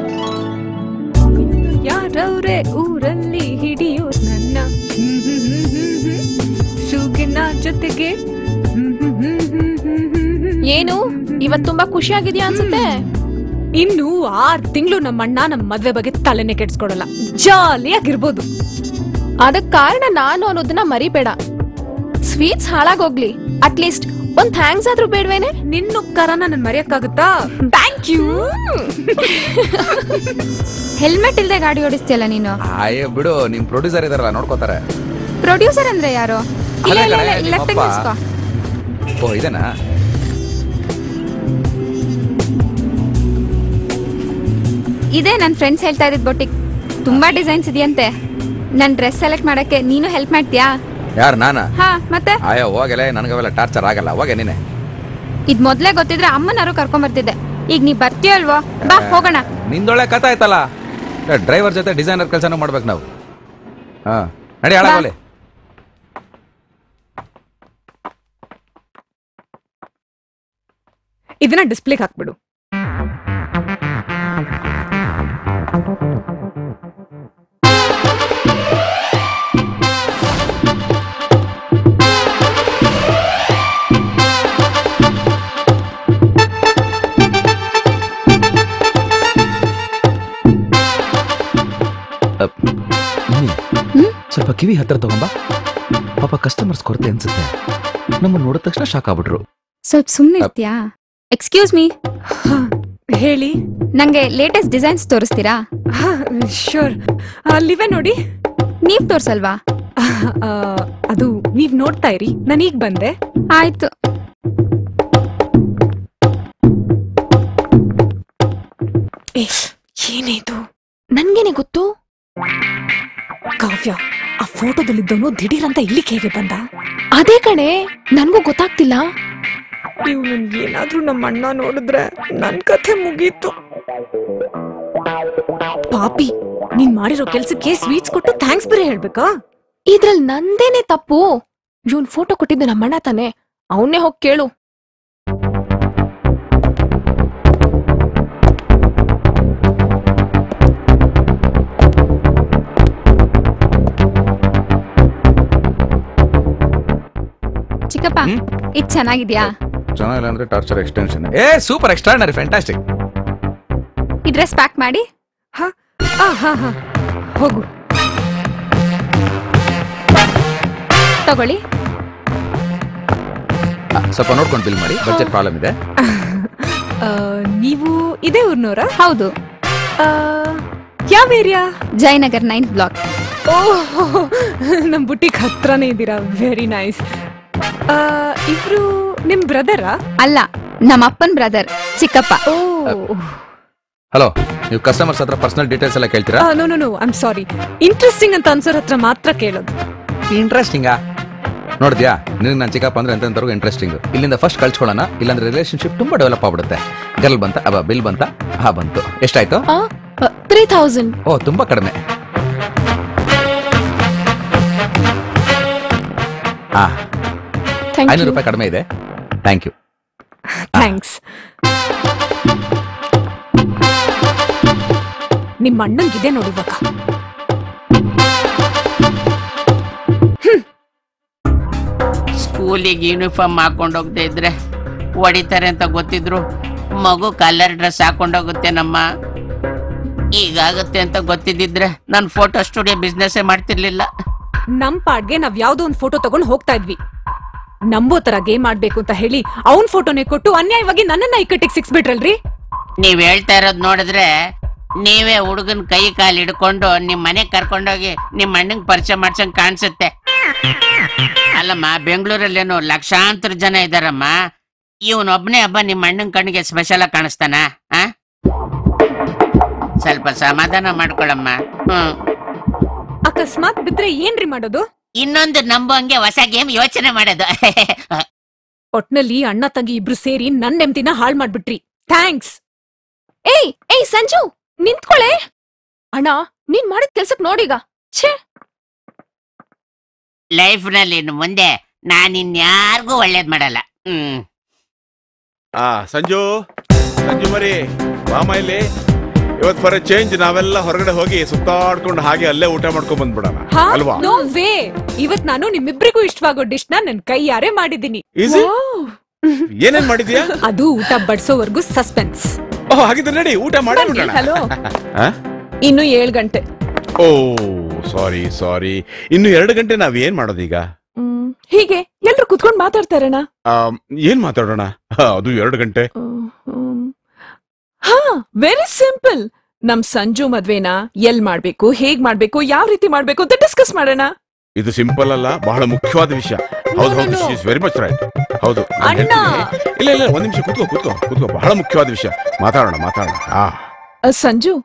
ಯಾರವ್ರೆ ಊರಲ್ಲಿ ಹಿಡಿಯೋ ನನ್ನ ಹ್ಮ್ ಹ್ಮ್ ಹ್ಮ್ ಹ್ಮ್ ಹ್ಮ್. ಸುಗಿನ ಜೊತೆಗೆ ಹ್ಮ್ ಹ್ಮ್ ಹ್ಮ್ ಹ್ಮ್ ಹ್ಮ್ ಹ್ಮ್ ಹ್ಮ್. ಏನು ಇವತ್ ತುಂಬಾ ಖುಷಿಯಾಗಿದ್ಯಾ ಅನ್ಸುತ್ತೆ ಇನ್ನು ಆರ್ ತಿಂಗಳು ನಮ್ಮ ಅಣ್ಣ ನಮ್ಮ ಮದ್ವೆ ಬಗ್ಗೆ ತಲೆನೇ ಕೆಡ್ಸ್ಕೊಡಲ್ಲ ಜಾಲಿಯಾಗಿರ್ಬೋದು ಅದಕ್ ಕಾರಣ ನಾನು ಅನ್ನೋದನ್ನ ಮರಿಬೇಡ ಸ್ವೀಟ್ಸ್ ಹಾಳಾಗೋಗ್ಲಿ ಅಟ್ಲೀಸ್ಟ್ ಒಂದ್ ಥ್ಯಾಂಕ್ಸ್ ಆದ್ರೂ ಬೇಡ್ವೇನೆ ನಿನ್ನ ಉಪಕಾರನ ನನ್ ಮರೆಯಕ್ಕಾಗುತ್ತಾ ಥ್ಯಾಂಕ್ ಯು ಹೆಲ್ಮೆಟ್ ಇಲ್ದೆ ಗಾಡಿ ಓಡಿಸ್ತಿಯಲ್ಲ ನೀನು ಅಯ್ಯ ಬಿಡು ನಿಮ್ ಪ್ರೊಡ್ಯೂಸರ್ ಇದಾರಲ್ಲ ನೋಡ್ಕೋತಾರೆ ಪ್ರೊಡ್ಯೂಸರ್ ಅಂದ್ರೆ ಯಾರು ಇಲ್ಲ ಅದೇ ಇಲ್ಲ ಕಣೆ, ಇಲ್ಲ ಲೆಫ್ಟ್ ನಿಮ್ಮಪ್ಪ. ನಿಲ್ಸ್ಕೋ ಓ ಇದನಾ ಇದೇ ನನ್ ಫ್ರೆಂಡ್ಸ್ ಹೇಳ್ತಾ ಇದ್ದಿದ್ ಬೊಟ್ಟಿಕ್ ತುಂಬಾ ಡಿಸೈನ್ಸ್ ಇದೆಯಂತೆ ನನ್ ಡ್ರೆಸ್ ಸೆಲೆಕ್ಟ್ ಮಾಡಕ್ಕೆ ನೀನು ಹೆಲ್ಪ್ ಮಾಡ್ತೀಯಾ ಯಾರು ನಾನ ಹಾ ಮತ್ತೆ ಆಯೋ ಹೋಗಲೇ ನನಗವೆಲ್ಲ ಟಾರ್ಚರ್ ಆಗಲ್ಲ ಹೋಗೆ ನೀನೆ ಇದ್ ಮೊದ್ಲೇ ಗೊತ್ತಿದ್ರೆ ಅಮ್ಮನಾರು ಕರ್ಕೊಂಡ್ ಬರ್ತಿದ್ದೆ ಈಗ ನೀ ಬರ್ತೀಯಲ್ವೋ ಬಾ ಹೋಗೋಣ ನಿಂದೊಳ್ಳೆ ಕಥೆ ಆಯ್ತಲ್ಲ ಡ್ರೈವರ್ ಜೊತೆ ಡಿಸೈನರ್ ಕೆಲಸನೂ ಮಾಡ್ಬೇಕು ನಾವು ಹಾ ನಡಿ ಹಾಳಾಗೋಲೆ ಇದನ್ನ ಡಿಸ್ಪ್ಲೇಗೆ ಹಾಕ್ಬಿಡು ಸ್ವಲ್ಪ ಕಿವಿ ಹತ್ರ ತಗೊಂಬ ಪಾಪ ಕಸ್ಟಮರ್ಸ್ ಕೊರತೆ ಅನ್ಸುತ್ತೆ ನಮ್ಮ ನೋಡಿದ ತಕ್ಷಣ ಶಾಕ್ ಆಗ್ಬಿಟ್ರು ಸ್ವಲ್ಪ ಸುಮ್ನೆ ಇರ್ತೀಯಾ ಎಕ್ಸ್ಕ್ಯೂಸ್ ಮೀ ಹೇಳಿ ನಂಗೆ ಲೇಟೆಸ್ಟ್ ಡಿಸೈನ್ಸ್ ತೋರಿಸ್ತೀರಾ ಶೋರ್ ಅಲ್ಲಿವೆ ನೋಡಿ ನೀವ್ ತೋರ್ಸಲ್ವಾ ಆ, ಅದು ನೀವ್ ನೋಡ್ತಾ ಇರಿ ನಾನು ಈಗ ಬಂದೆ ಆಯ್ತು ಏ ಏನಿದು ನನ್ಗೇನೆ ಗೊತ್ತು ಕಾವ್ಯ ಆ ಫೋಟೋದಲ್ಲಿದ್ದವನು ದಿಢೀರ್ ಅಂತ ಇಲ್ಲಿಗೆ ಹೇಗೆ ಬಂದ ಅದೇ ಕಣೆ ನನ್ಗೂ ಗೊತ್ತಾಗ್ತಿಲ್ಲ ಇವ್ನು ಏನಾದ್ರೂ ನಮ್ಮ ಅಣ್ಣ ನೋಡಿದ್ರೆ ನನ್ ಕಥೆ ಮುಗೀತು ಪಾಪಿ ನೀನ್ ಮಾಡಿರೋ ಕೆಲ್ಸಕ್ಕೆ ಸ್ವೀಟ್ಸ್ ಕೊಟ್ಟು ಥ್ಯಾಂಕ್ಸ್ ಬೇರೆ ಹೇಳ್ಬೇಕಾ ಇದ್ರಲ್ಲಿ ನಂದೇನೆ ತಪ್ಪು ಇವನ್ ಫೋಟೋ ಕೊಟ್ಟಿದ್ದು ನಮ್ಮಣ್ಣ ತಾನೆ ಅವನ್ನೇ ಹೋಗ್ ಕೇಳು ಚಿಕ್ಕಪ್ಪ ಇದ್ ಚೆನ್ನಾಗಿದ್ಯಾ ಚೆನ್ನಾಗಿಲ್ಲ ಅಂದ್ರೆ ಟಾರ್ಚರ್ ಎಕ್ಸ್ಟೆನ್ಷನ್ ಏ ಸೂಪರ್ ಎಕ್ಸ್ಟ್ರಾರ್ನರಿ ಫ್ಯಾಂಟಾಸ್ಟಿಕ್ ಈ ಡ್ರೆಸ್ ಪ್ಯಾಕ್ ಮಾಡಿ ಆ, ಹಾ ಹಾ ಹೋಗು ತಗೊಳ್ಳಿ ಸ್ವಲ್ಪ ನೋಡ್ಕೊಂಡು ಬಿಲ್ ಮಾಡಿ ಬಜೆಟ್ ಪ್ರಾಬ್ಲಮ್ ಇದೆ ಆ, ನೀವು ಇದೇ ಊರ್ನವರ ಹೌದು ಯಾವ ಏರಿಯಾ ಜಯನಗರ್ ನೈನ್ತ್ ಬ್ಲಾಕ್ ಓಹ್ ನಮ್ ಬುಟ್ಟಿಗೆ ಹತ್ರನೇ ಇದ್ದೀರಾ ವೆರಿ ನೈಸ್ ಇಬ್ರು ನಿಮ್ ಬ್ರದರಾ ಅಲ್ಲ ನಮ್ಮ ಅಪ್ಪನ್ ಬ್ರದರ್ ಚಿಕ್ಕಪ್ಪ ಹಲೋ ನೀವು ಕಸ್ಟಮರ್ಸ್ ಹತ್ರ ಪರ್ಸನಲ್ ಡೀಟೇಲ್ಸ್ ಎಲ್ಲ ಕೇಳ್ತೀರಾ no no no I'm sorry interesting ಅಂತ ಅನ್ಸೋರ್ ಹತ್ರ ಮಾತ್ರ ಕೇಳೋದು ಇಂಟ್ರೆಸ್ಟಿಂಗಾ ನೋಡಿದ್ಯಾ ನಿನಗೆ ನಾನು ಚಿಕ್ಕಪ್ಪ ಅಂದ್ರೆ ಎಂತೆಂತವ್ರಿಗೂ ಇಂಟ್ರೆಸ್ಟಿಂಗ್ ಇಲ್ಲಿಂದ ಫಸ್ಟ್ ಕಳ್ಸ್ಕೊಳ್ಳೋಣ ಇಲ್ಲಾಂದ್ರೆ ರಿಲೇಶನ್ಶಿಪ್ ತುಂಬಾ ಡೆವಲಪ್ ಆಗ್ಬಿಡುತ್ತೆ ಗರ್ಲ್ ಬಂತ ಅಬ್ಬ ಬಿಲ್ ಬಂತ ಹಾ ಬಂತು ಎಷ್ಟಾಯ್ತು ತ್ರೀ ಥೌಸಂಡ್ ಓ ತುಂಬಾ ಕಡಿಮೆ ಹಾ Thank ಐನೂರು you. ರೂಪಾಯಿ ಕಡಿಮೆ ಇದೆ ಥ್ಯಾಂಕ್ ಯು ಥ್ಯಾಂಕ್ಸ್ ನಿಮ್ ಅಣ್ಣಂಗಿದೆ ನೋಡಿ ಇವಾಗ ಸ್ಕೂಲಿಗೆ ಯೂನಿಫಾರ್ಮ್ ಹಾಕೊಂಡು ಹೋಗದೆ ಇದ್ರೆ ಹೊಡಿತಾರೆ ಅಂತ ಗೊತ್ತಿದ್ರು ಮಗು ಕಲರ್ ಡ್ರೆಸ್ ಹಾಕೊಂಡೋಗುತ್ತೆ ನಮ್ಮ ಈಗಾಗುತ್ತೆ ಅಂತ ಗೊತ್ತಿದ್ದಿದ್ರೆ ನಾನು ಫೋಟೋ ಸ್ಟುಡಿಯೋ ಬಿಸ್ನೆಸ್ಸೇ ಮಾಡ್ತಿರ್ಲಿಲ್ಲ ನಮ್ ಪಾಡ್ಗೆ ನಾವ್ ಯಾವ್ದೋ ಒಂದ್ ಫೋಟೋ ತಗೊಂಡ್ ಹೋಗ್ತಾ ಇದ್ವಿ ನಂಬೋ ತರ ಗೇಮ್ ಆಡ್ಬೇಕು ಅಂತ ಹೇಳಿ ಅವನ್ ಫೋಟೋನೇ ಕೊಟ್ಟು ಅನ್ಯಾಯವಾಗಿ ನನ್ನನ್ನ ಇಕ್ಕಟ್ಟಿಗೆ ಸಿಕ್ಸ್ಬಿಟ್ರಲ್ರಿ ನೀವ್ ಹೇಳ್ತಾ ಇರೋದ್ ನೋಡಿದ್ರೆ ನೀವೇ ಹುಡುಗನ್ ಕೈ ಕಾಲು ಹಿಡ್ಕೊಂಡು ನಿಮ್ ಮನೆಗ್ ಕರ್ಕೊಂಡೋಗಿ ನಿಮ್ ಅಣ್ಣಂಗ್ ಪರಿಚಯ ಮಾಡ್ಸಂಗ್ ಕಾಣಿಸುತ್ತೆ ಅಲ್ಲಮ್ಮ ಬೆಂಗಳೂರಲ್ಲೇನು ಲಕ್ಷಾಂತರ ಜನ ಇದಾರಮ್ಮ ಇವನೊಬ್ನೇ ಹಬ್ಬ ನಿಮ್ ಅಣ್ಣನ್ ಕಣ್ಣಿಗೆ ಸ್ಪೆಷಲ್ ಆಗಿ ಕಾಣಿಸ್ತಾನ ಆ? ಸ್ವಲ್ಪ ಸಮಾಧಾನ ಮಾಡ್ಕೊಳಮ್ಮ ಹ್ಮ್ ಅಕಸ್ಮಾತ್ ಬಿದ್ರೆ ಏನ್ರಿ ಮಾಡೋದು ಇನ್ನೊಂದು ನಂಬುವಂಗೆ ಹೊಸ ಗೇಮ್ ಯೋಚನೆ ಮಾಡೋದು ಒಟ್ನಲ್ಲಿ ಅಣ್ಣ ತಂಗಿ ಇಬ್ರು ಸೇರಿ ನನ್ ನೆಮ್ಮದಿನ ಹಾಳ್ ಮಾಡ್ಬಿಟ್ರಿ ಥ್ಯಾಂಕ್ಸ್ ಏಯ್ ಏಯ್ ಸಂಜು ನಿಂತ್ಕೊಳೆ ಅಣ್ಣ ನೀನ್ ಮಾಡಿದ ಕೆಲ್ಸಕ್ ನೋಡೀಗ ಛೇ ಲೈಫ್ ನಲ್ಲಿ ಇನ್ನು ಮುಂದೆ ನಾನ್ ಇನ್ಯಾರಿಗೂ ಒಳ್ಳೇದ್ ಮಾಡಲ್ಲ ಹ್ಮ್ ಆ ಸಂಜು ಸಂಜು ಮರಿ ಬಾಮ ಇಲ್ಲಿ ಇವತ್ ಫಾರ್ ಚೇಂಜ್ ನಾವೆಲ್ಲ ಹೊರಗಡೆ ಹೋಗಿ ಸುತ್ತಾಡ್ಕೊಂಡು ಹಾಗೆ ಅಲ್ಲೇ ಊಟ ಮಾಡ್ಕೊಂಡ್ ಬಂದ್ಬಿಡೋಣ ಹಾ ಅಲ್ವಾ ನೋ ವೇ ಇವತ್ ನಾನು ನಿಮ್ಮಿಬ್ರಿಗೂ ಇಷ್ಟವಾಗೋ ಡಿಶ್ ನ ನನ್ ಕೈಯಾರೆ ಮಾಡಿದ್ದೀನಿ Is it? ಏನೇನ್ ಮಾಡಿದ್ಯಾ ಅದು ಊಟ ಬಡ್ಸೋವರ್ಗು ಸಸ್ಪೆನ್ಸ್ ಓ ಹಾಗಿದ್ರೆ ನಡಿ ಊಟ ಮಾಡೇ ಬಿಡೋಣ ಹಲೋ ಆ? ಇನ್ನು ಏಳ್ ಗಂಟೆ ಓ ಸಾರಿ ಸಾರಿ ಇನ್ನು ಎರಡು ಗಂಟೆ ನಾವ್ ಏನ್ ಮಾಡೋದೀಗ ಹ್ಮ್, ಹೀಗೆ ಎಲ್ರು ಕುತ್ಕೊಂಡ್ ಮಾತಾಡ್ತಾರಣ ಆಮ್, ಏನ್ ಮಾತಾಡೋಣ ಹಾ, ಅದು ಎರಡು ಗಂಟೆ ಹಾ ವೆರಿ ಸಿಂಪಲ್ ನಮ್ ಸಂಜು ಮದ್ವೆನ ಎಲ್ ಮಾಡ್ಬೇಕು ಹೇಗ್ ಮಾಡ್ಬೇಕು ಯಾವ ರೀತಿ ಮಾಡ್ಬೇಕು ಅಂತ ಡಿಸ್ಕಸ್ ಮಾಡೋಣ ಇದು ಸಿಂಪಲ್ ಅಲ್ಲ ಬಹಳ ಮುಖ್ಯವಾದ ವಿಷಯ ಹೌದು ಹೌದು she is very much right ಹೌದು ನಾನ್ ಅಣ್ಣ! ಹೇಳ್ತೀನಿ. ಇಲ್ಲ ಇಲ್ಲ ಒಂದ್ ನಿಮಿಷ ಕೂತ್ಕೋ ಕೂತ್ಕೋ ಕೂತ್ಕೋ ಬಹಳ ಮುಖ್ಯವಾದ ವಿಷಯ ಮಾತಾಡೋಣ ಮಾತಾಡೋಣ ಆ ಅ, ಸಂಜು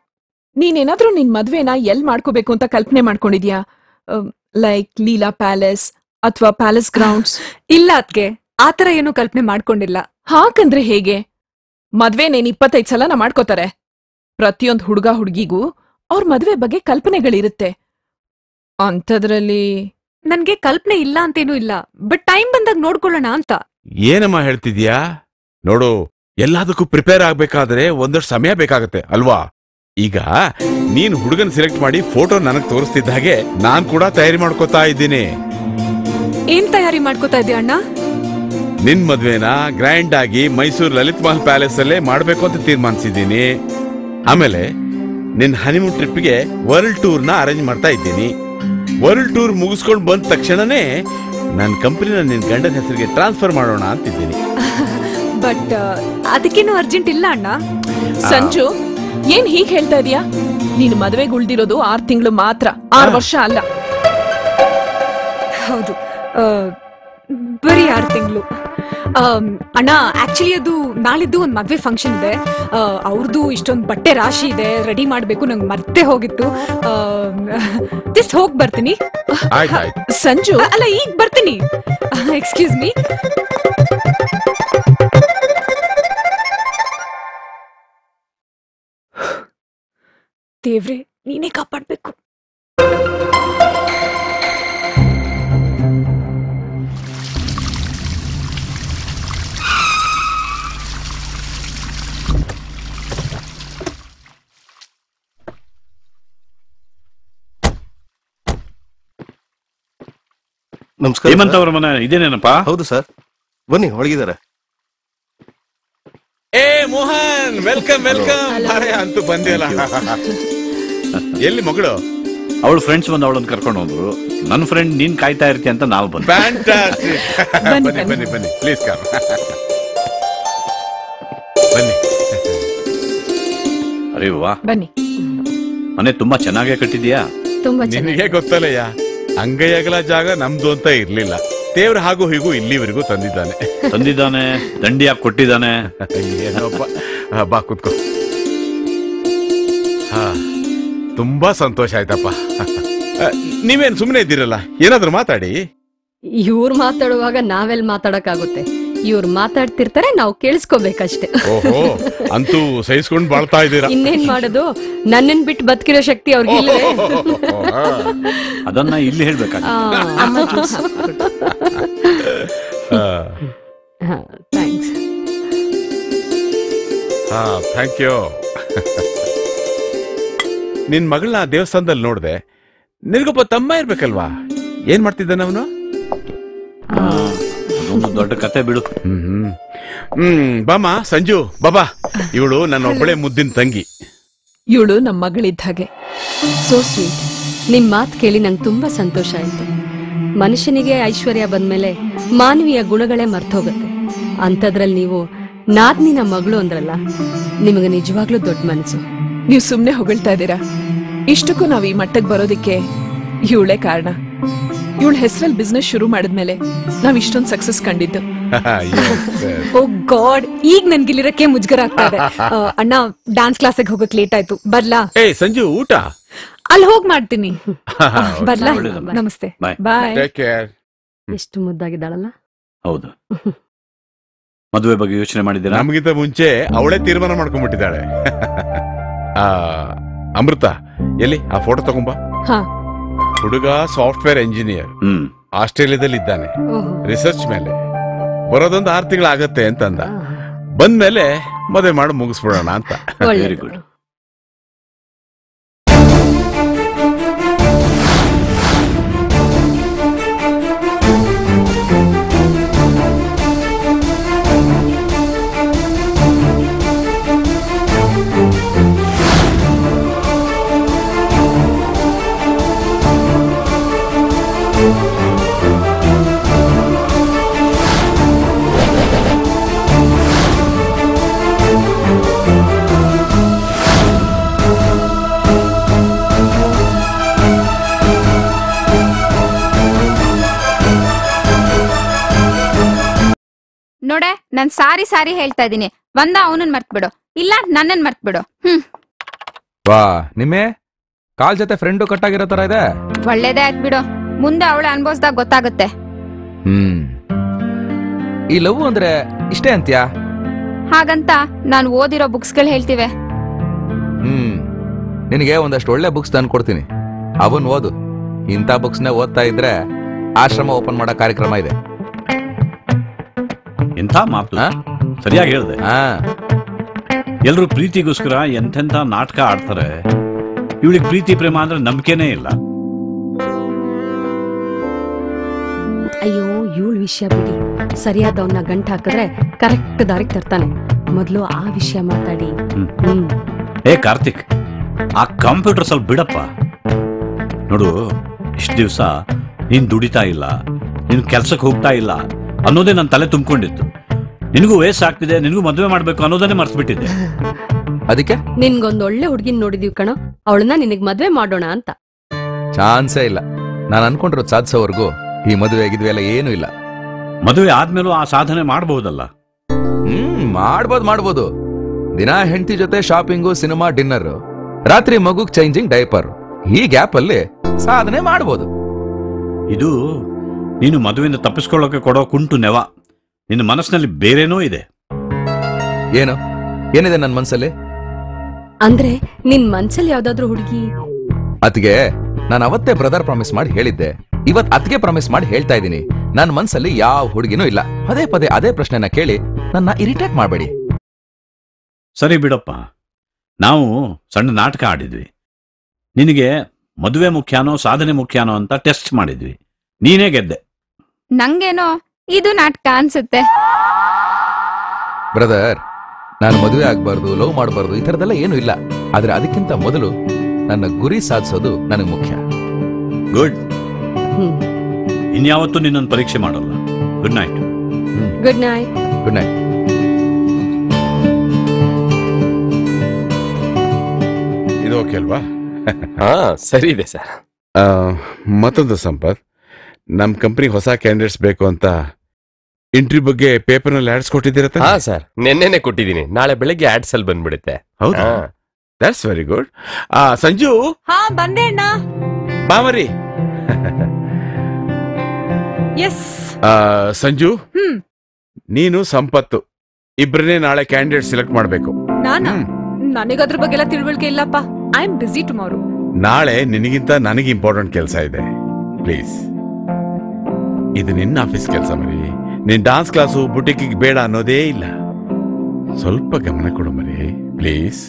ನೀನೇನಾದ್ರೂ ನಿನ್ ಮದ್ವೆನ ಎಲ್ ಮಾಡ್ಕೋಬೇಕು ಅಂತ ಕಲ್ಪನೆ ಮಾಡ್ಕೊಂಡಿದ್ಯಾ ಲೈಕ್ ಲೀಲಾ ಪ್ಯಾಲೇಸ್ ಅಥವಾ ಪ್ಯಾಲೇಸ್ ಗ್ರೌಂಡ್ಸ್ ಇಲ್ಲ ಅದ್ಗೆ ಆತರ ಏನು ಕಲ್ಪನೆ ಮಾಡ್ಕೊಂಡಿಲ್ಲ ಹಾಗಂದ್ರೆ ಹೇಗೆ ಮದ್ವೆ ನೇನ್ ಇಪ್ಪತ್ತೈದ್ ಸಲನ ಮಾಡ್ಕೋತಾರೆ ಪ್ರತಿಯೊಂದ್ ಹುಡುಗ ಹುಡುಗಿಗೂ ಅವ್ರ ಮದ್ವೆ ಬಗ್ಗೆ ಕಲ್ಪನೆಗಳಿರುತ್ತೆ ಅಂಥದ್ರಲ್ಲಿ ನನ್ಗೆ ಕಲ್ಪನೆ ಇಲ್ಲ ಅಂತೇನೂ ಇಲ್ಲ ಬಟ್ ಟೈಮ್ ಬಂದಾಗ ನೋಡ್ಕೊಳ್ಳೋಣ ಅಂತ ಏನಮ್ಮ ಹೇಳ್ತಿದ್ಯಾ ನೋಡು ಎಲ್ಲದಕ್ಕೂ ಪ್ರಿಪೇರ್ ಆಗ್ಬೇಕಾದ್ರೆ ಒಂದಷ್ಟು ಸಮಯ ಬೇಕಾಗತ್ತೆ ಅಲ್ವಾ ಈಗ ನೀನ್ ಹುಡುಗನ್ ಸೆಲೆಕ್ಟ್ ಮಾಡಿ ಫೋಟೋ ನನಗ್ ತೋರಿಸ್ತಿದ್ದ ಹಾಗೆ ನಾನ್ ಕೂಡ ತಯಾರಿ ಮಾಡ್ಕೋತಾ ಇದ್ದೀನಿ ಏನ್ ತಯಾರಿ ಮಾಡ್ಕೋತಾ ಇದೀಯ ಅಣ್ಣ ನಿನ್ ಮದ್ವೆನ ಗ್ರ್ಯಾಂಡ್ ಆಗಿ ಮೈಸೂರು ಲಲಿತ್ ಮಹಲ್ ಪ್ಯಾಲೇಸ್ ಅಲ್ಲೇ ಮಾಡ್ಬೇಕು ಅಂತ ತೀರ್ಮಾನಿಸಿದ್ದೀನಿ ಆಮೇಲೆ ನಿನ್ ಹನಿಮೂನ್ ಟ್ರಿಪ್ಗೆ ವರ್ಲ್ಡ್ ಟೂರ್ ನ ಅರೇಂಜ್ ಮಾಡ್ತಾ ಇದ್ದೀನಿ ವರ್ಲ್ಡ್ ಟೂರ್ ಮುಗಿಸ್ಕೊಂಡು ಬಂದ ತಕ್ಷಣನೇ ನನ್ನ ಕಂಪನಿನ ನಿನ್ ಗಂಡನ ಹೆಸರಿಗೆ ಟ್ರಾನ್ಸ್ಫರ್ ಮಾಡೋಣ ಅಂತಿದ್ದೀನಿ ಬಟ್ ಅದಕ್ಕೇನು ಅರ್ಜೆಂಟ್ ಇಲ್ಲ ಅಣ್ಣ ಸಂಜು ಏನ್ ಹೀಗ್ ಹೇಳ್ತಾ ಇದೀಯಾ ನೀನು ಮದ್ವೆಗೆ ಉಳ್ದಿರೋದು ಆರ್ ತಿಂಗಳು ಮಾತ್ರ ಆರ್ ವರ್ಷ ಅಲ್ಲ ಹೌದು ಆ, ಬರೀ ಆರು ತಿಂಗಳು ಅಣ್ಣ ಆಕ್ಚುಲಿ ಅದು ನಾಳಿದ್ದು ಒಂದು ಮದ್ವೆ ಫಂಕ್ಷನ್ ಇದೆ ಅವ್ರದ್ದು ಇಷ್ಟೊಂದು ಬಟ್ಟೆ ರಾಶಿ ಇದೆ ರೆಡಿ ಮಾಡ್ಬೇಕು ನಂಗೆ ಮರ್ತೆ ಹೋಗಿತ್ತು ಜಸ್ಟ್ ಹೋಗ್ ಬರ್ತೀನಿ ಆಯ್ತಾಯ್ತು ಸಂಜು ಅ- ಅಲ್ಲ ಈಗ ಬರ್ತೀನಿ ಎಕ್ಸ್ಕ್ಯೂಸ್ ಮೀ ದೇವ್ರೆ ನೀನೇ ಕಾಪಾಡ್ಬೇಕು ನಮಸ್ಕಾರ ಹೇಮಂತ್ ಅವ್ರ ಮನೆ ಇದೇನೇನಪ್ಪ ಹೌದು ಸರ್ ಬನ್ನಿ ಒಳಗಿದ್ದಾರೆ ಏ ಮೋಹನ್ ವೆಲ್ಕಮ್ ವೆಲ್ಕಮ್ ಬಾರೆ ಅಂತೂ ಬಂದಿಲ್ಲ ಎಲ್ಲಿ ಮಗಳು ಅವಳ ಫ್ರೆಂಡ್ಸ್ ಬಂದು ಅವಳನ್ನ ಕರ್ಕೊಂಡು ಹೋದ್ರು ನನ್ನ ಫ್ರೆಂಡ್ ನೀನ್ ಕಾಯ್ತಾ ಇರ್ತೀಯ ಅಂತ ನಾವು ಬಂದ್ವಿ ಫ್ಯಾಂಟಾಸ್ಟಿಕ್ ಬನ್ನಿ ಬನ್ನಿ ಬನ್ನಿ ಪ್ಲೀಸ್ ಕಮ್ ಬನ್ನಿ ಅರೆ ವಾ ಬನ್ನಿ ಮನೆ ತುಂಬಾ ಚೆನ್ನಾಗೇ ಕಟ್ಟಿದ್ಯಾ ತುಂಬಾ ನಿನಗೆ ಗೊತ್ತಲ್ಲಯ್ಯ ಅಂಗೈ ಅಗಲ ಜಾಗ ನಮ್ದು ಅಂತ ಇರ್ಲಿಲ್ಲ ದೇವ್ರ ಹಾಗೂ ಹೀಗೂ ಇಲ್ಲಿವರೆಗೂ ತಂದಿದ್ದಾನೆ ತಂದಿದ್ದಾನೆ ದಂಡಿಯಾಗಿ ಕೊಟ್ಟಿದ್ದಾನೆ ಏನೋಪ್ಪ ಆ, ಬಾ ಕುತ್ಕೋ ಹಾ ತುಂಬಾ ಸಂತೋಷ ಆಯ್ತಪ್ಪ ಆ, ನೀವೇನ್ ಸುಮ್ಮನೆ ಇದ್ದೀರಲ್ಲ ಏನಾದ್ರೂ ಮಾತಾಡಿ ಇವ್ರು ಮಾತಾಡುವಾಗ ನಾವೆಲ್ ಮಾತಾಡಕ್ಕಾಗುತ್ತೆ ಇವ್ರು ಮಾತಾಡ್ತಿರ್ತಾರೆ ನಾವು ಕೇಳಿಸ್ಕೋಬೇಕಷ್ಟೇ ಓಹೋ ಅಂತೂ ಸಹಿಸ್ಕೊಂಡ್ ಬಾಳ್ತಾ ಇದ್ದೀರಾ ಇನ್ನೇನ್ ಮಾಡೋದು ನನ್ನನ್ ಬಿಟ್ಟು ಬದುಕಿರೋ ಶಕ್ತಿ ಅವ್ರಿಗಿಲ್ವೇ ಅದನ್ನ ಇಲ್ಲಿ ಹೇಳ್ಬೇಕಾಗ ಆ, ಅಮ್ಮ ಜ್ಯೂಸ್ ಥ್ಯಾಂಕ್ಸ್ ಹಾ ಥ್ಯಾಂಕ್ ಯು ನಿನ್ ಮಗಳನ್ನ ದೇವಸ್ಥಾನದಲ್ಲಿ ನೋಡ್ದೆ ನಿನಗೊಬ್ಬ ತಮ್ಮ ಇರ್ಬೇಕಲ್ವಾ ಏನ್ ಮಾಡ್ತಿದ್ದಾನ ಅವನು ಅದೊಂದು ದೊಡ್ಡ ಕತೆ ಬಿಡು ಹ್ಮ್ ಹ್ಮ್ ಬಾಮ ಸಂಜು ಬಾಬಾ ಇವಳು ನನ್ನ ಒಬ್ಬಳೆ ಮುದ್ದಿನ ತಂಗಿ ಇವಳು ನಮ್ಮ ಮಗಳಿದ್ದ ಹಾಗೆ ಸೋ ಸ್ವೀಟ್ ನಿಮ್ ಮಾತ್ ಕೇಳಿ ನಂಗೆ ತುಂಬಾ ಸಂತೋಷ ಆಯ್ತು ಮನುಷ್ಯನಿಗೆ ಐಶ್ವರ್ಯ ಬಂದ್ಮೇಲೆ ಮಾನವೀಯ ಗುಣಗಳೇ ಮರ್ತೋಗುತ್ತೆ ಅಂಥದ್ರಲ್ಲಿ ನೀವು ನಾದ್ನಿನ ಮಗಳು ಅಂದ್ರಲ್ಲ ನಿಮಗೆ ನಿಜವಾಗ್ಲೂ ದೊಡ್ಡ ಮನಸ್ಸು ನೀವು ಸುಮ್ನೆ ಹೊಗಳ್ತಾ ಇದ್ದೀರಾ ಇಷ್ಟಕ್ಕೂ ನಾವ್ ಈ ಮಟ್ಟಕ್ಕೆ ಬರೋದಿಕ್ಕೆ ಇವಳೇ ಕಾರಣ ಇವಳ ಹೆಸರಲ್ಲಿ ಬಿಸ್ನೆಸ್ ಶುರು ಮಾಡಿದ್ಮೇಲೆ ನಾವ್ ಇಷ್ಟೊಂದು ಸಕ್ಸಸ್ ಕಂಡಿದ್ದು ಓ ಗಾಡ್ ಈಗ ನನ್ಗಿಲ್ಲಿರಕ್ಕೆ ಮುಜ್ಗರ ಆಗ್ತಾ ಇದೆ ಆ, ಅಣ್ಣ ಡಾನ್ಸ್ ಕ್ಲಾಸಿಗೆ ಹೋಗಕ್ ಲೇಟ್ ಆಯ್ತು ಬರ್ಲಾ ಏ ಸಂಜು ಊಟ ಅಲ್ಲಿ ಹೋಗ್ ಮಾಡ್ತೀನಿ ಬರ್ಲಾ ಒಳ್ಳೇದಮ್ಮ. ನಮಸ್ತೆ Bye. ಬಾಯ್ Take care. ಎಷ್ಟು ಮುದ್ದಾಗಿದ್ದಾಳಲ್ಲ ಹೌದು ಮದುವೆ ಬಗ್ಗೆ ಯೋಚನೆ ಮಾಡಿದ್ದೀರಾ ನಮಗಿಂತ ಮುಂಚೆ ಅವಳೇ ತೀರ್ಮಾನ ಮಾಡ್ಕೊಂಡ್ಬಿಟ್ಟಿದ್ದಾಳೆ ಆ, ಅಮೃತ ಎಲ್ಲಿ ಆ ಫೋಟೋ ತಗೊಂಬಾ ಹಾ ಹುಡುಗ ಸಾಫ್ಟ್ವೇರ್ ಇಂಜಿನಿಯರ್ ಹ್ಮ್ ಆಸ್ಟ್ರೇಲಿಯಾದಲ್ಲಿ ಇದ್ದಾನೆ ಓಹೋ. ರಿಸರ್ಚ್ ಮೇಲೆ ಬರೋದೊಂದು ಆರು ತಿಂಗಳಾಗತ್ತೆ ಅಂತಂದ ಬಂದ್ಮೇಲೆ ಮದುವೆ ಮಾಡಿ ಮುಗಿಸ್ಬಿಡೋಣ ಅಂತ ಒಳ್ಳೇದು. ವೆರಿ ಗುಡ್ ನೋಡೆ ನಾನ್ ಸಾರಿ ಸಾರಿ ಹೇಳ್ತಾ ಇದೀನಿ ಒಂದ ಅವನನ್ ಮರ್ತ್ ಬಿಡು ಇಲ್ಲ ನನ್ನನ್ ಮರ್ತ್ ಬಿಡು ಹ್ಮ್ ವಾ ನಿಮ್ಮೆ ಕಾಲ್ ಜೊತೆ ಫ್ರೆಂಡು ಕಟ್ಟಾಗಿರೋ ತರ ಇದೆ ಒಳ್ಳೇದೇ ಆಯ್ತು ಬಿಡು ಮುಂದೆ ಅವಳ ಅನ್ಭವಿಸ್ದಾಗ ಗೊತ್ತಾಗುತ್ತೆ ಹ್ಮ್ ಈ ಲವ್ ಅಂದ್ರೆ ಇಷ್ಟೇ ಅಂತ್ಯಾ ಹಾಗಂತ ನಾನು ಓದಿರೋ ಬುಕ್ಸ್ಗಳು ಹೇಳ್ತಿವೆ ಹ್ಮ್ ನಿನಗೆ ಒಂದಷ್ಟು ಒಳ್ಳೆ ಬುಕ್ಸ್ ತಂದು ಕೊಡ್ತೀನಿ ಅವನ್ ಓದು ಇಂಥ ಬುಕ್ಸ್ನ ಓದ್ತಾ ಇದ್ರೆ ಆಶ್ರಮ ಓಪನ್ ಮಾಡೋ ಕಾರ್ಯಕ್ರಮ ಇದೆ ಎಂಥ ಮಾತು ಸರಿಯಾಗಿ ಹೇಳ್ದೆ ಎಲ್ರು ಪ್ರೀತಿಗೋಸ್ಕರ ಎಂತೆಂಥ ನಾಟಕ ಆಡ್ತಾರೆ ಇವಳಿಗೆ ಪ್ರೀತಿ ಪ್ರೇಮ ಅಂದ್ರೆ ನಂಬಿಕೆನೇ ಇಲ್ಲ ಅಯ್ಯೋ ಇವಳ ವಿಷಯ ಬಿಡಿ ಸರಿಯಾದವನ್ನ ಗಂಟ್ ಹಾಕಿದ್ರೆ ಕರೆಕ್ಟ್ ದಾರಿಗೆ ತರ್ತಾನೆ ಮೊದಲು ಆ ವಿಷಯ ಮಾತಾಡಿ ಹ್ಮ್ ಏ ಕಾರ್ತಿಕ್ ಆ ಕಂಪ್ಯೂಟರ್ ಸ್ವಲ್ಪ ಬಿಡಪ್ಪ ನೋಡು ಇಷ್ಟು ದಿವಸ ನೀನ್ ದುಡಿತಾ ಇಲ್ಲ ನೀನ್ ಕೆಲ್ಸಕ್ಕೆ ಹೋಗ್ತಾ ಇಲ್ಲ ಅನ್ನೋದೇ ನನ್ನ ತಲೆ ತುಂಬಿಕೊಂಡಿತ್ತು ನಿನಗೂ ವಯಸ್ಸಾಗ್ತಿದೆ ನಿನಗೂ ಮದುವೆ ಮಾಡ್ಬೇಕು ಅನ್ನೋದನ್ನೇ ಮರ್ತ್ಬಿಟ್ಟಿದ್ದೆ ಅದಕ್ಕೆ ನಿನ್ಗೊಂದ್ ಒಳ್ಳೆ ಹುಡ್ಗಿನ್ ನೋಡಿದೀವಿ ಕಣೋ ಅವಳನ್ನ ನಿನಗ್ ಮದ್ವೆ ಮಾಡೋಣ ಅಂತ ಚಾನ್ಸೇ ಇಲ್ಲ ನಾನು ಅನ್ಕೊಂಡಿರೋದು ಸಾಧಿಸೋವರೆಗೂ ಈ ಮದುವೆ ಆಗಿದ್ವಿ ಎಲ್ಲ ಏನೂ ಇಲ್ಲ ಮದುವೆ ಆದ್ಮೇಲೂ ಆ ಸಾಧನೆ ಮಾಡಬಹುದಲ್ಲ ಹ್ಮ್ ಮಾಡ್ಬೋದು ಮಾಡ್ಬೋದು ದಿನ ಹೆಂಡತಿ ಜೊತೆ ಶಾಪಿಂಗು ಸಿನಿಮಾ ಡಿನ್ನರ್ ರಾತ್ರಿ ಮಗುಗ್ ಚೇಂಜಿಂಗ್ ಡೈಪರ್ ಈ ಗ್ಯಾಪ್ ಅಲ್ಲಿ ಸಾಧನೆ ಮಾಡ್ಬೋದು ಇದು ನೀನು ಮದುವೆಯಿಂದ ತಪ್ಪಿಸ್ಕೊಳ್ಳೋಕೆ ಕೊಡೋ ಕುಂಟು ನೆವ ನಿನ್ನ ಮನಸ್ಸಿನಲ್ಲಿ ಬೇರೇನೋ ಇದೆ ಏನು ಏನಿದೆ ನನ್ನ ಮನ್ಸಲ್ಲಿ ಅಂದ್ರೆ ನಿನ್ ಮನ್ಸಲ್ಲಿ ಯಾವ್ದಾದ್ರು ಹುಡುಗಿ ಅತ್ಗೆ ನಾನು ಅವತ್ತೇ ಬ್ರದರ್ ಪ್ರಾಮಿಸ್ ಮಾಡಿ ಹೇಳಿದ್ದೆ ಇವತ್ ಅತ್ಗೆ ಪ್ರಾಮಿಸ್ ಮಾಡಿ ಹೇಳ್ತಾ ಇದ್ದೀನಿ ನನ್ನ ಮನ್ಸಲ್ಲಿ ಯಾವ ಹುಡುಗಿನೂ ಇಲ್ಲ ಪದೇ ಪದೇ ಅದೇ ಪ್ರಶ್ನೆನ ಕೇಳಿ ನನ್ನ ಇರಿಟೇಟ್ ಮಾಡಬೇಡಿ ಸರಿ ಬಿಡಪ್ಪ ನಾವು ಸಣ್ಣ ನಾಟಕ ಆಡಿದ್ವಿ ನಿನಗೆ ಮದುವೆ ಮುಖ್ಯಾನೋ ಸಾಧನೆ ಮುಖ್ಯಾನೋ ಅಂತ ಟೆಸ್ಟ್ ಮಾಡಿದ್ವಿ ನೀನೇ ಗೆದ್ದೆ ನಂಗೇನೋ ಇದು ನಾಟಕ ಅನ್ಸುತ್ತೆ ಬ್ರದರ್ ನಾನು ಮದುವೆ ಆಗ್ಬಾರ್ದು ಲವ್ ಮಾಡಬಾರ್ದು ಈ ಥರದೆಲ್ಲ ಏನೂ ಇಲ್ಲ ಆದ್ರೆ ಅದಕ್ಕಿಂತ ಮೊದಲು ನನ್ನ ಗುರಿ ಸಾಧಿಸೋದು ನನಗೆ ಮುಖ್ಯ ಗುಡ್ ಇನ್ಯಾವತ್ತೂ ನಿನ್ನನ್ನು ಪರೀಕ್ಷೆ ಮಾಡಲ್ಲ good night good night good night ಇದು ಓಕೆ ಅಲ್ವಾ ಹಾ ಸರಿ ಇದೆ ಸರ್ ಆ, ಮತ್ತೊಂದು ಸಂಪತ್ ನಮ್ ಕಂಪ್ನಿ ಹೊಸ ಕ್ಯಾಂಡಿಡೇಟ್ಸ್ ಬೇಕು ಅಂತ ಇಂಟ್ರಿ ಬಗ್ಗೆ ಪೇಪರ್ ನಲ್ಲಿ ಆಡ್ಸ್ ಕೊಟ್ಟಿದ್ದೀರ ಹಾ ಸರ್ ನೆನ್ನೆನೆ ಕೊಟ್ಟಿದ್ದೀನಿ ನಾಳೆ ಬೆಳಗ್ಗೆ ಆಡ್ಸ್ ಅಲ್ಲಿ ಬಂದ್ಬಿಡುತ್ತೆ ಹೌದಾ ಹಾ. ದಟ್ಸ್ ವೆರಿ ಗುಡ್ ಆ ಸಂಜು ಹಾ ಬಂದೆ ಅಣ್ಣ ಬಾಮರಿ ಎಸ್ ಆ, ಸಂಜು ಹ್ಮ್ ನೀನು ಸಂಪತ್ತು ಇಬ್ಬರನ್ನೇ ನಾಳೆ ಕ್ಯಾಂಡಿಡೇಟ್ ಸೆಲೆಕ್ಟ್ ಮಾಡಬೇಕು ನಾನಾ ನನಗ್ ಅದ್ರ ಬಗ್ಗೆ ಎಲ್ಲ ತಿಳುವಳಿಕೆ ಇಲ್ಲಪ್ಪ ಐ ಆಮ್ ಬಿಸಿ ಟುಮಾರೋ ನಾಳೆ ನಿನಗಿಂತ ನನಗೆ ಇಂಪಾರ್ಟೆಂಟ್ ಕೆಲಸ ಇದೆ ಪ್ಲೀಸ್ ಇದು ನಿನ್ನ ಆಫೀಸ್ ಕೆಲಸ ಮರಿ ನಿನ್ ಡಾನ್ಸ್ ಕ್ಲಾಸು ಬುಟಿಕಿಗೆ ಬೇಡ ಅನ್ನೋದೇ ಇಲ್ಲ ಸ್ವಲ್ಪ ಗಮನ ಕೊಡು ಮರಿ ಪ್ಲೀಸ್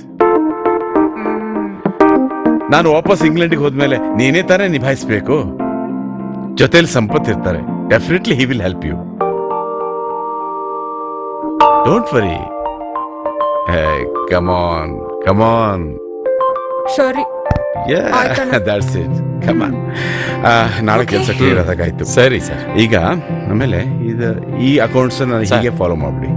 ನಾನು ವಾಪಸ್ ಇಂಗ್ಲೆಂಡ್ಗೆ ಹೋದ್ಮೇಲೆ ನೀನೇ ತಾನೇ ನಿಭಾಯಿಸ್ಬೇಕು ಜೊತೆಲಿ ಸಂಪತ್ ಇರ್ತಾರೆ definitely he will help you don't worry come on come on ಸರಿ ಆಯ್ತಣ್ಣ. ದಟ್ಸ್ ಇಟ್ ಕಮಾನ್ ನಾಳೆ ಕೆಲಸ ಕ್ಲಿಯರ್ ಆದಾಗಾಯ್ತು ಸರಿ ಸರ್ ಈಗ ಆಮೇಲೆ ಇದು ಈ ಅಕೌಂಟ್ಸ್ ನಾನು ಹೀಗೆ ಫಾಲೋ ಮಾಡ್ಬಿಡಿ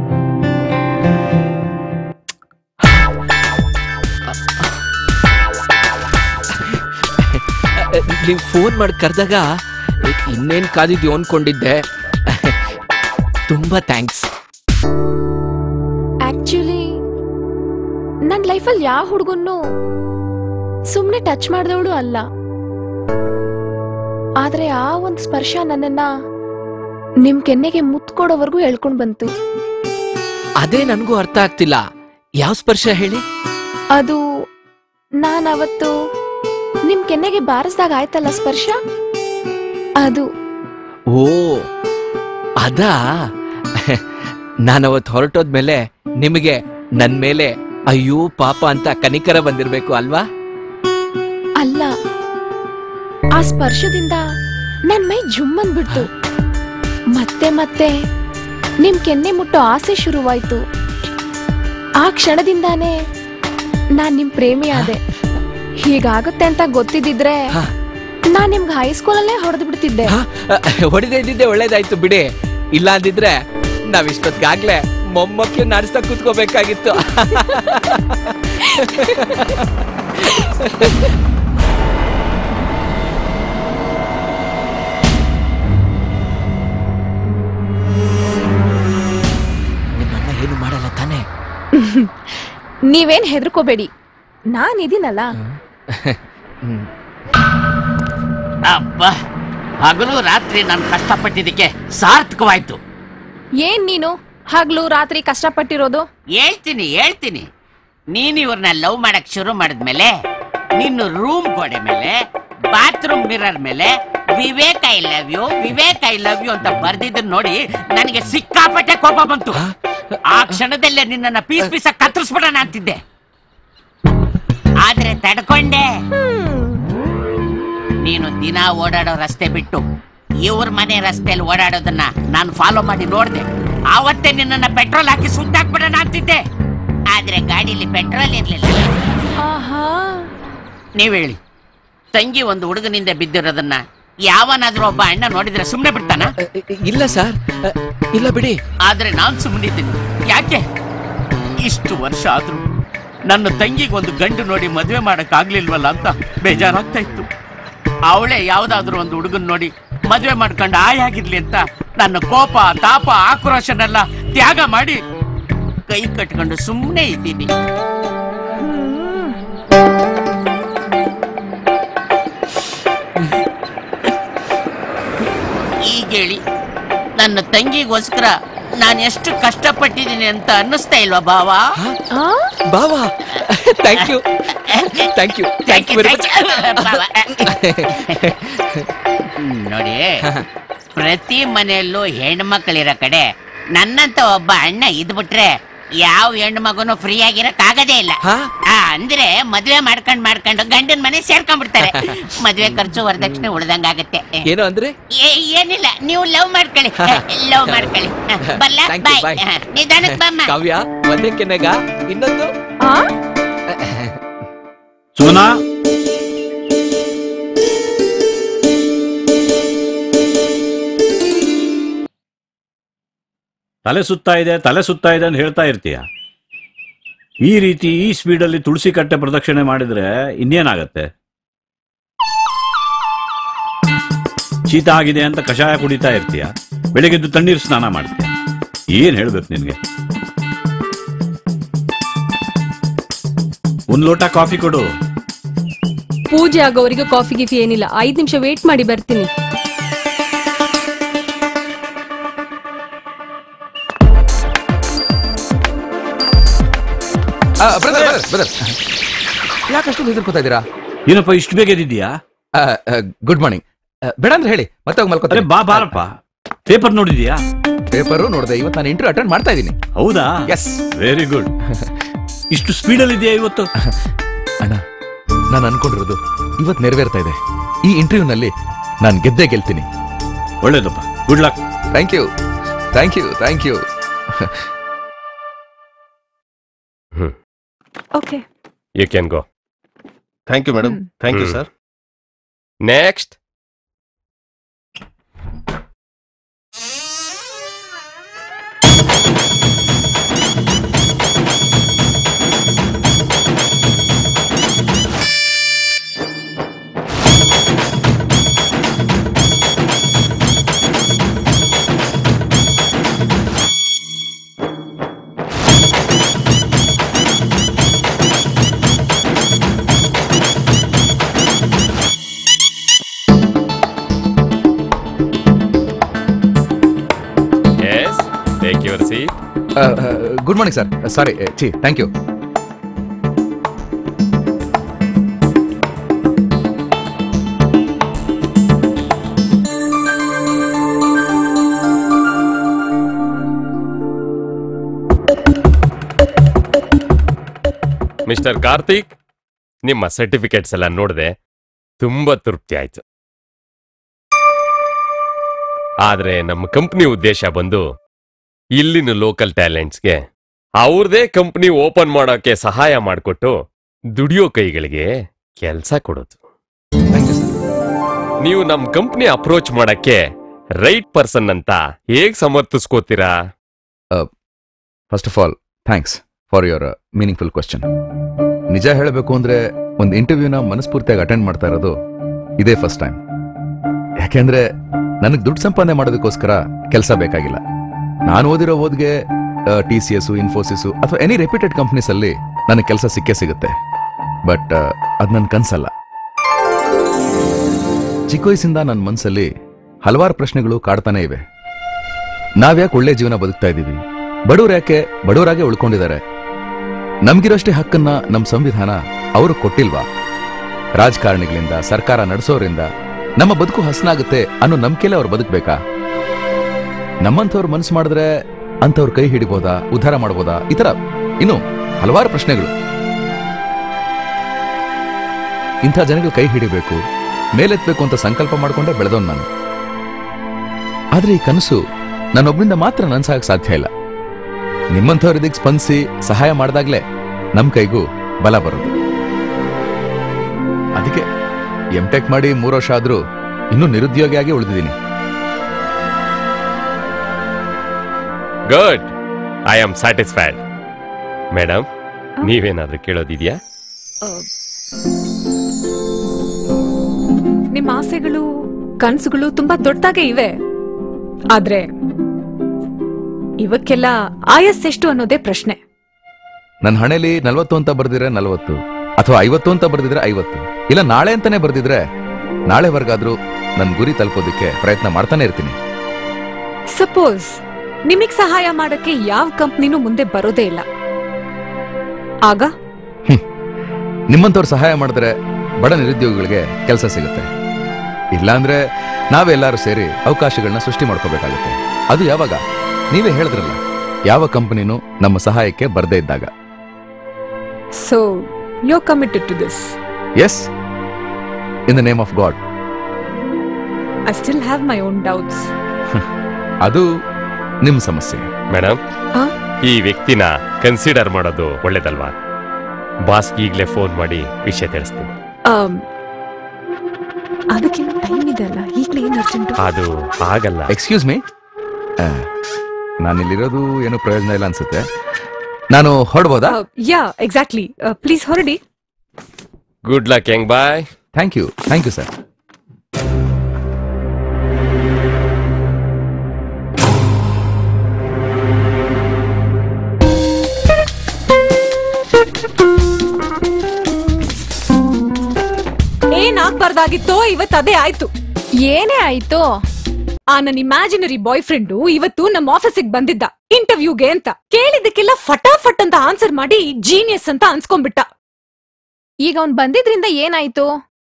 ನೀವು ಫೋನ್ ಮಾಡಿ ಕರೆದಾಗ ಇನ್ನೇನ್ ಕಾದಿದ್ಯೋ ಅನ್ಕೊಂಡಿದ್ದೆ ತುಂಬಾ ಥ್ಯಾಂಕ್ಸ್ ಆಕ್ಚುಲಿ ನನ್ ಲೈಫಲ್ಲಿ ಯಾವ ಹುಡುಗನ್ನು ಸುಮ್ನೆ ಟಚ್ ಮಾಡಿದವಳು ಅಲ್ಲ ಆದ್ರೆ ಆ ಒಂದ್ ಸ್ಪರ್ಶ ನನ್ನನ್ನ ನಿಮ್ ಕೆನ್ನೆಗೆ ಮುತ್ ಕೊಡೋವರೆಗೂ ಹೇಳ್ಕೊಂಡ್ ಬಂತು ಅದೇ ನನಗೂ ಅರ್ಥ ಆಗ್ತಿಲ್ಲ ಯಾವ ಸ್ಪರ್ಶ ಹೇಳಿ ಅದು ನಾನ್ ಅವತ್ತು ನಿಮ್ ಕೆನ್ನೆಗೆ ಬಾರಿಸ್ದಾಗ ಆಯ್ತಲ್ಲ ಸ್ಪರ್ಶ ಅದು ಓ ಅದಾ ನಾನವತ್ತು ಹೊರಟೋದ್ಮೇಲೆ ನಿಮಗೆ ನನ್ ಮೇಲೆ ಅಯ್ಯೋ ಪಾಪ ಅಂತ ಕನಿಕರ ಬಂದಿರ್ಬೇಕು ಅಲ್ವಾ ಅಲ್ಲ ಆ ಸ್ಪರ್ಶದಿಂದ ನನ್ ಮೈ ಜುಮ್ ಅಂದ್ಬಿಡ್ತು ಮತ್ತೆ ಮತ್ತೆ ನಿಮ್ ಕೆನ್ನೆ ಮುಟ್ಟೋ ಆಸೆ ಶುರುವಾಯ್ತು ಆ ಕ್ಷಣದಿಂದಾನೇ ನಾನ್ ನಿಮ್ ಪ್ರೇಮಿ ಆದೆ ಹೀಗಾಗುತ್ತೆ ಅಂತ ಗೊತ್ತಿದ್ದಿದ್ರೆ ನಾನ್ ನಿಮ್ಗೆ ಹೈಸ್ಕೂಲಲ್ಲೇ ಹೊಡೆದು ಬಿಡ್ತಿದ್ದೆ ಹೊಡೆದೇ ಇದ್ದಿದ್ದೆ ಒಳ್ಳೇದಾಯ್ತು ಬಿಡಿ ಇಲ್ಲ ಅಂದಿದ್ರೆ ನಾವ್ ಇಷ್ಟೊತ್ತಿಗಾಗ್ಲೇ ಮೊಮ್ಮಕ್ಳು ನಡೆಸ್ತಾ ಕೂತ್ಕೋಬೇಕಾಗಿತ್ತು ನಿಮ್ಮಣ್ಣ ಏನು ಮಾಡಲ್ಲ ತಾನೇ ನೀವೇನ್ ಹೆದರ್ಕೋಬೇಡಿ ನಾನ್ ಇದೀನಲ್ಲ ಅಪ್ಪ ಹಗಲು ರಾತ್ರಿ ನಾನು ಕಷ್ಟಪಟ್ಟಿದ್ದಕ್ಕೆ ಸಾರ್ಥಕವಾಯ್ತು ಏನ್ ನೀನು ಹಗ್ಲು ರಾತ್ರಿ ಕಷ್ಟಪಟ್ಟಿರೋದು ಹೇಳ್ತೀನಿ ಹೇಳ್ತೀನಿ ನೀನ್ ಇವ್ರನ್ನ ಲವ್ ಮಾಡಕ್ ಶುರು ಮಾಡಿದ್ಮೇಲೆ ನಿನ್ನ ರೂಮ್ ಗೋಡೆ ಮೇಲೆ ಬಾತ್ರೂಮ್ ಮಿರರ್ ಮೇಲೆ Vivek I love you Vivek I love you ಅಂತ ಬರ್ದಿದ್ದನ್ನ ನೋಡಿ ನನಗೆ ಸಿಕ್ಕಾಪಟ್ಟೆ ಕೋಪ ಬಂತು ಆ ಕ್ಷಣದಲ್ಲೇ ನಿನ್ನನ್ನ ಪೀಸ್ ಪೀಸ ಕತ್ತರಿಸ್ಬಿಡೋಣ ಅಂತಿದ್ದೆ ಆದ್ರೆ ತಡ್ಕೊಂಡೆ ನೀನು ದಿನ ಓಡಾಡೋ ರಸ್ತೆ ಬಿಟ್ಟು ಇವ್ರ ಮನೆ ರಸ್ತೆಯಲ್ಲಿ ಓಡಾಡೋದನ್ನ ನಾನು ಫಾಲೋ ಮಾಡಿ ನೋಡ್ದೆ ಆವತ್ತೇ ನಿನ್ನನ್ನ ಪೆಟ್ರೋಲ್ ಹಾಕಿ ಸುಟ್ಟಾಕ್ಬಿಡೋಣ ಅಂತಿದ್ದೆ ಆದ್ರೆ ಗಾಡಿಲಿ ಪೆಟ್ರೋಲ್ ಇರ್ಲಿಲ್ಲ ನೀವ್ ಹೇಳಿ ತಂಗಿ ಒಂದು ಹುಡುಗನಿಂದ ಬಿದ್ದಿರೋದನ್ನ ಯಾವನಾದ್ರೂ ಒಬ್ಬ ಅಣ್ಣ ನೋಡಿದ್ರೆ ಸುಮ್ನೆ ಬಿಡ್ತಾನ ಇಲ್ಲ ಸರ್ ಇಲ್ಲ ಬಿಡಿ ಆದ್ರೆ ನಾನ್ ಸುಮ್ಮನಿದ್ದೀನಿ ಯಾಕೆ ಇಷ್ಟು ವರ್ಷ ಆದ್ರೂ ನನ್ನ ತಂಗಿಗೆ ಒಂದು ಗಂಡು ನೋಡಿ ಮದುವೆ ಮಾಡಕ್ ಆಗ್ಲಿಲ್ವಲ್ಲ ಅಂತ ಬೇಜಾರಾಗ್ತಾ ಇತ್ತು ಅವಳೇ ಯಾವ್ದಾದ್ರು ಒಂದು ಹುಡುಗನ್ ನೋಡಿ ಮದುವೆ ಮಾಡ್ಕೊಂಡು ಆಯಾಗಿರ್ಲಿ ಅಂತ ನನ್ನ ಕೋಪ ತಾಪ ಆಕ್ರೋಶನೆಲ್ಲ ತ್ಯಾಗ ಮಾಡಿ ಕೈ ಕಟ್ಕೊಂಡು ಸುಮ್ಮನೆ ಇದ್ದೀನಿ ಈಗ ಹೇಳಿ ನನ್ನ ತಂಗಿಗೋಸ್ಕರ ನಾನು ಎಷ್ಟು ಕಷ್ಟಪಟ್ಟಿದ್ದೀನಿ ಅಂತ ಅನ್ನಿಸ್ತಾ ಇಲ್ವಾ ಬಾವಾ ಬಾವಾ thank you thank you thank you very ನೋಡಿ ಪ್ರತಿ ಮನೆಯಲ್ಲೂ ಹೆಣ್ಮಕ್ಳಿರೋ ಕಡೆ ನನ್ನಂತ ಒಬ್ಬ ಅಣ್ಣ ಇದ್ಬಿಟ್ರೆ ಯಾವ ಹೆಣ್ಮಗುನು ಫ್ರೀ ಆಗಿರಕ್ ಆಗದೇ ಇಲ್ಲ ಆ, ಅಂದ್ರೆ ಮದ್ವೆ ಮಾಡ್ಕೊಂಡ್ ಮಾಡ್ಕೊಂಡು ಗಂಡನ ಮನೆ ಸೇರ್ಕೊಂಡ್ಬಿಡ್ತಾರೆ ಮದ್ವೆ ಖರ್ಚು ವರದಕ್ಷಿಣೆ ಉಳ್ದಂಗಾಗತ್ತೆ ಏನು ಅಂದ್ರೆ ಏ- ಏನಿಲ್ಲ ನೀವು ಲವ್ ಮಾಡ್ಕೊಳ್ಳಿ ಲವ್ ಮಾಡ್ಕೊಳ್ಳಿ ಬಲ್ಲ Thank you, ಬಾಯ್ bye. ನಿಧಾನಕ್ಕೆ ಬಮ್ಮ ಕಾವ್ಯ ಒಂದೇ ಕೆನೆಗ ಇನ್ನೊಂದು ಸುಮನಾ ತಲೆ ಸುತ್ತಾ ಇದೆ ತಲೆ ಸುತ್ತಾ ಇದೆ ಅಂತ ಹೇಳ್ತಾ ಇರ್ತೀಯ ಈ ರೀತಿ ಈ ಸ್ಪೀಡಲ್ಲಿ ತುಳಸಿ ಕಟ್ಟೆ ಪ್ರದಕ್ಷಿಣೆ ಮಾಡಿದ್ರೆ ಇನ್ನೇನಾಗತ್ತೆ ಶೀತ ಆಗಿದೆ ಅಂತ ಕಷಾಯ ಕುಡಿತಾ ಇರ್ತೀಯ ಬೆಳಗ್ಗೆದ್ದು ತಣ್ಣೀರು ಸ್ನಾನ ಮಾಡ್ತೀಯ ಏನ್ ಹೇಳ್ಬೇಕು ನಿನ್ಗೆ ಒಂದ್ ಲೋಟ ಕಾಫಿ ಕೊಡು ಪೂಜೆ ಆಗೋವರೆಗೂ ಕಾಫಿ ಗಿಫಿ ಏನಿಲ್ಲ ಐದ್ ನಿಮಿಷ ವೇಟ್ ಮಾಡಿ ಬರ್ತೀನಿ ಬ್ರದರ್ ಬ್ರದರ್ ಯಾಕಷ್ಟು ಹೆದರ್ಕೋತಾ ಇದ್ದೀರಾ ಏನಪ್ಪ ಇಷ್ಟು ಬೇಗ ಎದ್ದಿದ್ಯಾ ಗುಡ್ ಮಾರ್ನಿಂಗ್ ಬೇಡ ಅಂದ್ರೆ ಹೇಳಿ ಮತ್ತೆ ಹೋಗಿ ಮಲ್ಕೋತಾರೆ ಬಾ ಬಾರಪ್ಪ ಪೇಪರ್ ನೋಡಿದ್ಯಾ ಪೇಪರು ನೋಡಿದೆ ಇವತ್ತು ನಾನು ಇಂಟರ್ವ್ಯೂ ಅಟೆಂಡ್ ಮಾಡ್ತಾ ಇದ್ದೀನಿ ಹೌದಾ ಎಸ್ ವೆರಿ ಗುಡ್ ಇಷ್ಟು ಸ್ಪೀಡಲ್ಲಿ ಇದೆಯಾ ಇವತ್ತು ಅಣ್ಣ ನಾನು ಅನ್ಕೊಂಡಿರೋದು ಇವತ್ತು ನೆರವೇರ್ತಾ ಇದೆ ಈ ಇಂಟರ್ವ್ಯೂನಲ್ಲಿ ನಾನು ಗೆದ್ದೇ ಗೆಲ್ತೀನಿ ಒಳ್ಳೇದಪ್ಪ good luck thank you thank you thank you okay you can go thank you madam thank you sir next yes take your seat good morning sir sorry ಚಿ ಥ್ಯಾಂಕ್ ಯು ಮಿಸ್ಟರ್ ಕಾರ್ತಿಕ್ ನಿಮ್ಮ ಸರ್ಟಿಫಿಕೇಟ್ಸ್ ಎಲ್ಲ ನೋಡಿದೆ ತುಂಬಾ ತೃಪ್ತಿ ಆಯ್ತು ಆದ್ರೆ ನಮ್ಮ company ಉದ್ದೇಶ ಬಂದು ಇಲ್ಲಿನ ಲೋಕಲ್ ಟ್ಯಾಲೆಂಟ್ಸ್ಗೆ ಅವ್ರದೇ ಕಂಪ್ನಿ ಓಪನ್ ಮಾಡೋಕೆ ಸಹಾಯ ಮಾಡಿಕೊಟ್ಟು ದುಡಿಯೋ ಕೈಗಳಿಗೆ ಕೆಲಸ ಕೊಡೋದು ನೀವು ನಮ್ಮ ಕಂಪ್ನಿ ಅಪ್ರೋಚ್ ಮಾಡಕ್ಕೆ ರೈಟ್ ಪರ್ಸನ್ ಅಂತ ಹೇಗ್ ಸಮರ್ಥಿಸ್ಕೋತೀರಾ first of all thanks for your meaningful question ನಿಜ ಹೇಳಬೇಕು ಅಂದ್ರೆ ಒಂದು ಇಂಟರ್ವ್ಯೂನ ಮನಸ್ಫೂರ್ತಿಯಾಗಿ ಅಟೆಂಡ್ ಮಾಡ್ತಾ ಇರೋದು ಇದೇ ಫಸ್ಟ್ ಟೈಮ್ ಯಾಕೆಂದ್ರೆ ನನಗೆ ದುಡ್ಡು ಸಂಪಾದನೆ ಮಾಡೋದಕ್ಕೋಸ್ಕರ ಕೆಲಸ ಬೇಕಾಗಿಲ್ಲ ನಾನು ಓದಿರೋ ಓದ್ಗೆ ಟಿ ಸಿ ಎಸ್ ಇನ್ಫೋಸಿಸ್ ಅಥವಾ ಎನಿ ರೆಪ್ಯೂಟೆಡ್ ಕಂಪ್ನೀಸ್ ಅಲ್ಲಿ ನನಗೆ ಕೆಲಸ ಸಿಕ್ಕೇ ಸಿಗುತ್ತೆ ಬಟ್ ಅದು ನನ್ನ ಕನ್ಸಲ್ಲ ಚಿಕ್ಕ ವಯಸ್ಸಿಂದ ನನ್ನ ಮನಸ್ಸಲ್ಲಿ ಹಲವಾರು ಪ್ರಶ್ನೆಗಳು ಕಾಡ್ತಾನೆ ಇವೆ ನಾವ್ಯಾಕೆ ಒಳ್ಳೆ ಜೀವನ ಬದುಕ್ತಾ ಇದ್ದೀವಿ ಬಡವ್ರು ಯಾಕೆ ಬಡವರಾಗೆ ಉಳ್ಕೊಂಡಿದ್ದಾರೆ ನಮ್ಗಿರೋಷ್ಟೇ ಹಕ್ಕನ್ನ ನಮ್ ಸಂವಿಧಾನ ಅವರು ಕೊಟ್ಟಿಲ್ವಾ ರಾಜಕಾರಣಿಗಳಿಂದ ಸರ್ಕಾರ ನಡೆಸೋರಿಂದ ನಮ್ಮ ಬದುಕು ಹಸನಾಗುತ್ತೆ ಅನ್ನೋ ನಂಬಿಕೆಲೆ ಅವ್ರು ಬದುಕ್ಬೇಕಾ ನಮ್ಮಂಥವ್ರು ಮನಸ್ಸು ಮಾಡಿದ್ರೆ ಅಂಥವ್ರ ಕೈ ಹಿಡಿಬೋದಾ ಉದ್ಧಾರ ಮಾಡ್ಬೋದಾ ಈ ತರ ಇನ್ನು ಹಲವಾರು ಪ್ರಶ್ನೆಗಳು ಇಂಥ ಜನಗಳು ಕೈ ಹಿಡಿಬೇಕು ಮೇಲೆತ್ಬೇಕು ಅಂತ ಸಂಕಲ್ಪ ಮಾಡ್ಕೊಂಡೇ ಬೆಳೆದವನ್ ನಾನು ಆದ್ರೆ ಈ ಕನಸು ನನ್ನೊಬ್ಬನಿಂದ ಮಾತ್ರ ನನ್ಸಾಗಕ್ ಸಾಧ್ಯ ಇಲ್ಲ ನಿಮ್ಮಂಥವ್ರ ಇದಕ್ಕೆ ಸ್ಪಂದಿಸಿ ಸಹಾಯ ಮಾಡಿದಾಗ್ಲೇ ನಮ್ ಕೈಗೂ ಬಲ ಬರೋದು ಅದಕ್ಕೆ ಎಂ ಟೆಕ್ ಮಾಡಿ ಮೂರು ವರ್ಷ ಆದ್ರೂ ಇನ್ನೂ ನಿರುದ್ಯೋಗಿಯಾಗಿ ಉಳಿದಿದ್ದೀನಿ good I am satisfied madam ನೀವೇನಾದ್ರೂ ಕೇಳೋದಿದ್ಯಾ ನಿಮ್ಮ ಆಸೆಗಳು ಕನ್ಸುಗಳು ತುಂಬಾ ದೊಡ್ಡದಾಗೆ ಇವೆ ಆದ್ರೆ ಇವಕ್ಕೆಲ್ಲ ಆಯಸ್ಸೆಷ್ಟು ಅನ್ನೋದೇ ಪ್ರಶ್ನೆ ನನ್ನ ಹಣೆಲಿ ನಲ್ವತ್ತು ಅಂತ ಬರ್ದಿದ್ರೆ ನಲ್ವತ್ತು ಅಥವಾ ಐವತ್ತು ಅಂತ ಬರ್ದಿದ್ರೆ ಐವತ್ತು ಇಲ್ಲ ನಾಳೆ ಅಂತಾನೆ ಬರ್ದಿದ್ರೆ ನಾಳೆವರೆಗಾದ್ರೂ ನನ್ನ ಗುರಿ ತಲುಪೋದಕ್ಕೆ ಪ್ರಯತ್ನ ಮಾಡ್ತಾನೆ ಇರ್ತೀನಿ ಸಪೋಸ್ ನಿಮಗ್ ಸಹಾಯ ಮಾಡಕ್ಕೆ ಯಾವ ಕಂಪ್ನಿನೂ ಮುಂದೆ ಬರೋದೇ ಇಲ್ಲ ಆಗ ನಿಮ್ಮಂಥವ್ರು ಸಹಾಯ ಮಾಡಿದ್ರೆ ಬಡ ನಿರುದ್ಯೋಗಿಗಳಿಗೆ ಕೆಲಸ ಸಿಗುತ್ತೆ ಇಲ್ಲಾಂದ್ರೆ ನಾವೆಲ್ಲರೂ ಸೇರಿ ಅವಕಾಶಗಳನ್ನ ಸೃಷ್ಟಿ ಮಾಡ್ಕೋಬೇಕಾಗುತ್ತೆ ಅದು ಯಾವಾಗ ನೀವೇ ಹೇಳಿದ್ರಲ್ಲ ಯಾವ ಕಂಪನಿನೂ ನಮ್ಮ ಸಹಾಯಕ್ಕೆ ಬರ್ದೇ ಇದ್ದಾಗ so you committed to this yes in the name of God I still have my own doubts ಅದು ನಿಮ್ ಸಮಸ್ಯೆ ಮೇಡಮ್ ಆ? ಈ ವ್ಯಕ್ತಿನ ಕನ್ಸಿಡರ್ ಮಾಡೋದು ಒಳ್ಳೇದಲ್ವಾ ಬಾಸ್ ಈಗ್ಲೇ ಫೋನ್ ಮಾಡಿ ವಿಷಯ ತಿಳಿಸ್ತೀನಿ ಅದಕ್ಕಿಂತ ಟೈಮ್ ಇದೆ ಅಲ್ಲ ಈಗಲೇ ಏನು ಅರ್ಜೆಂಟು ಅದು ಆಗಲ್ಲ ಎಕ್ಸ್ಕ್ಯೂಸ್ ಮೀ ನಾನಿಲ್ಲಿರೋದು ಏನು ಪ್ರಯೋಜನ ಇಲ್ಲ ಅನ್ಸುತ್ತೆ ನಾನು ಹೊರಡ್ಬೋದಾ ಯಾ ಎಕ್ಸಾಕ್ಟ್ಲಿ ಪ್ಲೀಸ್ ಹೊರಡಿ ಗುಡ್ ಲಕ್ ಹೆಂಗ್ bye thank you thank you sir ಏನ್ ಆಗ್ಬಾರ್ದಾಗಿತ್ತೋ ಇವತ್ತು ಅದೇ ಆಯ್ತು ಏನೇ ಆಯ್ತು ಆ ನನ್ನ ಇಮ್ಯಾಜಿನರಿ ಬಾಯ್ ಫ್ರೆಂಡು ಇವತ್ತು ನಮ್ಮ ಆಫೀಸಿಗೆ ಬಂದಿದ್ದ ಇಂಟರ್ವ್ಯೂಗೆ ಅಂತ ಕೇಳಿದಕ್ಕೆಲ್ಲ ಫಟಾಫಟ್ ಅಂತ ಆನ್ಸರ್ ಮಾಡಿ ಜೀನಿಯಸ್ ಅಂತ ಅನ್ಸ್ಕೊಂಡ್ಬಿಟ್ಟ ಈಗ ಅವ್ನ್ ಬಂದಿದ್ರಿಂದ ಏನಾಯ್ತು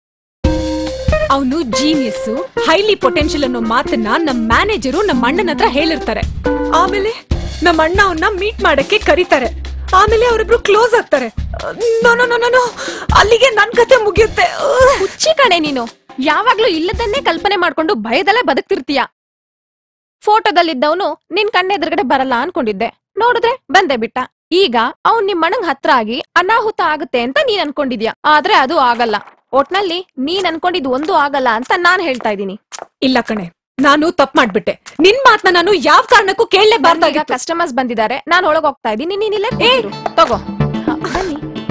ಅವನು ಜೀನಿಯಸ್ ಹೈಲಿ ಪೊಟೆನ್ಶಿಯಲ್ ಅನ್ನೋ ಮಾತನ್ನ ನಮ್ ಮ್ಯಾನೇಜರು ನಮ್ಮ ಅಣ್ಣನ ಹತ್ರ ಹೇಳಿರ್ತಾರೆ ಆಮೇಲೆ ನಮ್ಮ ಅಣ್ಣ ಅವನ್ನ ಮೀಟ್ ಮಾಡಕ್ಕೆ ಕರೀತಾರೆ ಆಮೇಲೆ ಅವರಿಬ್ರು ಕ್ಲೋಸ್ ಆಗ್ತಾರೆ ನೋ ನೋ ನೋ ನೋ ಅಲ್ಲಿಗೆ ನನ್ ಕತೆ ಮುಗಿಯುತ್ತೆ ಹುಚ್ಚಿ ಕಣೆ ನೀನು ಯಾವಾಗ್ಲೂ ಇಲ್ಲದನ್ನೇ ಕಲ್ಪನೆ ಮಾಡ್ಕೊಂಡು ಭಯದಲ್ಲೇ ಬದುಕ್ತಿರ್ತೀಯ ಫೋಟೋದಲ್ಲಿದ್ದವನು ನಿನ್ ಕಣ್ಣೆದುರುಗಡೆ ಬರಲ್ಲ ಅನ್ಕೊಂಡಿದ್ದೆ ನೋಡಿದ್ರೆ ಬಂದೇ ಬಿಟ್ಟ ಈಗ ಅವ್ನ್ ನಿಮ್ ಮಣಂಗ್ ಹತ್ರ ಆಗಿ ಅನಾಹುತ ಆಗುತ್ತೆ ಅಂತ ನೀನ್ ಅನ್ಕೊಂಡಿದ್ಯಾ ಆದ್ರೆ ಅದು ಆಗಲ್ಲ ಒಟ್ನಲ್ಲಿ ನೀನ್ ಅನ್ಕೊಂಡಿದ್ ಒಂದು ಆಗಲ್ಲ ಅಂತ ನಾನ್ ಹೇಳ್ತಾ ಇದೀನಿ ಇಲ್ಲ ಕಣೆ ನಾನು ತಪ್ಪು ಮಾಡ್ಬಿಟ್ಟೆ ನಿನ್ ಮಾತ್ನ ನಾನು ಯಾವ ಕಾರಣಕ್ಕೂ ಈಗ ಕೇಳಲೇಬಾರ್ದಾಗಿತ್ತು ಕಸ್ಟಮರ್ಸ್ ಬಂದಿದ್ದಾರೆ ನಾನ್ ಒಳಗ್ ಹೋಗ್ತಾ ಇದೀನಿ ನೀನ್ ಇಲ್ಲೇ ಕೂತಿರು. ತಗೋ ಹ, ಬನ್ನಿ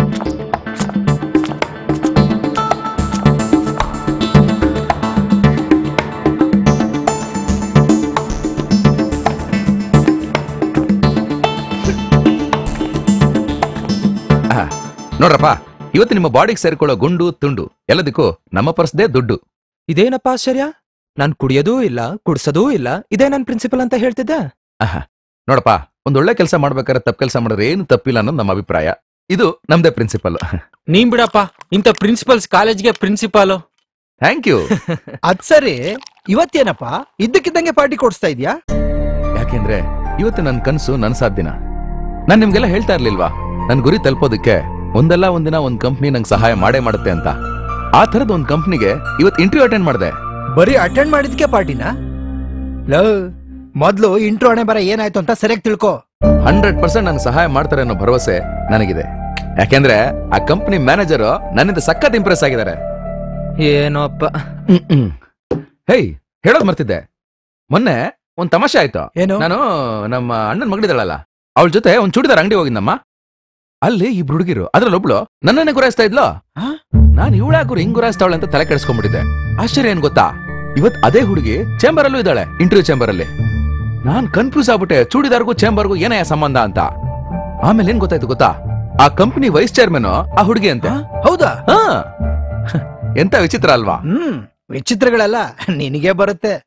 ಆ, ನೋಡ್ರಪ್ಪ ಇವತ್ತು ನಿಮ್ಮ ಬಾಡಿಗೆ ಸೇರ್ಕೊಳ್ಳೋ ಗುಂಡು ತುಂಡು ಎಲ್ಲದಕ್ಕೂ ನಮ್ಮ ಪರ್ಸ್ದೇ ದುಡ್ಡು ಇದೇನಪ್ಪ ಆಶ್ಚರ್ಯ ನಾನ್ ಕುಡಿಯೋದೂ ಇಲ್ಲ ಕುಡ್ಸೋದೂ ಇಲ್ಲ ಇದೇ ನನ್ ಪ್ರಿನ್ಸಿಪಲ್ ಅಂತ ಹೇಳ್ತಿದ್ದೆ ಆಹಾ. ನೋಡಪ್ಪ ಒಂದೊಳ್ಳೆ ಕೆಲಸ ಮಾಡ್ಬೇಕಾದ್ರೆ ತಪ್ಪು ಕೆಲಸ ಮಾಡಿದ್ರೆ ಏನು ತಪ್ಪಿಲ್ಲ ಅನ್ನೋದು ನಮ್ಮ ಅಭಿಪ್ರಾಯ ಇದು ನಮ್ದೇ ಪ್ರಿನ್ಸಿಪಲ್ ನೀನ್ ಬಿಡಪ್ಪ ಇಂಥ ಪ್ರಿನ್ಸಿಪಲ್ಸ್ ಕಾಲೇಜ್ಗೆ ಪ್ರಿನ್ಸಿಪಾಲ್ ಥ್ಯಾಂಕ್ ಯು ಅದ್ ಸರಿ ಇವತ್ತೇನಪ್ಪ ಇದ್ದಕ್ಕಿದ್ದಂಗೆ ಪಾರ್ಟಿ ಕೊಡಿಸ್ತಾ ಇದ್ಯಾ ಯಾಕೆಂದ್ರೆ ಇವತ್ತು ನನ್ನ ಕನಸು ನನ್ನ ಸಾಧ್ಯನ ನಾನ್ ನಿಮ್ಗೆಲ್ಲ ಹೇಳ್ತಾ ಇರ್ಲಿಲ್ವಾ ನನ್ ಗುರಿ ತಲುಪೋದಕ್ಕೆ ಒಂದಲ್ಲ ಒಂದಿನ ಒಂದ್ ಕಂಪ್ನಿ ನಂಗೆ ಸಹಾಯ ಮಾಡೇ ಮಾಡುತ್ತೆ ಅಂತ ಆ ತರದ ಒಂದ್ ಕಂಪ್ನಿಗೆ ಇವತ್ತು ಇಂಟರ್ವ್ಯೂ ಅಟೆಂಡ್ ಮಾಡಿದೆ ಬರೀ ಅಟೆಂಡ್ ಮಾಡಿದ್ಕೆ ಪಾರ್ಟಿನಾ ಲೋ ಮೊದ್ಲು ಇಂಟ್ರೋ ಹಣೆ ಬರ ಏನಾಯ್ತು ಅಂತ ಸರಿಯಾಗಿ ತಿಳ್ಕೊ ಹಂಡ್ರೆಡ್ ಪರ್ಸೆಂಟ್ ನನ್ಗೆ ಸಹಾಯ ಮಾಡ್ತಾರೆ ಅನ್ನೋ ಭರವಸೆ ನನಗಿದೆ ಯಾಕೆಂದ್ರೆ ಆ ಕಂಪ್ನಿ ಮ್ಯಾನೇಜರ್ ನನ್ನಿಂದ ಸಖತ್ ಇಂಪ್ರೆಸ್ ಆಗಿದ್ದಾರೆ ಏನೋಪ್ಪ ಹೇಯ್ ಹೇಳೋದ್ ಮರ್ತಿದ್ದೆ ಮೊನ್ನೆ ಒಂದ್ ತಮಾಷೆ ಆಯ್ತು ಏನು? ನಾನು ನಮ್ಮ ಅಣ್ಣನ ಮಗಳಿದ್ದಾಳಲ್ಲ ಅವಳ ಜೊತೆ ಒಂದ್ ಚೂಡಿದಾರ ಅಂಗಡಿ ಹೋಗಿದ್ದಮ್ಮ ಅಲ್ಲಿ ಇಬ್ರು ಹುಡುಗಿರು ಅದ್ರಲ್ಲಿ ಒಬ್ಳು ನನ್ನನ್ನೇ ಗುರಾಯಿಸ್ತಾ ಇದ್ಲು ನಾನ್ ಇವಳಾಗುರು ಹಿಂಗ್ ಗುರಾಯಿಸ್ತಾವಳೆ ಅಂತ ತಲೆ ಕೆಡಿಸ್ಕೊಂಡ್ಬಿಟ್ಟಿದ್ದೆ ಆಶ್ಚರ್ಯ ಏನ್ ಗೊತ್ತಾ ಇವತ್ ಅದೇ ಹುಡುಗಿ ಚೇಂಬರ್ ಅಲ್ಲೂ ಇದ್ದಾಳೆ ಇಂಟರ್ವ್ಯೂ ಚೇಂಬರ್ ಅಲ್ಲಿ ನಾನ್ ಕನ್ಫ್ಯೂಸ್ ಆಗ್ಬಿಟ್ಟೆ ಚೂಡಿದಾರ್ಗೂ ಚೇಂಬರ್ಗೂ ಏನಯ್ಯ ಸಂಬಂಧ ಅಂತ ಆಮೇಲೆ ಏನ್ ಗೊತ್ತಾಯ್ತು ಗೊತ್ತಾ ಆ ಕಂಪನಿ ವೈಸ್ ಚೇರ್ಮನ್ ಆ ಹುಡುಗಿ ಅಂತ ಹೌದಾ ಹಾ ಎಂತ ವಿಚಿತ್ರ ಅಲ್ವಾ ಹ್ಮ್ ವಿಚಿತ್ರಗಳೆಲ್ಲ ನಿನಗೆ ಬರುತ್ತೆ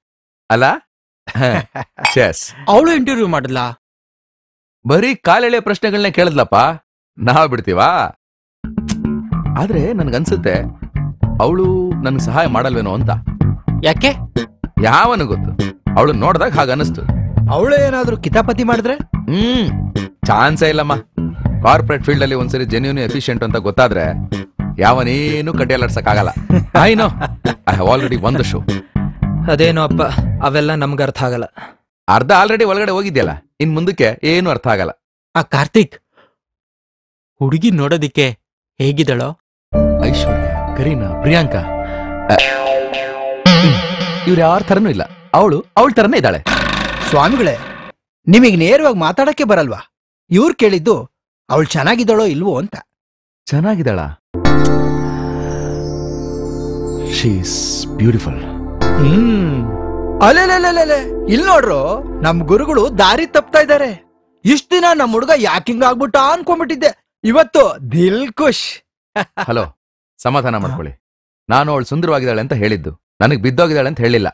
ಅಲ್ಲ ಚೆಸ್ ಅವಳು ಇಂಟರ್ವ್ಯೂ ಮಾಡಿದ್ಲಾ ಬರೀ ಕಾಲೆಳೆ ಪ್ರಶ್ನೆಗಳನ್ನೇ ಕೇಳಿದ್ಲಪ್ಪ ನಾವ್ ಬಿಡ್ತೀವಾ ಆದ್ರೆ ನನ್ಗನ್ಸುತ್ತೆ ಅವಳು ನನ್ಗೆ ಸಹಾಯ ಮಾಡಲ್ವೇನೋ ಅಂತ ಯಾಕೆ ಯಾವನು ಗೊತ್ತು ಅವಳು ನೋಡ್ದಾಗ ಹಾಗ ಅನಿಸ್ತು ಅವಳು ಏನಾದ್ರೂ ಕಿತಾಪತಿ ಮಾಡಿದ್ರೆ ಹ್ಮ್ ಚಾನ್ಸೇ ಇಲ್ಲಮ್ಮ ಕಾರ್ಪೊರೇಟ್ ಫೀಲ್ಡ್ ಅಲ್ಲಿ ಒಂದ್ಸರಿ ಜೆನ್ಯೂನ್ ಎಫಿಷಿಯಂಟ್ ಅಂತ ಗೊತ್ತಾದ್ರೆ ಯಾವನೇನು ಕಡ್ಡಿಯಲ್ಲಾಡ್ಸಕ್ಕಾಗಲ್ಲ I know I have already ಒಂದು ಶೋ ಅದೇನೋ ಅಪ್ಪ ಅವೆಲ್ಲ ನಮ್ಗೆ ಅರ್ಥ ಆಗಲ್ಲ ಅರ್ಧ ಆಲ್ರೆಡಿ ಒಳಗಡೆ ಹೋಗಿದ್ಯಲ್ಲ ಇನ್ ಮುಂದಕ್ಕೆ ಏನು ಅರ್ಥ ಆಗಲ್ಲ ಆ ಕಾರ್ತಿಕ್ ಹುಡುಗಿ ನೋಡೋದಿಕ್ಕೆ ಹೇಗಿದ್ದಾಳೋ ಐಶ್ವರ್ಯ ಕರೀನಾ ಪ್ರಿಯಾಂಕಾ ಇವ್ರು ಯಾರ ಥರನೂ ಇಲ್ಲ ಅವಳು ಅವಳ ಥರನೇ ಇದ್ದಾಳೆ ಸ್ವಾಮಿಗಳೇ ನಿಮಗೆ ನೇರವಾಗಿ ಮಾತಾಡಕ್ಕೆ ಬರಲ್ವಾ ಇವ್ರು ಕೇಳಿದ್ದು ಅವಳು ಚೆನ್ನಾಗಿದ್ದಾಳೋ ಇಲ್ವೋ ಅಂತ ಚೆನ್ನಾಗಿದ್ದಾಳ ಶೀಸ್ ಬ್ಯೂಟಿಫುಲ್ ಹ್ಮ್ ಅಲೆಲೆಲೆಲೆಲೆ ಇಲ್ಲಿ ನೋಡ್ರು ನಮ್ ಗುರುಗಳು ದಾರಿ ತಪ್ತಾ ಇದ್ದಾರೆ ಇಷ್ಟ ದಿನ ನಮ್ ಹುಡುಗ ಯಾಕಿಂಗ್ ಆಗ್ಬಿಟ್ಟ ಅನ್ಕೊಂಡ್ಬಿಟ್ಟಿದ್ದೆ ಇವತ್ತು ದಿಲ್ ಖುಷ್ ಹಲೋ ಸಮಾಧಾನ ಮಾಡ್ಕೊಳ್ಳಿ ನಾನು ಅವಳು ಸುಂದರವಾಗಿದ್ದಾಳೆ ಅಂತ ಹೇಳಿದ್ದು ನನಗೆ ಬಿದ್ದೋಗಿದ್ದಾಳೆ ಅಂತ ಹೇಳಿಲ್ಲ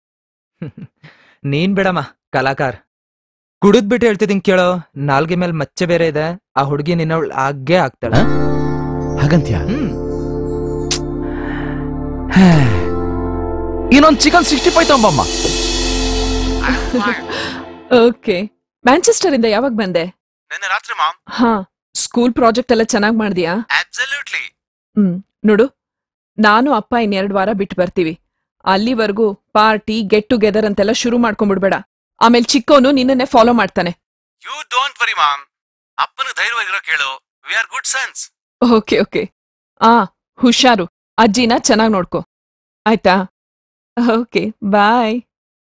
ನೀನ್ ಬಿಡಮ್ಮ ಕಲಾಕಾರ್ ಕುಡಿದ್ಬಿಟ್ಟು ಹೇಳ್ತಿದ್ದೀನಿ ಕೇಳೋ ನಾಲ್ಗೆ ಮೇಲೆ ಮಚ್ಚೆ ಬೇರೆ ಇದೆ ಆ ಹುಡುಗಿ ನಿನ್ನವಳು ಆಗೇ ಆಗ್ತಾಳೆ ಹಾಗಂತ್ಯ ಇನ್ನೊಂದು ಚಿಕನ್ ಸಿಕ್ಸ್ಟಿ ಫೈವ್ ತಗೊಂಬಮ್ಮ ಓಕೆ ಮ್ಯಾಂಚೆಸ್ಟರ್ ಇಂದ ಯಾವಾಗ ಬಂದೆ ರಾತ್ರಿ ಮಾಮ್ ಹಾ ಸ್ಕೂಲ್ ಪ್ರಾಜೆಕ್ಟ್ ಎಲ್ಲ ಚೆನ್ನಾಗ್ ಮಾಡ್ದಿಯಾ ಅಬ್ಸಲ್ಯೂಟ್ಲಿ ಹ್ಮ್ ನೋಡು ನಾನು ಅಪ್ಪ ಇನ್ನೆರಡು ವಾರ ಬಿಟ್ಟು ಬರ್ತೀವಿ ಅಲ್ಲಿವರೆಗೂ ಪಾರ್ಟಿ ಗೆಟ್ ಟುಗೆದರ್ ಅಂತೆಲ್ಲ ಶುರು ಮಾಡ್ಕೊಂಡ್ಬಿಡ್ಬೇಡ ಆಮೇಲೆ ಚಿಕ್ಕೋನು ನಿನ್ನನ್ನೇ ಫಾಲೋ ಮಾಡ್ತಾನೆ ಯು ಡೋಂಟ್ ವರಿ ಮಾಮ್ ಅಪ್ಪನ ಧೈರ್ಯವಾಗಿರೋ ಕೇಳು we are good sons okay okay ಆ ಹುಷಾರು ಅಜ್ಜಿನ ಚೆನ್ನಾಗ್ ನೋಡ್ಕೋ ಆಯ್ತಾ ಓಕೆ ಬಾಯ್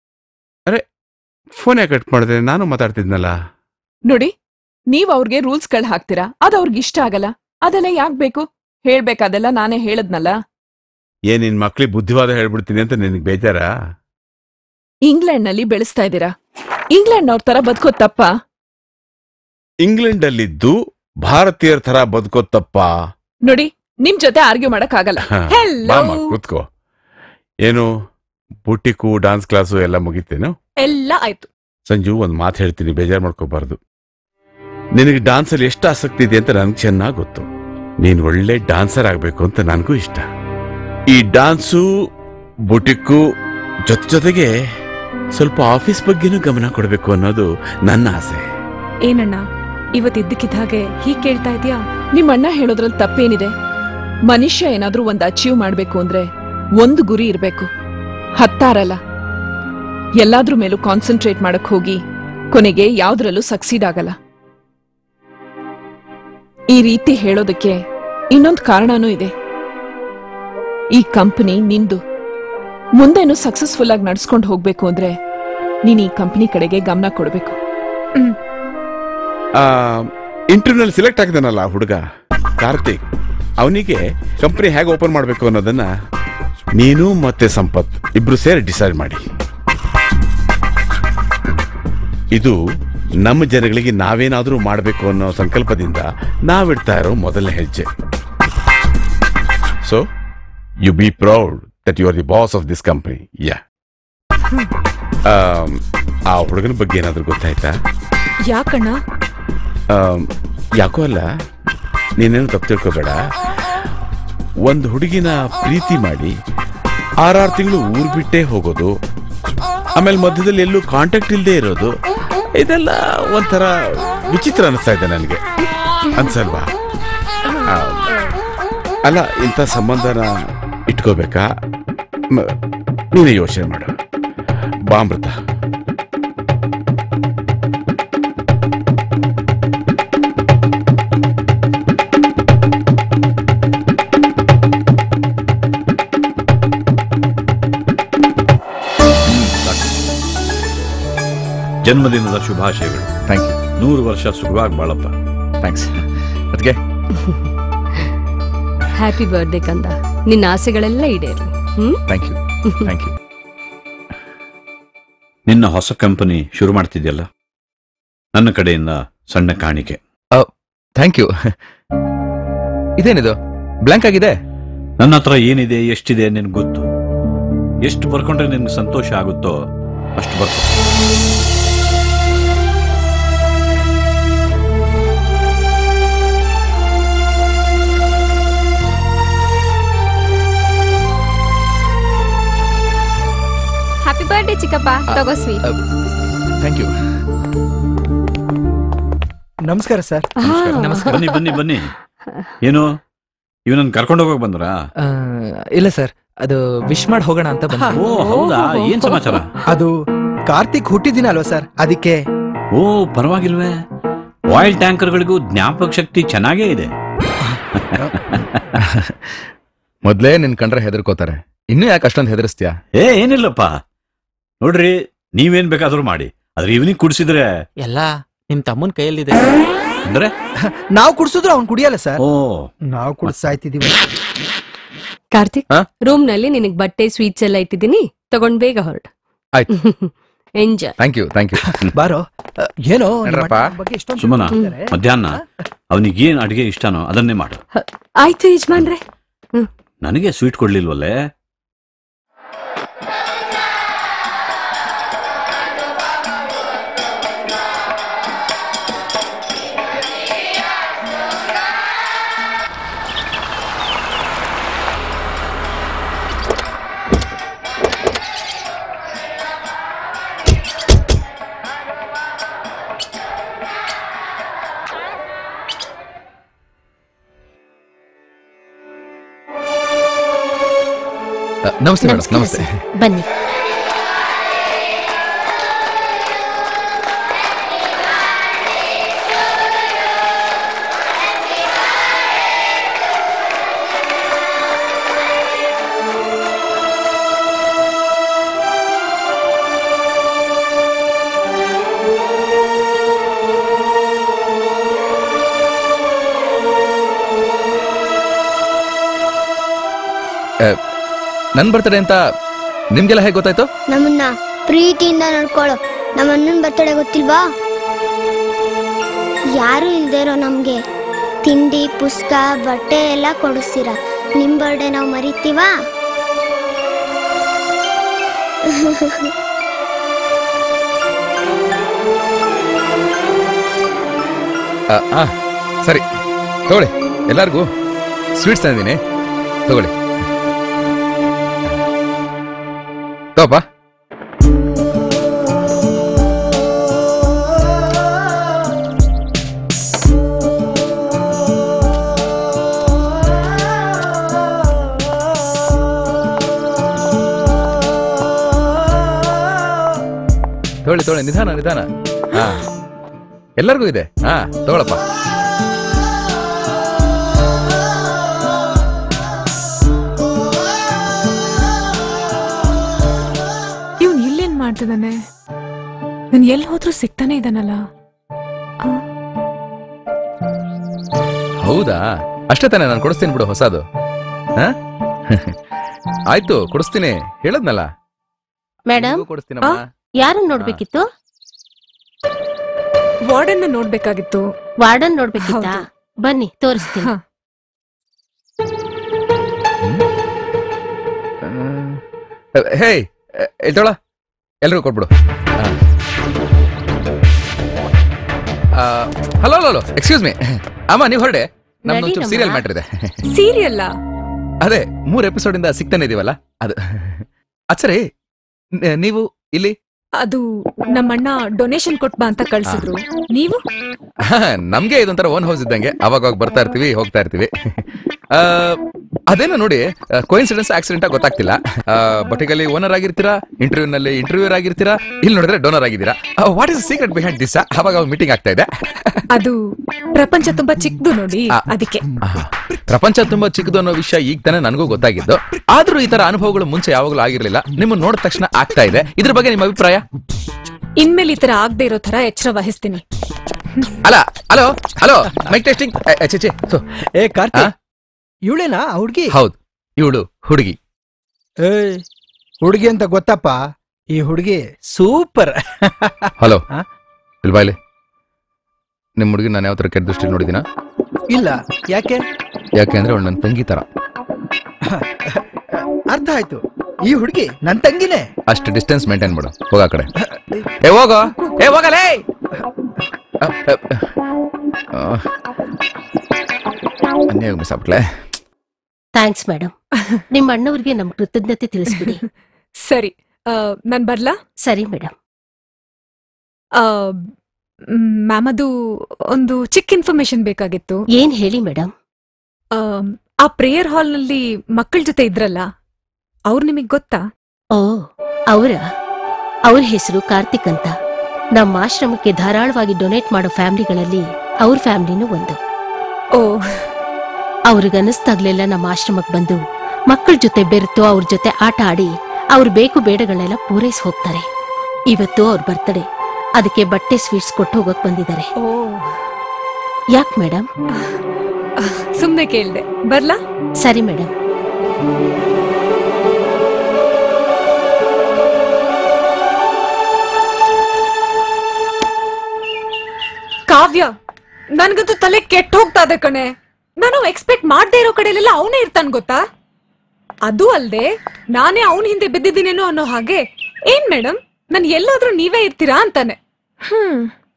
ಫೋನ್ ಯಾಕೆ ಕಟ್ ಮಾಡಿದೆ ನಾನು ಮಾತಾಡ್ತಿದ್ನಲ್ಲ ನೋಡಿ ನೀವ್ ಅವ್ರಿಗೆ ರೂಲ್ಸ್ಗಳು ಹಾಕ್ತೀರಾ ಅದ್ ಅವ್ರಿಗೆ ಇಷ್ಟ ಆಗಲ್ಲ ಅದೆಲ್ಲ ಯಾಕ್ ಬೇಕು ಹೇಳ್ಬೇಕಾದೆಲ್ಲ ನಾನೇ ಹೇಳದ್ನಲ್ಲ ಏನ್ ನಿನ್ ಮಕ್ಳಿಗೆ ಬುದ್ಧಿವಾದ ಹೇಳ್ಬಿಡ್ತೀನಿ ಅಂತ ನಿನಗೆ ಬೇಜಾರಾ ಇಂಗ್ಲೆಂಡ್ ನಲ್ಲಿ ಬೆಳೆಸ್ತಾ ಇದ್ದೀರಾ ಇಂಗ್ಲೆಂಡ್ ಅವ್ರ ತರ ಬದುಕೋದ್ ತಪ್ಪ ಇಂಗ್ಲೆಂಡ್ ಅಲ್ಲಿದ್ದು ಭಾರತೀಯರ ತರ ಬದುಕೋತಪ್ಪ ನೋಡಿ ನಿಮ್ ಜೊತೆ ಆರ್ಗ್ಯೂ ಮಾಡಕ್ ಆಗಲ್ಲ ಬಾಮ ಕೂತ್ಕೋ ಏನು ಬುಟಿಕು ಡಾನ್ಸ್ ಕ್ಲಾಸು ಎಲ್ಲ ಮುಗಿತೇನು ಎಲ್ಲ ಆಯ್ತು ಸಂಜು ಒಂದ್ ಮಾತು ಹೇಳ್ತೀನಿ ಬೇಜಾರ್ ಮಾಡ್ಕೋಬಾರ್ದು ನಿನಗೆ ಡಾನ್ಸ್ ಅಲ್ಲಿ ಎಷ್ಟು ಆಸಕ್ತಿ ಇದೆ ಅಂತ ನನ್ಗೆ ಚೆನ್ನಾಗ್ ಗೊತ್ತು ನೀನ್ ಒಳ್ಳೆ ಡಾನ್ಸರ್ ಆಗ್ಬೇಕು ಅಂತ ನನಗೂ ಇಷ್ಟ ಈ ಡಾನ್ಸು ಬುಟಿಕ್ಕು ಜೊತೆ ಜೊತೆಗೆ ಸ್ವಲ್ಪ ಆಫೀಸ್ ಬಗ್ಗೆನೂ ಗಮನ ಕೊಡಬೇಕು ಅನ್ನೋದು ನನ್ನ ಆಸೆ ಏನಣ್ಣ ಇವತ್ತಿದ್ದಕ್ಕಿದ್ದ ಹಾಗೆ ಹೀಗ್ ಕೇಳ್ತಾ ಇದ್ಯಾ ನಿಮ್ ಅಣ್ಣ ಹೇಳೋದ್ರಲ್ಲಿ ತಪ್ಪೇನಿದೆ ಮನುಷ್ಯ ಏನಾದ್ರೂ ಒಂದ್ ಅಚೀವ್ ಮಾಡ್ಬೇಕು ಅಂದ್ರೆ ಒಂದು ಗುರಿ ಇರ್ಬೇಕು ಹತ್ತಾರಲ್ಲ ಎಲ್ಲಾದ್ರ ಮೇಲೂ ಕಾನ್ಸಂಟ್ರೇಟ್ ಮಾಡಕ್ ಹೋಗಿ ಕೊನೆಗೆ ಯಾವ್ದ್ರಲ್ಲೂ ಸಕ್ಸೀಡ್ ಆಗಲ್ಲ ಈ ರೀತಿ ಹೇಳೋದಕ್ಕೆ ಇನ್ನೊಂದು ಕಾರಣನೂ ಇದೆ ಈ ಕಂಪನಿ ನಿಂದು ಮುಂದೇನು ಸಕ್ಸಸ್ಫುಲ್ ಆಗಿ ನಡ್ಸ್ಕೊಂಡು ಹೋಗ್ಬೇಕು ಅಂದ್ರೆ ನೀನ್ ಈ ಕಂಪನಿ ಕಡೆಗೆ ಗಮನ ಕೊಡ್ಬೇಕು ಇಂಟರ್ವ್ಯೂನಲ್ಲಿ ಸೆಲೆಕ್ಟ್ ಆಗಿದ್ದಾನಲ್ಲ ಆ ಹುಡುಗ ಕಾರ್ತಿಕ್ ಅವನಿಗೆ ಕಂಪನಿ ಹೇಗೆ ಓಪನ್ ಮಾಡಬೇಕು ಅನ್ನೋದನ್ನ ನೀನು ಮತ್ತೆ ಸಂಪತ್ ಇಬ್ರು ಸೇರಿ ಡಿಸೈಡ್ ಮಾಡಿ ಇದು ನಮ್ಮ ಜನಗಳಿಗೆ ನಾವೇನಾದ್ರೂ ಮಾಡಬೇಕು ಅನ್ನೋ ಸಂಕಲ್ಪದಿಂದ ನಾವಿಡ್ತಾ ಇರೋ ಮೊದಲನೇ ಹೆಜ್ಜೆ so you be proud that you are the boss of this company yeah ಆ ಹುಡುಗನ ಬಗ್ಗೆ ಏನಾದ್ರೂ ಗೊತ್ತಾಯ್ತಾ ಯಾಕಣ್ಣ ಆಮ್, ಯಾಕೋ ಅಲ್ಲ ನೀನೇನು ತಪ್ಪು ತಿಳ್ಕೊಬೇಡ ಒಂದು ಹುಡುಗಿನ ಪ್ರೀತಿ ಮಾಡಿ ಆರಾರು ತಿಂಗಳು ಊರ್ ಬಿಟ್ಟೇ ಹೋಗೋದು ಆಮೇಲೆ ಮಧ್ಯದಲ್ಲಿ ಎಲ್ಲೂ ಕಾಂಟ್ಯಾಕ್ಟ್ ಇಲ್ಲದೆ ಇರೋದು ಇದೆಲ್ಲ ಒಂಥರ ವಿಚಿತ್ರ ಅನಿಸ್ತಾ ಇದೆ ನನಗೆ ಅನ್ಸಲ್ವಾ ಆ, ಅಲ್ಲ ಇಂಥ ಸಂಬಂಧನ ಇಟ್ಕೋಬೇಕಾ ಮ- ನೀನೇ ಯೋಚನೆ ಮಾಡು ಬಾಮೃತ ಜನ್ಮದಿನದ ಶುಭಾಶಯಗಳು ಥ್ಯಾಂಕ್ ಯು ನೂರು ವರ್ಷ ಸುಖವಾಗಿ ಬಾಳಪ್ಪ ಥ್ಯಾಂಕ್ಸ್ ಅದಕ್ಕೆ ಹ್ಯಾಪಿ ಬರ್ಡೇ ಕಂದ ನಿನ್ನ ಆಸೆಗಳೆಲ್ಲ ಈಡೇರ್ಲಿ hmm thank you thank you ನಿನ್ನ ಹೊಸ ಕಂಪನಿ ಶುರು ಮಾಡ್ತಿದ್ಯಲ್ಲ ನನ್ನ ಕಡೆಯಿಂದ ಸಣ್ಣ ಕಾಣಿಕೆ ಥ್ಯಾಂಕ್ ಯು ಇದೇನಿದು ಬ್ಲಾಂಕ್ ಆಗಿದೆ ನನ್ನ ಹತ್ರ ಏನಿದೆ ಎಷ್ಟಿದೆ ನಿನ್ಗೆ ಗೊತ್ತು ಎಷ್ಟು ಬರ್ಕೊಂಡ್ರೆ ನಿನ್ಗೆ ಸಂತೋಷ ಆಗುತ್ತೋ ಅಷ್ಟು ಬರ್ತದೆ ಹ್ಯಾಪಿ ಬರ್ಡೇ ಚಿಕ್ಕಪ್ಪ ತಗೋ ಸ್ವೀಟ್ ಥ್ಯಾಂಕ್ ಯು ನಮಸ್ಕಾರ ಸರ್ ಬನ್ನಿ ಬನ್ನಿ ಬನ್ನಿ ಏನು ಇವನನ್ನ ಕರ್ಕೊಂಡು ಹೋಗಕ್ ಬಂದ್ರಾ ಆ, ಇಲ್ಲ ಸರ್ ಅದು ವಿಶ್ ಮಾಡಿ ಹೋಗೋಣ ಅಂತ ಬಂದೆ ಓ ಹೌದಾ ಏನ್ ಸಮಾಚಾರ ಅದು ಕಾರ್ತಿಕ್ ಹುಟ್ಟಿದಿನ ಅಲ್ವಾ ಸರ್ ಅದಕ್ಕೆ ಓ ಪರವಾಗಿಲ್ವೇ ಆಯಿಲ್ ಟ್ಯಾಂಕರ್ಗಳಿಗೂ ಜ್ಞಾಪಕ ಶಕ್ತಿ ಚೆನ್ನಾಗೇ ಇದೆ ಮೊದ್ಲೇ ನಿನ್ ಕಂಡ್ರೆ ಹೆದರ್ಕೋತಾರೆ ಇನ್ನೂ ಯಾಕೆ ಅಷ್ಟೊಂದು ಹೆದರ್ಸ್ತೀಯಾ ಏ ಏನಿಲ್ಲಪ್ಪ ನೋಡ್ರಿ ನೀವೇನ್ ಬೇಕಾದ್ರೂ ಮಾಡಿ ಆದ್ರೆ ಇವನಿಗೆ ಕುಡಿಸಿದ್ರೆ ಎಲ್ಲ ನಿಮ್ ತಮ್ಮನ್ ಕೈಯಲ್ಲಿದೆ ಅಂದ್ರೆ ನಾವು ಕುಡ್ಸಿದ್ರು ಅವ್ನು ಕುಡಿಯಲ್ಲ ಸರ್ ಓ ನಾವು ಕುಡ್ಸಾಯ್ತಿದೀವಿ ಕಾರ್ತಿಕ್ ರೂಮ್ ನಲ್ಲಿ ನಿನಗ್ ಬಟ್ಟೆ ಸ್ವೀಟ್ಸ್ ಎಲ್ಲ ಇಟ್ಟಿದ್ದೀನಿ ತಗೊಂಡ್ ಬೇಗ ಹೊರಡು ಆಯ್ತು enjoy thank you thank you ಬಾರೋ ಏನೋ ನಡ್ರಪ್ಪ. ಸುಮನ ಮಧ್ಯಾಹ್ನ ಅವನಿಗೆ ಏನ್ ಅಡಿಗೆ ಇಷ್ಟನೋ ಅದನ್ನೇ ಮಾಡು ಆಯ್ತು ಯಜಮಾನ್ರೆ ನನಗೆ ಸ್ವೀಟ್ ಕೊಡ್ಲಿಲ್ವಲ್ಲೇ ಅ, ನಮಸ್ತೆ ಮೇಡಮ್ ನಮಸ್ತೆ ಬನ್ನಿ ಅ, ನನ್ ಬರ್ತಡೆ ಅಂತ ನಿಮ್ಗೆಲ್ಲ ಹೇಗೆ ಗೊತ್ತಾಯ್ತು ನಮ್ಮನ್ನ ಪ್ರೀತಿಯಿಂದ ನೋಡ್ಕೊಳ್ಳೋ ನಮ್ಮ ಅಣ್ಣನ ಬರ್ತಡೆ ಗೊತ್ತಿಲ್ವಾ ಯಾರು ಇಲ್ದೇ ಇರೋ ನಮ್ಗೆ ತಿಂಡಿ ಪುಸ್ತಕ ಬಟ್ಟೆ ಎಲ್ಲ ಕೊಡಿಸ್ತೀರ ನಿಮ್ ಬರ್ಡೇ ನಾವು ಮರಿತೀವಾ ಅ, ಆ, ಸರಿ ತಗೊಳ್ಳಿ ಎಲ್ಲರಿಗೂ ಸ್ವೀಟ್ಸ್ ತಂದಿದ್ದೀನಿ ತಗೊಳ್ಳಿ ತಗೋಪ್ಪ ತಗೊಳ್ಳಿ ತಗೊಳ್ಳಿ ನಿಧಾನ ನಿಧಾನ ಹಾ ಎಲ್ಲರಿಗೂ ಇದೆ ಹಾ ತಗೊಳಪ್ಪ ಇವ್ನ್ ಇಲ್ಲೇನ್ ಮಾಡ್ತಿದ್ದಾನೆ ನನ್ ಎಲ್ಲಿ ಹೋದ್ರೂ ಸಿಗ್ತಾನೆ ಇದ್ದಾನಲ್ಲ ಹೌದಾ ಅಷ್ಟೇ ತಾನೇ ನಾನು ಕೊಡಿಸ್ತೀನಿ ಬಿಡು ಹೊಸದು ಹಾ ಆಯ್ತು ಕೊಡಿಸ್ತೀನಿ ಹೇಳದ್ನಲ್ಲ ಮೇಡಮ್ ಕೊಡಿಸ್ತೀನಮ್ಮ ಯಾರನ್ನ ನೋಡ್ಬೇಕಿತ್ತು ವಾರ್ಡನ್ ನೋಡ್ಬೇಕಾಗಿತ್ತು ವಾರ್ಡನ್ ನೋಡ್ಬೇಕಿತ್ತಾ ಬನ್ನಿ ತೋರಿಸ್ತೀನಿ ಹೇ ಎದ್ದೋಳ ಎಲ್ರಿಗೂ ಕೊಟ್ಬಿಡು hello hello hello excuse me ಅಮ್ಮ ನೀವು ಹೊರಡೆ ನಮ್ದು ಒಂಚೂರು ನಡೀರಮ್ಮ. ಸೀರಿಯಲ್ ಮ್ಯಾಟ್ರ್ ಇದೆ ಸೀರಿಯಲ್ಲ ಅದೇ ಮೂರ್ ಎಪಿಸೋಡ್ ಇಂದ ಸಿಗ್ತಾನೆ ಇದೀವಲ್ಲ ಅದು ಅಚ್ಚರಿ ನ- ನೀವು ಇಲ್ಲಿ ಅದು ನಮ್ಮಣ್ಣ ಡೊನೇಷನ್ ಕೊಟ್ಬಾ ಅಂತ ಕಳ್ಸಿದ್ರು ನೀವು ಹಾ, ನಮ್ಗೆ ಇದೊಂಥರ ಓನ್ ಹೌಸ್ ಇದ್ದಂಗೆ ಅವಾಗ ಅವಾಗ ಬರ್ತಾ ಇರ್ತೀವಿ ಹೋಗ್ತಾ ಇರ್ತೀವಿ ಆ, ಅದೇನೋ ನೋಡಿ ಕೋಇನ್ಸಿಡೆನ್ಸ್ ಆಕ್ಸಿಡೆಂಟ್ ಗೊತ್ತಾಗ್ತಿಲ್ಲ ಬಟ್ ಈಗ ಅಲ್ಲಿ ಓನರ್ ಆಗಿರ್ತೀರಾ ಇಂಟರ್ವ್ಯೂ ನಲ್ಲಿ ಇಂಟರ್ವ್ಯೂರ್ ಆಗಿರ್ತೀರಾ ಇಲ್ಲಿ ನೋಡಿದ್ರೆ ಡೋನರ್ ಆಗಿದ್ದೀರಾ what is secret behind this ಅವಾಗ ಮೀಟಿಂಗ್ ಆಗ್ತಾ ಇದೆ ಅದು ಪ್ರಪಂಚ ತುಂಬಾ ಚಿಕ್ಕದು ನೋಡಿ ಅದಕ್ಕೆ ಪ್ರಪಂಚ ತುಂಬಾ ಚಿಕ್ಕದು ಅನ್ನೋ ವಿಷಯ ಈಗ ತಾನೇ ನನಗೂ ಗೊತ್ತಾಗಿದ್ದು ಆದ್ರೂ ಈ ತರ ಅನುಭವಗಳು ಮುಂಚೆ ಯಾವಾಗಲೂ ಆಗಿರ್ಲಿಲ್ಲ ನಿಮ್ಮ ನೋಡಿದ ತಕ್ಷಣ ಆಗ್ತಾ ಇದೆ ಇದ್ರ ಬಗ್ಗೆ ನಿಮ್ಮ ಅಭಿಪ್ರಾಯ ಇನ್ಮೇಲೆ ಈ ತರ ಆಗದೆ ಇರೋ ತರ ಎಚ್ಚರ ವಹಿಸ್ತೀನಿ ಅಲ್ಲ ಹಲೋ ಹಲೋ ಮೈಕ್ ಟೆಸ್ಟಿಂಗ್ ಚೇಚೆ ಏ ಕಾರ್ತಿಕ್ ಇವಳೇನಾ ಹುಡ್ಗಿ ಹೌದು ಇವಳು ಹುಡುಗಿ ಏ ಹುಡುಗಿ ಅಂತ ಗೊತ್ತಪ್ಪ ಈ ಹುಡುಗಿ ಸೂಪರ್ ಹಲೋ ಇಲ್ಲಿ ಬಾಯ್ಲಿ ನಿಮ್ಮ ಹುಡುಗಿ ನಾನು ಯಾವ ಥರ ಕೆಟ್ಟ ದೃಷ್ಟಿ ನೋಡಿದಿನ ಇಲ್ಲ ಯಾಕೆ ಯಾಕೆ ಅಂದ್ರೆ ಅವಳು ನನ್ನ ತಂಗಿ ತರ ಅರ್ಥ ಆಯ್ತು ಈ ಹುಡುಗಿ ನನ್ ತಂಗಿನೇ ಅಷ್ಟು ಡಿಸ್ಟೆನ್ಸ್ ಮೇಂಟೈನ್ ಮಾಡು ಹೋಗ ಆ ಕಡೆ ಏ ಹೋಗೋ ಏ ಹೋಗಲೇ ಅನ್ಯಾಯ ಮಿಸ್ ಆಗ್ಬಿಟ್ಲೆ ಥ್ಯಾಂಕ್ಸ್ ಮೇಡಮ್ ನಿಮ್ಮ ಅಣ್ಣವ್ರಿಗೆ ನಮ್ ಕೃತಜ್ಞತೆ ತಿಳಿಸ್ಬಿಡಿ ಸರಿ ಆ, ನಾನ್ ಬರ್ಲಾ ಸರಿ ಮೇಡಮ್ ಮ್ಯಾಮ್ ಅದು ಒಂದು ಚಿಕ್ಕ ಇನ್ಫಾರ್ಮೇಶನ್ ಬೇಕಾಗಿತ್ತು ಏನ್ ಹೇಳಿ ಮೇಡಮ್ ಆ ಪ್ರೇಯರ್ ಹಾಲ್ ನಲ್ಲಿ ಮಕ್ಕಳ ಜೊತೆ ಇದ್ರಲ್ಲ ಅವ್ರು ನಿಮಗ್ ಗೊತ್ತಾ ಓ ಅವರ ಅವ್ರ ಹೆಸರು ಕಾರ್ತಿಕ್ ಅಂತ ನಮ್ಮ ಆಶ್ರಮಕ್ಕೆ ಧಾರಾಳವಾಗಿ ಡೊನೇಟ್ ಮಾಡೋ ಫ್ಯಾಮಿಲಿಗಳಲ್ಲಿ ಅವ್ರ ಫ್ಯಾಮಿಲಿನೂ ಒಂದು ಓ ಅವ್ರಿಗನ್ನಿಸ್ದಾಗ್ಲೆಲ್ಲ ನಮ್ಮ ಆಶ್ರಮಕ್ಕೆ ಬಂದು ಮಕ್ಕಳ ಜೊತೆ ಬೆರೆತು ಅವ್ರ ಜೊತೆ ಆಟ ಆಡಿ ಅವ್ರ ಬೇಕು ಬೇಡಗಳನ್ನೆಲ್ಲ ಪೂರೈಸಿ ಹೋಗ್ತಾರೆ ಇವತ್ತು ಅವ್ರ ಬರ್ತಡೇ ಅದಕ್ಕೆ ಬಟ್ಟೆ ಸ್ವೀಟ್ಸ್ ಕೊಟ್ಟು ಹೋಗಕ್ ಬಂದಿದ್ದಾರೆ ಓ ಯಾಕ್ ಮೇಡಮ್ ಸುಮ್ನೆ ಕೇಳ್ದೆ ಬರ್ಲಾ ಸರಿ ಮೇಡಮ್ ಕಾವ್ಯ ನನ್ಗಂತೂ ತಲೆ ಕೆಟ್ಟ ಹೋಗ್ತಾ ಇದೆ ಕಣೆ ನಾನು ಎಕ್ಸ್ಪೆಕ್ಟ್ ಮಾಡದೇ ಇರೋ ಕಡೆಲೆಲ್ಲ ಅವನೇ ಇರ್ತಾನ್ ಗೊತ್ತಾ ಅದು ಅಲ್ದೆ ನಾನೇ ಅವನ ಹಿಂದೆ ಬಿದ್ದಿದ್ದೀನೇನೋ ಅನ್ನೋ ಹಾಗೆ ಏನ್ ಮೇಡಮ್ ನನ್ ಎಲ್ಲಾದ್ರೂ ನೀವೇ ಇರ್ತೀರಾ ಅಂತಾನೆ ಹ್ಮ್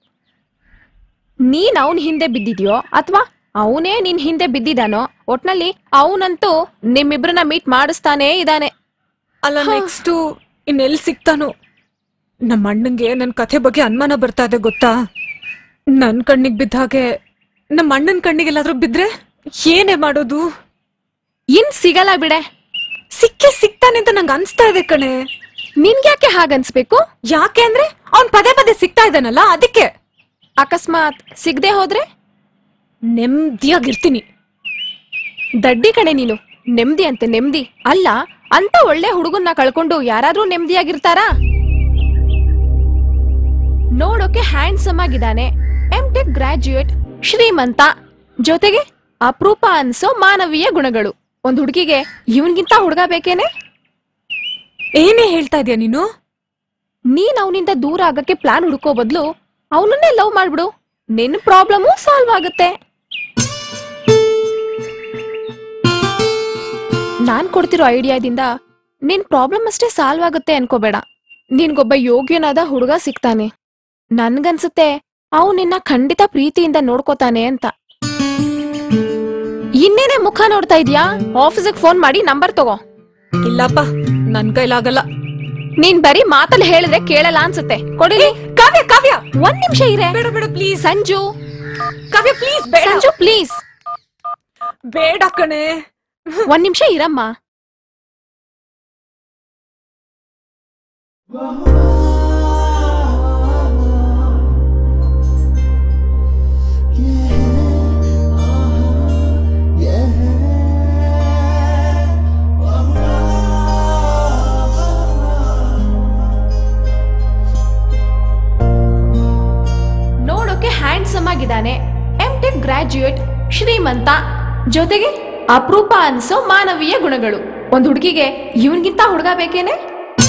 ನೀನ್ ಅವನ್ ಹಿಂದೆ ಬಿದ್ದಿದ್ಯೋ ಅಥವಾ ಅವನೇ ನಿನ್ ಹಿಂದೆ ಬಿದ್ದಿದಾನೋ ಒಟ್ನಲ್ಲಿ ಅವನಂತೂ ನಿಮ್ಮಿಬ್ರನ್ನ ಮೀಟ್ ಮಾಡಿಸ್ತಾನೇ ಇದಾನೆ ಅಲ್ಲ ನೆಕ್ಸ್ಟ್ ಇನ್ನೆಲ್ ಸಿಗ್ತಾನೋ ನಮ್ಮ ಅಣ್ಣಂಗೆ ನನ್ ಕಥೆ ಬಗ್ಗೆ ಅನುಮಾನ ಬರ್ತಾ ಇದೆ ಗೊತ್ತಾ ನನ್ ಕಣ್ಣಿಗ್ ಬಿದ್ದ ಹಾಗೆ ನಮ್ಮ ಅಣ್ಣನ್ ಕಣ್ಣಿಗೆಲ್ಲಾದ್ರೂ ಬಿದ್ರೆ ಏನೇ ಮಾಡೋದು ಇನ್ ಸಿಗಲ್ಲ ಬಿಡೆ ಸಿಕ್ಕೇ ಸಿಗ್ತಾನೆ ಅಂತ ನಂಗೆ ಅನ್ಸ್ತಾ ಇದೆ ಕಣೆ ನಿನ್ಗ್ಯಾಕೆ ಹಾಗನ್ಸ್ಬೇಕು ಯಾಕೆ ಅಂದ್ರೆ ಅವ್ನ್ ಪದೇ ಪದೇ ಸಿಗ್ತಾ ಇದ್ದಾನಲ್ಲ ಅದಕ್ಕೆ ಅಕಸ್ಮಾತ್ ಸಿಗದೆ ಹೋದ್ರೆ ನೆಮ್ಮದಿಯಾಗಿರ್ತೀನಿ ದಡ್ಡಿ ಕಣೆ ನೀನು ನೆಮ್ಮದಿ ಅಂತೆ ನೆಮ್ಮದಿ ಅಲ್ಲ ಅಂತ ಒಳ್ಳೆ ಹುಡುಗನ್ನ ಕಳ್ಕೊಂಡು ಯಾರಾದ್ರೂ ನೆಮ್ಮದಿಯಾಗಿರ್ತಾರಾ ನೋಡೋಕೆ ಹ್ಯಾಂಡ್ಸಮ್ ಆಗಿದ್ದಾನೆ ಎಂ ಟೆಕ್ ಗ್ರಾಜ್ಯುಯೇಟ್ ಶ್ರೀಮಂತ ಜೊತೆಗೆ ಅಪರೂಪ ಅನ್ಸೋ ಮಾನವೀಯ ಗುಣಗಳು ಒಂದ್ ಹುಡುಗಿಗೆ ಇವನ್ಗಿಂತ ಹುಡುಗ ಬೇಕೇನೆ ಏನೇ ಹೇಳ್ತಾ ಇದೀಯ ನೀನು ನೀನ್ ಅವನಿಂದ ದೂರ ಆಗಕ್ಕೆ ಪ್ಲಾನ್ ಹುಡುಕೋ ಬದ್ಲು ಅವನನ್ನೇ ಲವ್ ಮಾಡ್ಬಿಡು ನಿನ್ ಪ್ರಾಬ್ಲಮು ಸಾಲ್ವ್ ಆಗುತ್ತೆ ನಾನ್ ಕೊಡ್ತಿರೋ ಐಡಿಯಾದಿಂದ ನಿನ್ ಪ್ರಾಬ್ಲಮ್ ಅಷ್ಟೇ ಸಾಲ್ವ್ ಆಗುತ್ತೆ ಅನ್ಕೋಬೇಡ ನಿನ್ಗೊಬ್ಬ ಯೋಗ್ಯನಾದ ಹುಡುಗ ಸಿಗ್ತಾನೆ ನನ್ಗನ್ಸುತ್ತೆ ಅವ್ ನಿನ್ನ ಖಂಡಿತ ಪ್ರೀತಿಯಿಂದ ನೋಡ್ಕೋತಾನೆ ಅಂತ ಇನ್ನೇನೆ ಮುಖ ನೋಡ್ತಾ ಇದ್ಯಾ ಆಫೀಸಿಗೆ ಫೋನ್ ಮಾಡಿ ನಂಬರ್ ತಗೋ ಇಲ್ಲಪ್ಪ ನನ್ ಕೈಲಾಗಲ್ಲ ನೀನ್ ಬರೀ ಮಾತಲ್ಲಿ ಹೇಳಿದ್ರೆ ಕೇಳಲ್ಲ ಅನ್ಸುತ್ತೆ ಕೊಡಿ ಕಾವ್ಯ ಕಾವ್ಯ ಒಂದ್ ನಿಮಿಷ ಇರೆ ಬೇಡ ಬೇಡ ಪ್ಲೀಸ್ ಸಂಜು ಕಾವ್ಯ ಪ್ಲೀಸ್ ಬೇಡ ಸಂಜು ಪ್ಲೀಸ್ ಬೇಡ ಕಣೆ ಒಂದ್ ನಿಮಿಷ ಇರಮ್ಮ ನೋಡೋಕೆ ಹ್ಯಾಂಡ್ಸಮ್ ಆಗಿದ್ದಾನೆ ಎಂ ಟೆಕ್ ಗ್ರಾಜ್ಯುಯೇಟ್ ಶ್ರೀಮಂತ ಜೊತೆಗೆ ಅಪರೂಪ ಅನ್ಸೋ ಮಾನವೀಯ ಗುಣಗಳು ಒಂದ್ ಹುಡುಗಿಗೆ ಇವನ್ಗಿಂತ ಹುಡುಗ ಬೇಕೇನೆ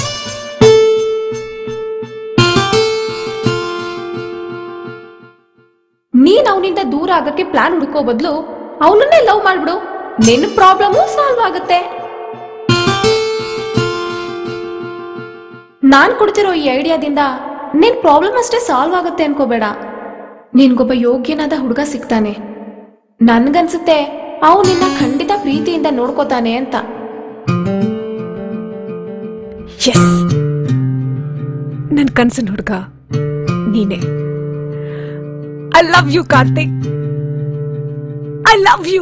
ನೀನ್ ಅವನಿಂದ ದೂರ ಆಗಕ್ಕೆ ಪ್ಲಾನ್ ಹುಡುಕೋ ಬದ್ಲು ಅವನನ್ನೇ ಲವ್ ಮಾಡ್ಬಿಡು ನಿನ್ನ ಪ್ರಾಬ್ಲಮು ಸಾಲ್ವ್ ಆಗುತ್ತೆ ನಾನ್ ಕೊಡ್ತಿರೋ ಈ ಐಡಿಯಾದಿಂದ ನಿನ್ ಪ್ರಾಬ್ಲಮ್ ಅಷ್ಟೇ ಸಾಲ್ವ್ ಆಗುತ್ತೆ ಅನ್ಕೋಬೇಡ ನಿನ್ಗೊಬ್ಬ ಯೋಗ್ಯನಾದ ಹುಡುಗ ಸಿಗ್ತಾನೆ ನನ್ಗನ್ಸುತ್ತೆ ಅವ್ ನಿನ್ನ ಖಂಡಿತ ಪ್ರೀತಿಯಿಂದ ನೋಡ್ಕೋತಾನೆ ಅಂತ ಎಸ್ ನನ್ ಕನ್ಸನ್ ಹುಡ್ಗ ನೀನೆ I love you Karthik I love you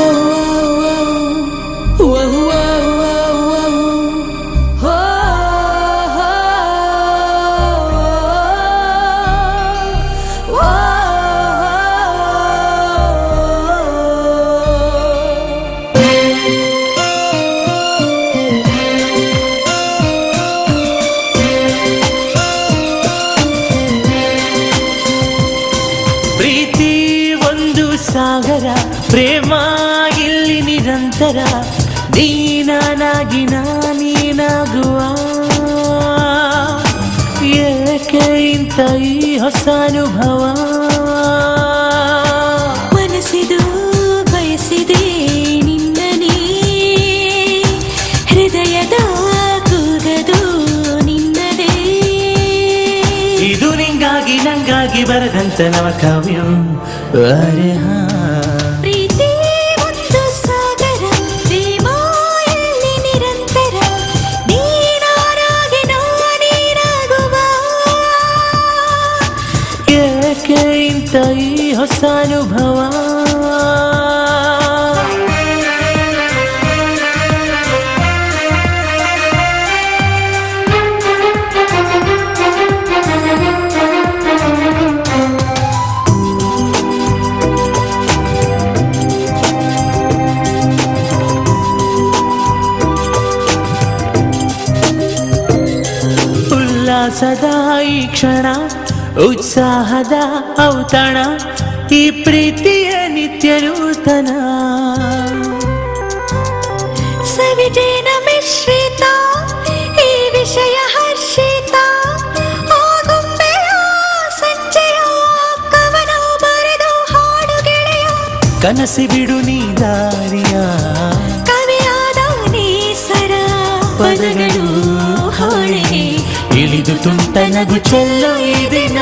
ಪ್ರೀತಿ ಒಂದು ಸಾಗರ ಪ್ರೇಮ ಇಲ್ಲಿ ನಿರಂತರ ನೀನಾನಾಗಿ ನಾನೀನಾಗುವ ಏಕೆ ಇಂಥ ಈ ಹೊಸ ಅನುಭವ ಮನಸ್ಸಿದು ಬಯಸಿದೆ ನಿನ್ನನೇ ಹೃದಯದ ನಿನ್ನಾಗಿ ಬರದಂತ ನವಕಾವ್ಯಂ ಅರೆ ಹಾ ಪ್ರೀತಿ ಒಂದು ಸಾಗರ ಪ್ರೇಮ ಎಲ್ಲಿ ನಿರಂತರ ನೀನಾರಾಗಿ ನಾನೀರಾಗುವ ಏಕೆ ಇಂಥ ಈ ಹೊಸ ಅನುಭವ ಉಲ್ಲಾಸದ ಈ ಕ್ಷಣ ಉತ್ಸಾಹದ ಔತಣ ಈ ಪ್ರೀತಿಯ ನಿತ್ಯ ನೂತನ ಸವಿಜೇನ ಮಿಶ್ರಿತ ಈ ವಿಷಯ ಹರ್ಷಿತ ಆಗುಂಬೆಯ ಸಂಜೆಯ ಕವನ ಬರೆದು ಹಾಡು ಗೆಳೆಯ ಕನಸಿ ಬಿಡು ನೀ ದಾರಿಯ ಕವಿಯಾದ ನೇಸರ ಪದಗಳು ಹಾಳೆ ಇಳಿದು ತುಂಟ ನಗು ಚೆಲ್ಲೋ ಈ ದಿನ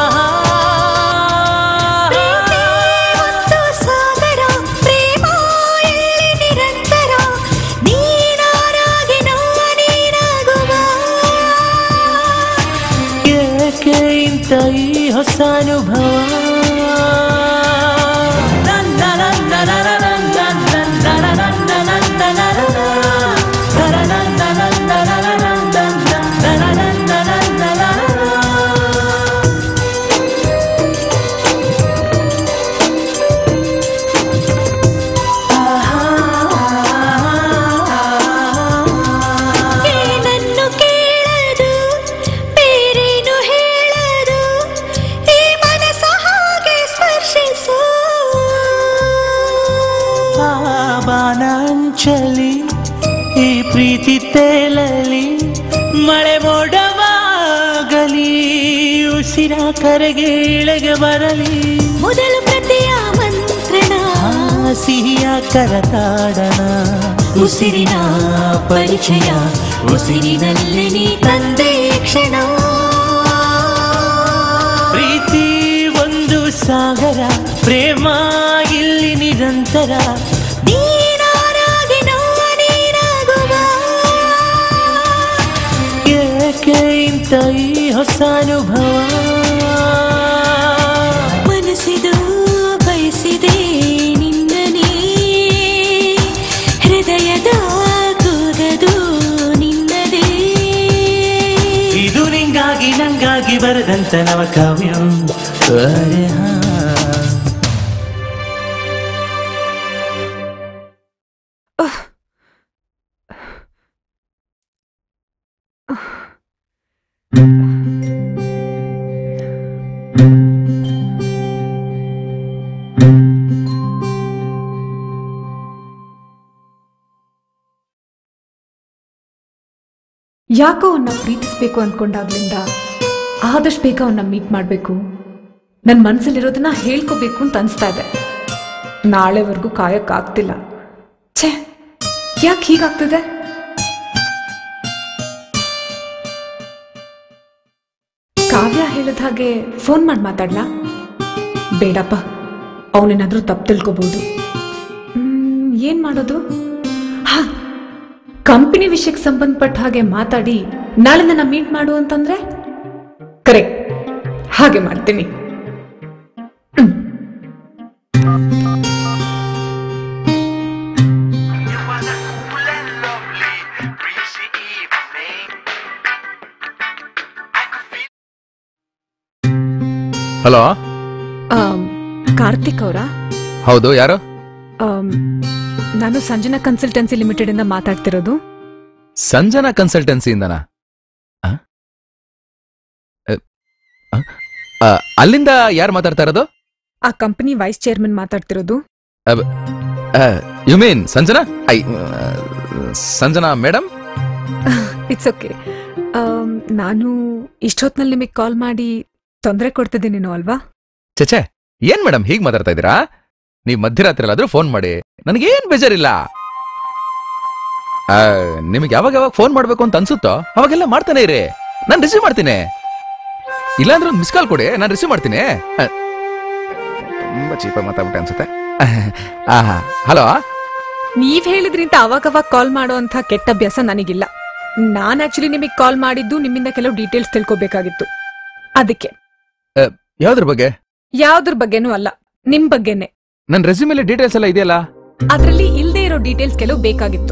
ಪ್ರೀತಿ ಒಂದು ಸಾಗರ ಪ್ರೇಮ ಎಲ್ಲಿ ನಿರಂತರ ನೀನಾರಾಗಿ ನಾನೀರಾಗುವ ಏಕೆ ಇಂಥ ಈ ಹೊಸ ಅನುಭವ ಏನನ್ನು ಕೇಳದು ಬೇರೇನು ಹೇಳದು ಈ ಮನಸ್ಸ ಹಾಗೆ ಸ್ಪರ್ಶಿಸು ಬಾನಾಂಚಲಿ ಈ ಪ್ರೀತಿ ತೇಲಲಿ ಮಳೆ ಮೋಡವಾಗಲಿ ಉಸಿರ ಕರೆಗೆ ಇಳೆಗೆ ಬರಲಿ ಮೊದಲು ಪ್ರತಿಯ ಮಂತ್ರಣ ಆ ಸಿಹಿಯ ಕರತಾಡನ ಉಸಿರಿನ ಪರಿಚಯ ಉಸಿರಿನಲ್ಲಿ ನೀ ತಂದೆ ಕ್ಷಣ ಪ್ರೀತಿ ಒಂದು ಸಾಗರ ಪ್ರೇಮ ಇಲ್ಲಿ ನಿರಂತರ ನೀನಾರಾಗಿ ನಾನೀರಾಗುವ ಏಕೆ ಇಂಥ ಈ ಹೊಸ ಅನುಭವ ಮನಸ್ಸಿದು ಬಯಸಿದೆ ನಿನ್ನನೇ ಹೃದಯದ ಕೂಗದು ನಿನ್ನದೇ ಇದು ನಿಂಗಾಗಿ ನಂಗಾಗಿ ಬರದಂತ ನವಕಾವ್ಯಂ ಅರೆ ಹಾ ಯಾಕೋ ಅವನ್ನ ಪ್ರೀತಿಸ್ಬೇಕು ಅನ್ಕೊಂಡಾಗ್ಲಿಂದ ಆದಷ್ಟು ಬೇಗ ಅವನ್ನ ಮೀಟ್ ಮಾಡಬೇಕು ನನ್ನ ಮನಸ್ಸಲ್ಲಿರೋದನ್ನ ಹೇಳ್ಕೋಬೇಕು ಅಂತ ಅನಿಸ್ತಾ ಇದೆ ನಾಳೆವರೆಗೂ ಕಾಯಕ್ಕಾಗ್ತಿಲ್ಲ ಛೇ ಯಾಕೆ ಹೀಗಾಗ್ತಿದೆ ಕಾವ್ಯ ಹೇಳಿದ ಹಾಗೆ ಫೋನ್ ಮಾಡಿ ಮಾತಾಡ್ಲಾ ಬೇಡಪ್ಪ ಅವನೇನಾದ್ರೂ ತಪ್ಪು ತಿಳ್ಕೊಬೋದು ಮ್, ಏನ್ ಮಾಡೋದು ಹಾ ಕಂಪನಿ ವಿಷಯಕ್ಕೆ ಸಂಬಂಧಪಟ್ಟ ಹಾಗೆ ಮಾತಾಡಿ ನಾಳೆ ನನ್ನ ಮೀಟ್ ಮಾಡು ಅಂತಂದ್ರೆ ಕರೆಕ್ಟ್ ಹಾಗೆ ಮಾಡ್ತೀನಿ ಹಲೋ ಆಮ್, ಕಾರ್ತಿಕ್ ಅವರಾ ಹೌದು ಯಾರು ಆಮ್, ನಾನು ಸಂಜನಾ ಕನ್ಸಲ್ಟೆನ್ಸಿ ಲಿಮಿಟೆಡ್ ಇಂದ ಮಾತಾಡ್ತಿರೋದು ಸಂಜನಾ ಕನ್ಸಲ್ಟೆನ್ಸಿಯಿಂದನಾ ಆ? ಅ, ಆ? ಆ, ಅಲ್ಲಿಂದ ಯಾರು ಮಾತಾಡ್ತಾ ಇರೋದು ಆ ಕಂಪನಿ ವೈಸ್ ಚೇರ್ಮನ್ ಮಾತಾಡ್ತಿರೋದು ಯು ಮೀನ್ ಸಂಜನಾ ಐ ಆ, ಸಂಜನಾ ಮೇಡಮ್ ಇಟ್ಸ್ ಓಕೆ ನಾನು ಇಷ್ಟೊತ್ನಲ್ಲಿ ನಿಮಗೆ ಕಾಲ್ ಮಾಡಿ ತೊಂದರೆ ಕೊಡ್ತಿದ್ದೀನೇನೋ ಅಲ್ವಾ ಚಚೆ ಏನ್ ಮೇಡಮ್ ಹೀಗ್ ಮಾತಾಡ್ತಾ ಇದ್ದೀರಾ ನೀವ್ ಮಧ್ಯರಾತ್ರಿ ಆದ್ರೂ ಫೋನ್ ಮಾಡಿ ನನಗೇನ್ ಬೇಜಾರಿಲ್ಲ ಆ, ನಿಮಗೆ ಯಾವಾಗ ಯಾವಾಗ ಫೋನ್ ಮಾಡ್ಬೇಕು ಅಂತ ಅನ್ಸುತ್ತೋ ಅವಾಗೆಲ್ಲ ಮಾಡ್ತಾನೆ ಇರಿ ನಾನು ರಿಸೀವ್ ಮಾಡ್ತೀನಿ ಇಲ್ಲಾಂದ್ರೆ ಒಂದು ಮಿಸ್ ಕಾಲ್ ಕೊಡಿ ನಾನು ರಿಸೀವ್ ಮಾಡ್ತೀನಿ ಆ, ತುಂಬಾ ಚೀಪಾಗಿ ಮಾತಾಡ್ಬಿಟ್ಟೆ ಅನ್ಸುತ್ತೆ ಹಲೋ ನೀವ್ ಹೇಳಿದ್ರಿಂದ ಅವಾಗವಾಗ ಕಾಲ್ ಮಾಡೋ ಅಂತ ಕೆಟ್ಟ ಅಭ್ಯಾಸ ನನಗಿಲ್ಲ ನಾನ್ ಆಕ್ಚುಲಿ ನಿಮಗೆ ಕಾಲ್ ಮಾಡಿದ್ದು ನಿಮ್ಮಿಂದ ಕೆಲವು ಡೀಟೇಲ್ಸ್ ತಿಳ್ಕೊಬೇಕಾಗಿತ್ತು ಅದಕ್ಕೆ ಯಾವ್ದ್ರ ಬಗ್ಗೆ ಯಾವ್ದ್ರ ಬಗ್ಗೆನೂ ಅಲ್ಲ ನಿಮ್ ಬಗ್ಗೆನೆ ನನ್ನ ರೆಸ್ಯೂಮೇಲಿ ಡೀಟೇಲ್ಸ್ ಎಲ್ಲ ಇದೆಯಲ್ಲ ಅದ್ರಲ್ಲಿ ಇಲ್ದೇ ಇರೋ ಡೀಟೇಲ್ಸ್ ಕೆಲವು ಬೇಕಾಗಿತ್ತು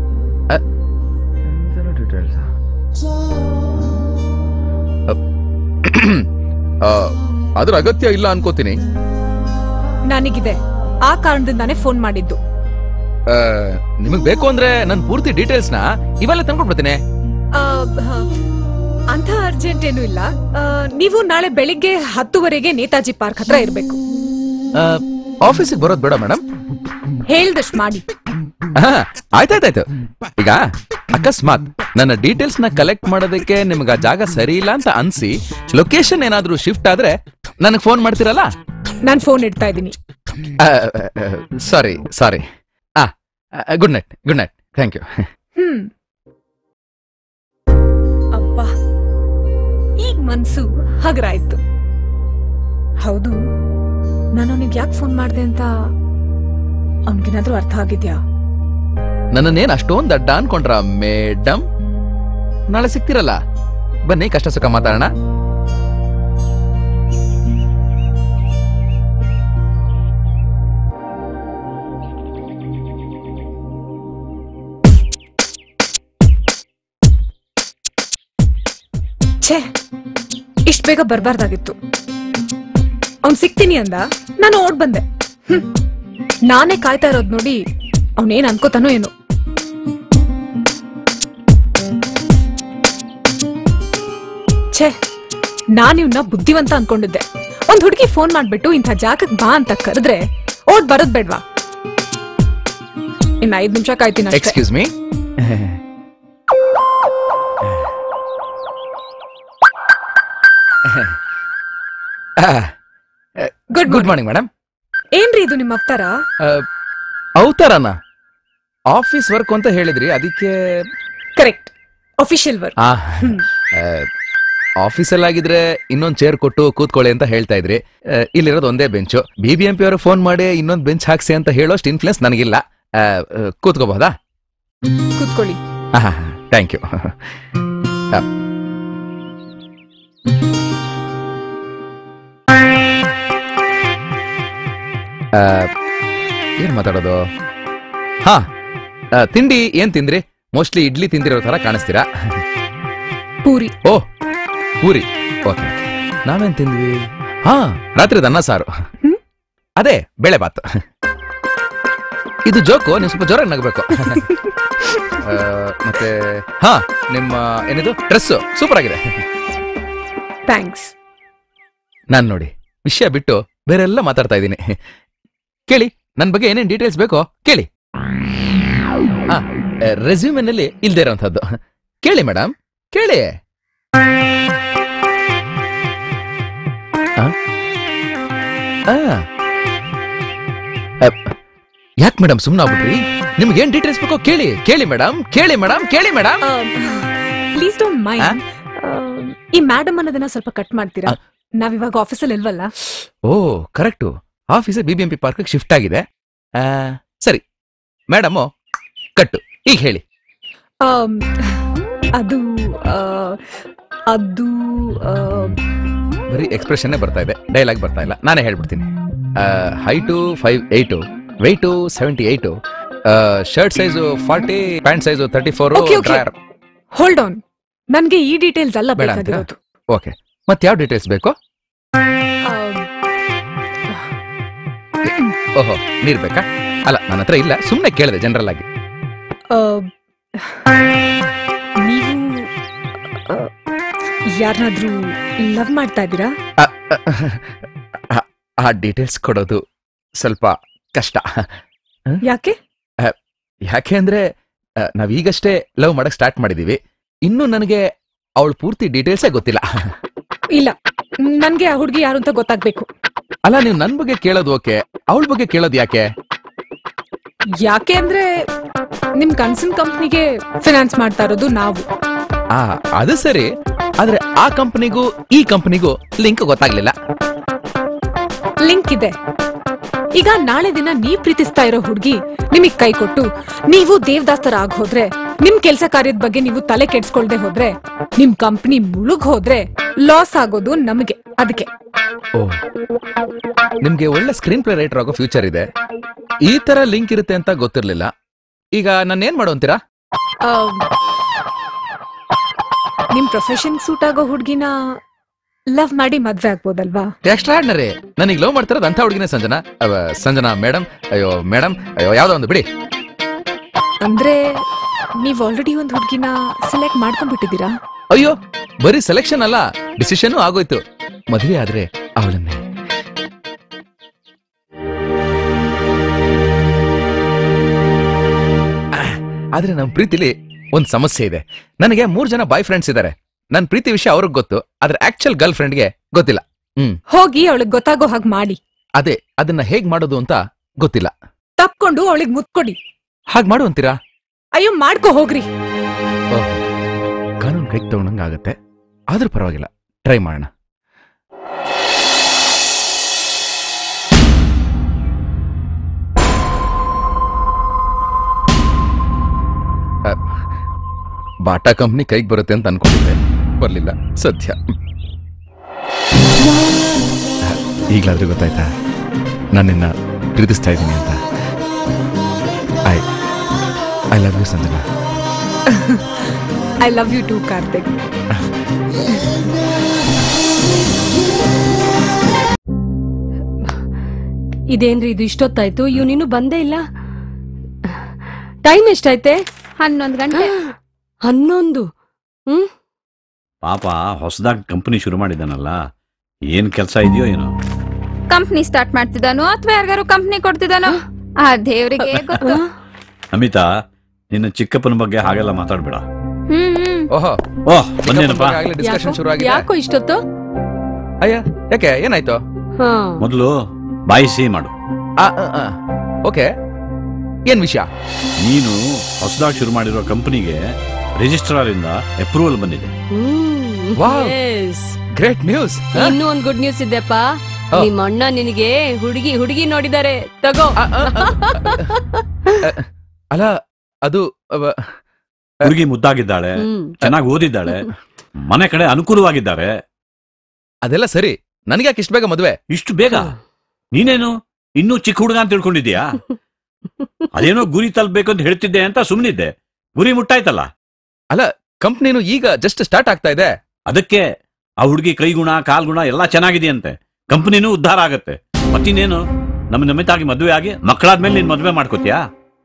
ಆ, ಅದ್ರ ಅಗತ್ಯ ಇಲ್ಲ ಅನ್ಕೋತೀನಿ ನನಗಿದೆ ಆ ಕಾರಣದಿಂದಾನೇ ಫೋನ್ ಮಾಡಿದ್ದು ಆ, ನಿಮಗ್ ಬೇಕು ಅಂದ್ರೆ ನನ್ ಪೂರ್ತಿ ಡೀಟೇಲ್ಸ್ ನ ಇವೆಲ್ಲ ತಂದ್ಕೊಟ್ಬಿಡ್ತೀನಿ ಆ, ಹ, ಅಂಥ ಅರ್ಜೆಂಟ್ ಏನು ಇಲ್ಲ ಆ, ನೀವು ನಾಳೆ ಬೆಳಿಗ್ಗೆ ಹತ್ತುವರೆಗೆ ನೇತಾಜಿ ಪಾರ್ಕ್ ಹತ್ರ ಇರ್ಬೇಕು ಆಫೀಸಿಗೆ ಬರೋದ್ ಬೇಡ ಮೇಡಮ್ ಹೇಳ್ದಷ್ಟ್ ಮಾಡಿ ಆಯ್ತಾಯ್ತಾಯ್ತು ಈಗ ಅಕಸ್ಮಾತ್ ನನ್ನ ಡೀಟೇಲ್ಸ್ ನ ಕಲೆಕ್ಟ್ ಮಾಡೋದಕ್ಕೆ ನಿಮ್ಗೆ ಆ ಜಾಗ ಸರಿ ಇಲ್ಲ ಅಂತ ಅನ್ಸಿ ಲೊಕೇಶನ್ ಏನಾದ್ರೂ ಶಿಫ್ಟ್ ಆದ್ರೆ ನನಗೆ ಫೋನ್ ಮಾಡ್ತೀರಲ್ಲ ನಾನ್ ಫೋನ್ ಇಡ್ತಾ ಇದ್ದೀನಿ ಸಾರಿ ಸಾರಿ ಆ good night good night thank you hmm ಅಬ್ಬಾ ಈಗ ಮನ್ಸು ಹಗರಾಯ್ತು ಹೌದು ನಾನು ಅವನಿಗೆ ಯಾಕೆ ಫೋನ್ ಮಾಡ್ದೆ ಅಂತ ಅವನಿಗೇನಾದ್ರೂ ಅರ್ಥ ಆಗಿದ್ಯಾ ನನ್ನನ್ನೇನ್ ಅಷ್ಟೊಂದ್ ದಡ್ಡ ಅನ್ಕೊಂಡ್ರ ಮೇಡಮ್ ನಾಳೆ ಸಿಗ್ತಿರಲ್ಲ ಬನ್ನಿ ಕಷ್ಟ ಸುಖ ಮಾತಾಡೋಣ ಛೇ ಇಷ್ಟ ಬೇಗ ಬರ್ಬಾರ್ದಾಗಿತ್ತು ಅವ್ನ್ ಸಿಗ್ತೀನಿ ಅಂದ ನಾನು ಓಡ್ ಬಂದೆ ಹ್ಮ್. ನಾನೇ ಕಾಯ್ತಾ ಇರೋದ್ ನೋಡಿ ಅವನೇನ್ ಅನ್ಕೋತಾನೋ ಏನೋ ಛೇ ನಾನು ಇವ್ನ ಬುದ್ಧಿವಂತ ಅನ್ಕೊಂಡಿದ್ದೆ ಒಂದ್ ಹುಡುಗಿ ಫೋನ್ ಮಾಡ್ಬಿಟ್ಟು ಇಂಥ ಜಾಗಕ್ ಬಾ ಅಂತ ಕರೆದ್ರೆ ಓಡ್ ಬರೋದ್ ಬೇಡ್ವಾ ಇನ್ನ ಐದ್ ನಿಮಿಷ ಕಾಯ್ತೀನಿ ಅಷ್ಟೇ. Excuse me good good morning madam ಏನ್ರಿ ಇದು ನಿಮ್ಮ ಅವತಾರ ಅವತಾರನ ಆಫೀಸ್ ವರ್ಕ್ ಅಂತ ಹೇಳಿದ್ರಿ ಅದಕ್ಕೆ ಕರೆಕ್ಟ್ ಅಫಿಷಿಯಲ್ ವರ್ಕ್ ಆ ಆಫೀಸಲ್ಲಾಗಿದ್ರೆ ಇನ್ನೊಂದ್ ಚೇರ್ ಕೊಟ್ಟು ಕೂತ್ಕೊಳ್ಳಿ ಅಂತ ಹೇಳ್ತಾ ಇದ್ರಿ ಆ, ಇಲ್ಲಿರೋದು ಒಂದೇ bench B B M P ಅವರು ಫೋನ್ ಮಾಡಿ ಇನ್ನೊಂದ್ ಬೆಂಚ್ ಹಾಕ್ಸಿ ಅಂತ ಹೇಳೋಷ್ಟು ಇನ್ಫ್ಲುಯೆನ್ಸ್ ನನಗಿಲ್ಲ ಆ, ಆ, ಕೂತ್ಕೋಬಹುದಾ ಕೂತ್ಕೊಳ್ಳಿ ಥ್ಯಾಂಕ್ ಯು ಏನ್ ಮಾತಾಡೋದು ಹಾ ಆ, ತಿಂಡಿ ಏನ್ ತಿಂದ್ರಿ ಮೋಸ್ಟ್ಲಿ ಇಡ್ಲಿ ತಿಂದಿರೋ ತರ ಕಾಣಿಸ್ತೀರಾ ಪೂರಿ ಓ ಪೂರಿ ಓಕೆ ನಾವೇನ್ ತಿಂದ್ವಿ ಹಾ ರಾತ್ರಿ ಅನ್ನ ಸಾರು ಅದೇ ಬೇಳೆ ಬಾತ್ ಇದು ಜೋಕು ನೀವು ಸ್ವಲ್ಪ ಜೋರಾಗಿ ನಗಬೇಕು ಆ, ಮತ್ತೆ ಹಾ ನಿಮ್ಮ ಏನಿದು ಡ್ರೆಸ್ ಸೂಪರ್ ಆಗಿದೆ ಥ್ಯಾಂಕ್ಸ್ ನಾನ್ ನೋಡಿ ವಿಷಯ ಬಿಟ್ಟು ಬೇರೆಲ್ಲ ಮಾತಾಡ್ತಾ ಇದ್ದೀನಿ ಕೇಳಿ ನನ್ನ ಬಗ್ಗೆ ಏನೇನ್ ಡೀಟೇಲ್ಸ್ ಬೇಕೋ ಕೇಳಿ ಹಾ ರೆಸ್ಯೂಮೆನಲ್ಲಿ ಇಲ್ದೇ ಇರೋಂಥದ್ದು ಕೇಳಿ ಮೇಡಮ್ ಕೇಳಿ ಯಾಕೆ ಮೇಡಮ್ ಸುಮ್ಮನಾಗ್ಬಿಟ್ರಿ ನಿಮ್ಗೆ ಏನ್ ಡೀಟೇಲ್ಸ್ ಬೇಕೋ ಕೇಳಿ ಕೇಳಿ ಮೇಡಮ್ ಕೇಳಿ ಮೇಡಮ್ ಕೇಳಿ ಮೇಡಮ್ ಪ್ಲೀಸ್ ಡೋಂಟ್ ಮೈಂಡ್ ಈ ಮೇಡಮ್ ಅನ್ನೋದನ್ನ ಸ್ವಲ್ಪ ಕಟ್ ಮಾಡ್ತೀರಾ ನಾವಿವಾಗ ಆಫೀಸಲ್ಲಿ ಇಲ್ವಲ್ಲ ಓ correct office B B M P park shift ಆಗಿದೆ ಆ, ಸರಿ ಮೇಡಮ್ ಕಟ್ಟು ಈಗ ಹೇಳಿ ಆಮ್, ಅದು ಆ, ಅದು ಆ, ಬರೀ ಎಕ್ಸ್ಪ್ರೆಷನ್ನೇ ಬರ್ತಾ ಇದೆ ಡೈಲಾಗ್ ಬರ್ತಾ ಇಲ್ಲ ನಾನೇ ಹೇಳ್ಬಿಡ್ತೀನಿ height five eight weight seventy eight shirt size forty pant size thirty four Okay, okay. ಡ್ರೈಯರ್ ಹೋಲ್ಡ್ ಆನ್ ನನ್ಗೆ ಈ ಡೀಟೇಲ್ಸ್ ಅಲ್ಲ ಬೇಡ ಅಂತೀರಾ ಬೇಕಾಗಿರೋದು ಓಕೆ ಮತ್ತೆ ಯಾವ ಡೀಟೇಲ್ಸ್ ಬೇಕು ಆಮ್, ಓಹೋ ನೀರ್ ಬೇಕಾ ಅಲ್ಲ ನನ್ನ ಹತ್ರ ಇಲ್ಲ ಸುಮ್ಮನೆ ಕೇಳಿದೆ ಜನರಲ್ ಆಗಿ ಆ, ನೀವು ಯಾರನ್ನಾದ್ರೂ ಲವ್ ಮಾಡ್ತಾ ಇದ್ದೀರಾ ಆ, ಆ, ಆ ಡೀಟೇಲ್ಸ್ ಕೊಡೋದು ಸ್ವಲ್ಪ ಕಷ್ಟ ಯಾಕೆ ಆ, ಯಾಕೆ ಅಂದ್ರೆ ಆ, ನಾವೀಗಷ್ಟೇ ಲವ್ ಮಾಡಕ್ ಸ್ಟಾರ್ಟ್ ಮಾಡಿದೀವಿ ಇನ್ನು ನನಗೆ ಅವಳ ಪೂರ್ತಿ ಡೀಟೇಲ್ಸೇ ಗೊತ್ತಿಲ್ಲ ಇಲ್ಲ ನನ್ಗೆ ಆ ಹುಡುಗಿ ಯಾರು ಅಂತ ಗೊತ್ತಾಗ್ಬೇಕು ಅಲ್ಲ ನೀವು ನನ್ ಬಗ್ಗೆ ಕೇಳೋದು ಓಕೆ ಅವಳ ಬಗ್ಗೆ ಕೇಳೋದು ಯಾಕೆ ಯಾಕೆ ಅಂದ್ರೆ ನಿಮ್ ಕನ್ಸನ್ ಕಂಪ್ನಿಗೆ ಫಿನಾನ್ಸ್ ಮಾಡ್ತಾ ಇರೋದು ನಾವು ಆ ಅದು ಸರಿ ಆದ್ರೆ ಆ ಕಂಪನಿಗೂ ಈ ಕಂಪನಿಗೂ ಲಿಂಕ್ ಗೊತ್ತಾಗ್ಲಿಲ್ಲ ಲಿಂಕ್ ಇದೆ ಈಗ ನಾಳೆ ದಿನ ನೀವ್ ಪ್ರೀತಿಸ್ತಾ ಇರೋ ಹುಡ್ಗಿ ನಿಮಗ್ ಕೈ ಕೊಟ್ಟು ನೀವು ದೇವದಾಸ್ತರ ಆಗ್ ಹೋದ್ರೆ ನಿಮ್ ಕೆಲ್ಸ ಕಾರ್ಯದ ಬಗ್ಗೆ ನೀವು ತಲೆ ಕೆಡ್ಸ್ಕೊಳ್ದೆ ಹೋದ್ರೆ ನಿಮ್ ಕಂಪ್ನಿ ಮುಳುಗ್ ಹೋದ್ರೆ ಲಾಸ್ ಆಗೋದು ನಮಗೆ ಅದಕ್ಕೆ ಓ ನಿಮ್ಗೆ ಒಳ್ಳೆ ಸ್ಕ್ರೀನ್ ಪ್ಲೇ ರೈಟರ್ ಆಗೋ ಫ್ಯೂಚರ್ ಇದೆ ಈ ತರ ಲಿಂಕ್ ಇರುತ್ತೆ ಅಂತ ಗೊತ್ತಿರ್ಲಿಲ್ಲ ಈಗ ನಾನು ಏನ್ ಮಾಡು ಅಂತೀರಾ ಆ, ನಿಮ್ ಪ್ರೊಫೆಷನ್ ಸೂಟ್ ಆಗೋ ಹುಡ್ಗಿನ ಲವ್ ಮಾಡಿ ಮದ್ವೆ ಆಗ್ಬೋದಲ್ವಾ ಎಕ್ಸ್ಟ್ರಾರ್ಡಿನರಿ ನನಗೆ ಲವ್ ಮಾಡ್ತಿರೋದು ಅಂತ ಹುಡುಗಿನೇ ಸಂಜನಾ ಅವ, ಸಂಜನಾ ಮೇಡಮ್ ಅಯ್ಯೋ ಮೇಡಮ್ ಅಯ್ಯೋ ಯಾವ್ದೋ ಒಂದು ಬಿಡಿ ಅಂದ್ರೆ ನೀವ್ ಆಲ್ರೆಡಿ ಒಂದ್ ಹುಡ್ಗಿನ ಸೆಲೆಕ್ಟ್ ಮಾಡ್ಕೊಂಡ್ಬಿಟ್ಟಿದ್ದೀರಾ ಅಯ್ಯೋ ಬರೀ ಸೆಲೆಕ್ಷನ್ ಅಲ್ಲ ಡಿಸಿಷನ್ ಆಗೋಯ್ತು ಮದುವೆ ಆದ್ರೆ ಅವಳನ್ನೇ ಆದ್ರೆ ನಮ್ ಪ್ರೀತಿಲಿ ಒಂದ್ ಸಮಸ್ಯೆ ಇದೆ ನನಗೆ ಮೂರ್ ಜನ ಬಾಯ್ ಫ್ರೆಂಡ್ಸ್ ಇದ್ದಾರೆ ನನ್ ಪ್ರೀತಿ ವಿಷಯ ಅವ್ರಿಗೆ ಗೊತ್ತು ಆದ್ರೆ ಆಕ್ಚುಲ್ ಗರ್ಲ್ ಫ್ರೆಂಡ್ಗೆ ಗೊತ್ತಿಲ್ಲ ಹ್ಮ್ ಹೋಗಿ ಅವಳಿಗೆ ಗೊತ್ತಾಗೋ ಹಾಗೆ ಮಾಡಿ ಅದೇ ಅದನ್ನ ಹೇಗ್ ಮಾಡೋದು ಅಂತ ಗೊತ್ತಿಲ್ಲ ತಪ್ಕೊಂಡು ಅವಳಿಗೆ ಮುತ್ಕೊಡಿ ಹಾಗ್ ಮಾಡು ಅಂತೀರಾ ಅಯ್ಯೋ ಮಾಡ್ಕೊ ಹೋಗ್ರಿ ಓಹ್, ಕಾನೂನು ಕೈಗೆ ತಗೊಂಡಂಗ ಆಗತ್ತೆ ಆದ್ರೂ ಪರವಾಗಿಲ್ಲ ಟ್ರೈ ಮಾಡೋಣ ಅ, ಬಾಟಾ ಕಂಪ್ನಿ ಕೈಗೆ ಬರುತ್ತೆ ಅಂತ ಅನ್ಕೊಂಡಿದ್ದೆ ಬರ್ಲಿಲ್ಲ ಸದ್ಯ ಈಗಲಾದ್ರೂ ಗೊತ್ತಾಯ್ತಾ ನಾನು ನಿನ್ನ ಪ್ರೀತಿಸ್ತಾ ಇದ್ದೀನಿ ಅಂತ I I love you Sanjana I love you too Karthik ಇದೇನ್ರಿ ಇದು ಇಷ್ಟೊತ್ತಾಯ್ತು ಇವನಿನ್ನು ಬಂದೇ ಇಲ್ಲ ಟೈಮ್ ಎಷ್ಟಾಯ್ತೆ ಹನ್ನೊಂದು ಗಂಟೆ ಹನ್ನೊಂದು ಹ್ಮ್ ಪಾಪ ಹೊಸದಾಗಿ ಕಂಪನಿ ಶುರು ಮಾಡಿದಾನಲ್ಲ ಏನ್ ಕೆಲಸ ಇದೆಯೋ ಏನೋ ಕಂಪ್ನಿ ಸ್ಟಾರ್ಟ್ ಮಾಡ್ತಿದ್ದಾನೋ ಅಥವಾ ಯಾರಿಗಾರು ಕಂಪ್ನಿ ಕೊಡ್ತಿದ್ದಾನೋ ಆ ದೇವ್ರಿಗೆ ಗೊತ್ತು ಅಮಿತಾ ನಿನ್ನ ಚಿಕ್ಕಪ್ಪನ ಬಗ್ಗೆ ಹಾಗೆಲ್ಲ ಮಾತಾಡ್ಬೇಡ ಹ್ಮ್ ಹ್ಮ್ ಓಹೋ ಓಹ್ ಬಂದೇನಪ್ಪ ಡಿಸ್ಕಷನ್ ಶುರು ಆಗಿದೆ ಯಾಕೋ ಇಷ್ಟೊತ್ತು ಅಯ್ಯ ಯಾಕೆ ಏನಾಯ್ತು ಹಾ ಮೊದಲು ಬಾಯಿ ಸಿಹಿ ಮಾಡು ಓಕೆ ಏನ್ ವಿಷಯ ನೀನು ಹೊಸದಾಗಿ ಶುರು ಮಾಡಿರೋ ಕಂಪನಿಗೆ ರಿಜಿಸ್ಟ್ರಾರ್ ಇಂದ ಅಪ್ರೂವಲ್ ಬಂದಿದೆ ವಾವ್ Yes. ಗ್ರೇಟ್ ನ್ಯೂಸ್ ಇನ್ನೂ ಒಂದ್ ಗುಡ್ ನ್ಯೂಸ್ ಇದೆಪ್ಪ ಓ. ನಿಮ್ಮ ಅಣ್ಣ ನಿನಗೆ ಹುಡುಗಿ ಹುಡುಗಿ ನೋಡಿದ್ದಾರೆ ತಗೋ ಅಲ್ಲ ಅದು ಅವ, ಹುಡುಗಿ ಮುದ್ದಾಗಿದ್ದಾಳೆ ಹ್ಮ್. ಚೆನ್ನಾಗಿ ಓದಿದ್ದಾಳೆ ಮನೆ ಕಡೆ ಅನುಕೂಲವಾಗಿದ್ದಾರೆ ಅದೆಲ್ಲ ಸರಿ ನನಗೆ ಯಾಕೆ ಇಷ್ಟು ಬೇಗ ಮದುವೆ ಇಷ್ಟು ಬೇಗ ನೀನೇನು ಇನ್ನೂ ಚಿಕ್ಕ ಹುಡುಗ ಅಂತ ತಿಳ್ಕೊಂಡಿದ್ಯಾ ಅದೇನೋ ಗುರಿ ತಲುಪಬೇಕು ಅಂತ ಹೇಳ್ತಿದ್ದೆ ಅಂತ ಸುಮ್ಮನಿದ್ದೆ ಗುರಿ ಮುಟ್ಟಾಯ್ತಲ್ಲ ಅಲ್ಲ ಕಂಪ್ನಿನು ಈಗ ಜಸ್ಟ್ ಸ್ಟಾರ್ಟ್ ಆಗ್ತಾ ಇದೆ ಅದಕ್ಕೆ ಆ ಹುಡುಗಿ ಕೈಗುಣ ಕಾಲ್ಗುಣ ಎಲ್ಲ ಚೆನ್ನಾಗಿದೆಯಂತೆ ಕಂಪನಿನೂ ಉದ್ಧಾರ ಆಗತ್ತೆ ಮತ್ತಿನ್ನೇನು ನಮ್ಮ ನಮಿತಾಗಿ ಮದುವೆ ಆಗಿ ಮಕ್ಕಳಾದ್ಮೇಲೆ ನೀನ್ ಮದುವೆ ಮಾಡ್ಕೋತೀಯಾ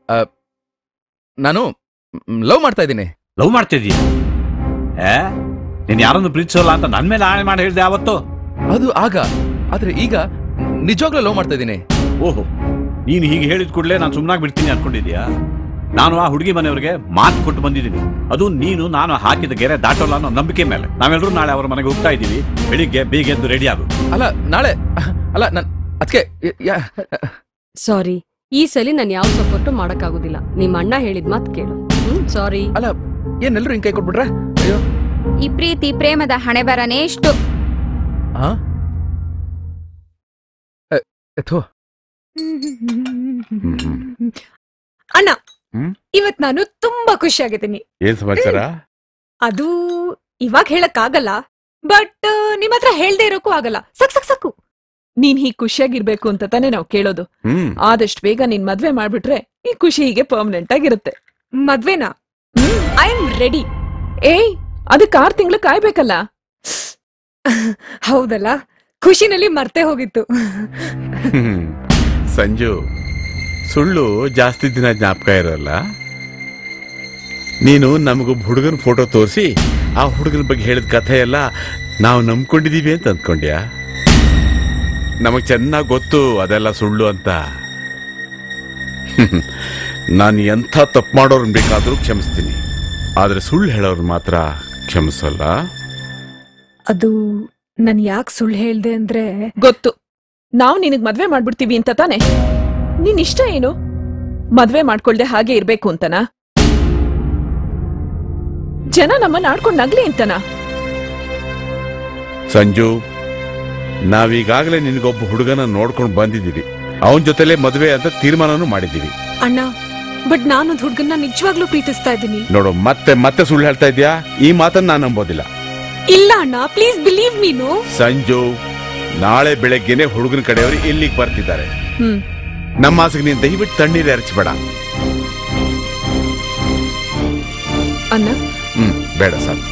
ನಾನು ಲವ್ ಮಾಡ್ತಾ ಇದ್ದೀನಿ ಲವ್ ಮಾಡ್ತಿದೀಯ ಏ ನೀನ್ ಯಾರನ್ನು ಪ್ರೀತಿಸೋಲ್ಲ ಅಂತ ನನ್ ಮೇಲೆ ಆಣೆ ಮಾಡಿ ಹೇಳ್ದೆ ಯಾವತ್ತು ಅದು ಆಗ ಆದ್ರೆ ಈಗ ನಿಜವಾಗ್ಲೂ ಲವ್ ಮಾಡ್ತಾ ಇದ್ದೀನಿ ಓಹೋ ನೀನು ಹೀಗೆ ಹೇಳಿದ ಕೂಡಲೇ ನಾನು ಸುಮ್ಮನಾಗಿ ಬಿಡ್ತೀನಿ ಅನ್ಕೊಂಡಿದ್ಯಾ ನಾನು ಆ ಹುಡುಗಿ ಮನೆಯವ್ರಿಗೆ ಮಾತು ಕೊಟ್ಟು ಬಂದಿದ್ದೀನಿ ಅದು ನೀನು ನಾನು ಹಾಕಿದ ಗೆರೆ ದಾಟೋಲ್ಲ ಅನ್ನೋ ನಂಬಿಕೆ ಮೇಲೆ ನಾವೆಲ್ಲರೂ ನಾಳೆ ಅವರ ಮನೆಗೆ ಹೋಗ್ತಾ ಇದ್ದೀವಿ ಬೆಳಿಗ್ಗೆ ಬೇಗ ಎದ್ದು ರೆಡಿ ಆಗು ಅಲ್ಲ ನಾಳೆ ಅಲ್ಲ ನನ್ ಅದಕ್ಕೆ ಸಾರಿ ಈ ಸಲ ನಾನು ಯಾವ ಸಪೋರ್ಟು ಮಾಡಕ್ಕಾಗೋದಿಲ್ಲ ನಿಮ್ಮ ಅಣ್ಣ ಹೇಳಿದ ಮಾತು ಕೇಳು ಹ್ಮ್ ಸಾರಿ ಅಲ್ಲ ಏನೆಲ್ಲರೂ ಹಿಂಗ್ ಕೈ ಕೊಟ್ಬಿಟ್ರೆ ಅಯ್ಯೋ ಈ ಪ್ರೀತಿ ಪ್ರೇಮದ ಹಣೆ ಬರನೇ ಇಷ್ಟು ಆ ಎ- ಥು. ಅಣ್ಣ ಹ್ಮ್? ಇವತ್ ನಾನು ತುಂಬಾ ಖುಷಿಯಾಗಿದ್ದೀನಿ ಏನ್ ಸಮಾಚಾರ ಅದು ಇವಾಗ ಹೇಳಕ್ ಆಗಲ್ಲ ಬಟ್ ನಿಮ್ ಹತ್ರ ಹೇಳ್ದೆ ಇರೋಕ್ಕೂ ಆಗಲ್ಲ ಸಕ್ ಸಕ್ ಸಕ್ಕು ನೀನ್ ಹೀಗ್ ಖುಷಿಯಾಗಿರ್ಬೇಕು ಅಂತ ತಾನೇ ನಾವು ಕೇಳೋದು ಹ್ಮ್ ಆದಷ್ಟು ಬೇಗ ನೀನ್ ಮದ್ವೆ ಮಾಡ್ಬಿಟ್ರೆ ಈ ಖುಷಿ ಹೀಗೆ ಪರ್ಮನೆಂಟ್ ಆಗಿರುತ್ತೆ ಮದ್ವೆನಾ ಐ ಆಮ್ ರೆಡಿ ಏಯ್ ಅದಕ್ಕೆ ಆರ್ ತಿಂಗಳು ಕಾಯ್ಬೇಕಲ್ಲ ಹೌದಲ್ಲ ಖುಷಿನಲ್ಲಿ ಮರ್ತೆ ಹೋಗಿತ್ತು ಹ್ಮ್. ಸಂಜು ಸುಳ್ಳು ಜಾಸ್ತಿ ದಿನ ಜ್ಞಾಪಕ ಇರಲ್ಲ ನೀನು ನಮಗೊಬ್ಬ ಹುಡುಗನ ಫೋಟೋ ತೋರಿಸಿ ಆ ಹುಡುಗನ ಬಗ್ಗೆ ಹೇಳಿದ ಕಥೆ ಎಲ್ಲ ನಾವು ನಂಬ್ಕೊಂಡಿದೀವಿ ಅಂತ ಅಂದ್ಕೊಂಡ್ಯಾ ನಮಗ್ ಚೆನ್ನಾಗಿ ಗೊತ್ತು ಅದೆಲ್ಲ ಸುಳ್ಳು ಅಂತ ನಾನು ಎಂಥ ತಪ್ಪು ಮಾಡೋರ್ನ ಬೇಕಾದರೂ ಕ್ಷಮಿಸ್ತೀನಿ ಆದ್ರೆ ಸುಳ್ಳು ಹೇಳೋರ್ನ ಮಾತ್ರ ಕ್ಷಮಿಸಲ್ಲ ಅದು ನನ್ ಯಾಕೆ ಸುಳ್ಳು ಹೇಳ್ದೆ ಅಂದ್ರೆ ಗೊತ್ತು ನಾವು ನಿನಗ್ ಮದ್ವೆ ಮಾಡ್ಬಿಡ್ತೀವಿ ಅಂತ ತಾನೆ ನಿನ್ ಇಷ್ಟ ಏನು ಮದ್ವೆ ಮಾಡ್ಕೊಳ್ದೆ ಹಾಗೆ ಇರ್ಬೇಕು ಅಂತನಾ ಜನ ನಮ್ಮನ್ನ ಆಡ್ಕೊಂಡ್ ನಗ್ಲಿ ಅಂತನಾ ಸಂಜು ನಾವೀಗಾಗಲೇ ನಿನಗೊಬ್ಬ ಹುಡುಗನ ನೋಡ್ಕೊಂಡು ಬಂದಿದ್ದೀವಿ ಅವನ ಜೊತೆಲೆ ಮದುವೆ ಅಂತ ತೀರ್ಮಾನನೂ ಮಾಡಿದ್ದೀವಿ ಅಣ್ಣ ಬಟ್ ನಾನೊಂದ್ ಹುಡ್ಗನ್ನ ನಿಜವಾಗ್ಲೂ ಪ್ರೀತಿಸ್ತಾ ಇದ್ದೀನಿ ನೋಡು ಮತ್ತೆ ಮತ್ತೆ ಸುಳ್ಳು ಹೇಳ್ತಾ ಇದ್ಯಾ ಈ ಮಾತನ್ನ ನಾನು ನಂಬೋದಿಲ್ಲ ಇಲ್ಲ ಅಣ್ಣ ಪ್ಲೀಸ್ ಬಿಲೀವ್ ಮೀನು ಸಂಜು ನಾಳೆ ಬೆಳಗ್ಗೆನೆ ಹುಡುಗನ ಕಡೆಯವರು ಇಲ್ಲಿಗೆ ಬರ್ತಿದ್ದಾರೆ ಹ್ಮ್ ನಮ್ಮ ಆಸೆಗೆ ನೀನ್ ದಯವಿಟ್ಟು ತಣ್ಣೀರು ಎರಚಬೇಡ ಅಣ್ಣ ಹ್ಮ್ ಬೇಡ ಸಾಕು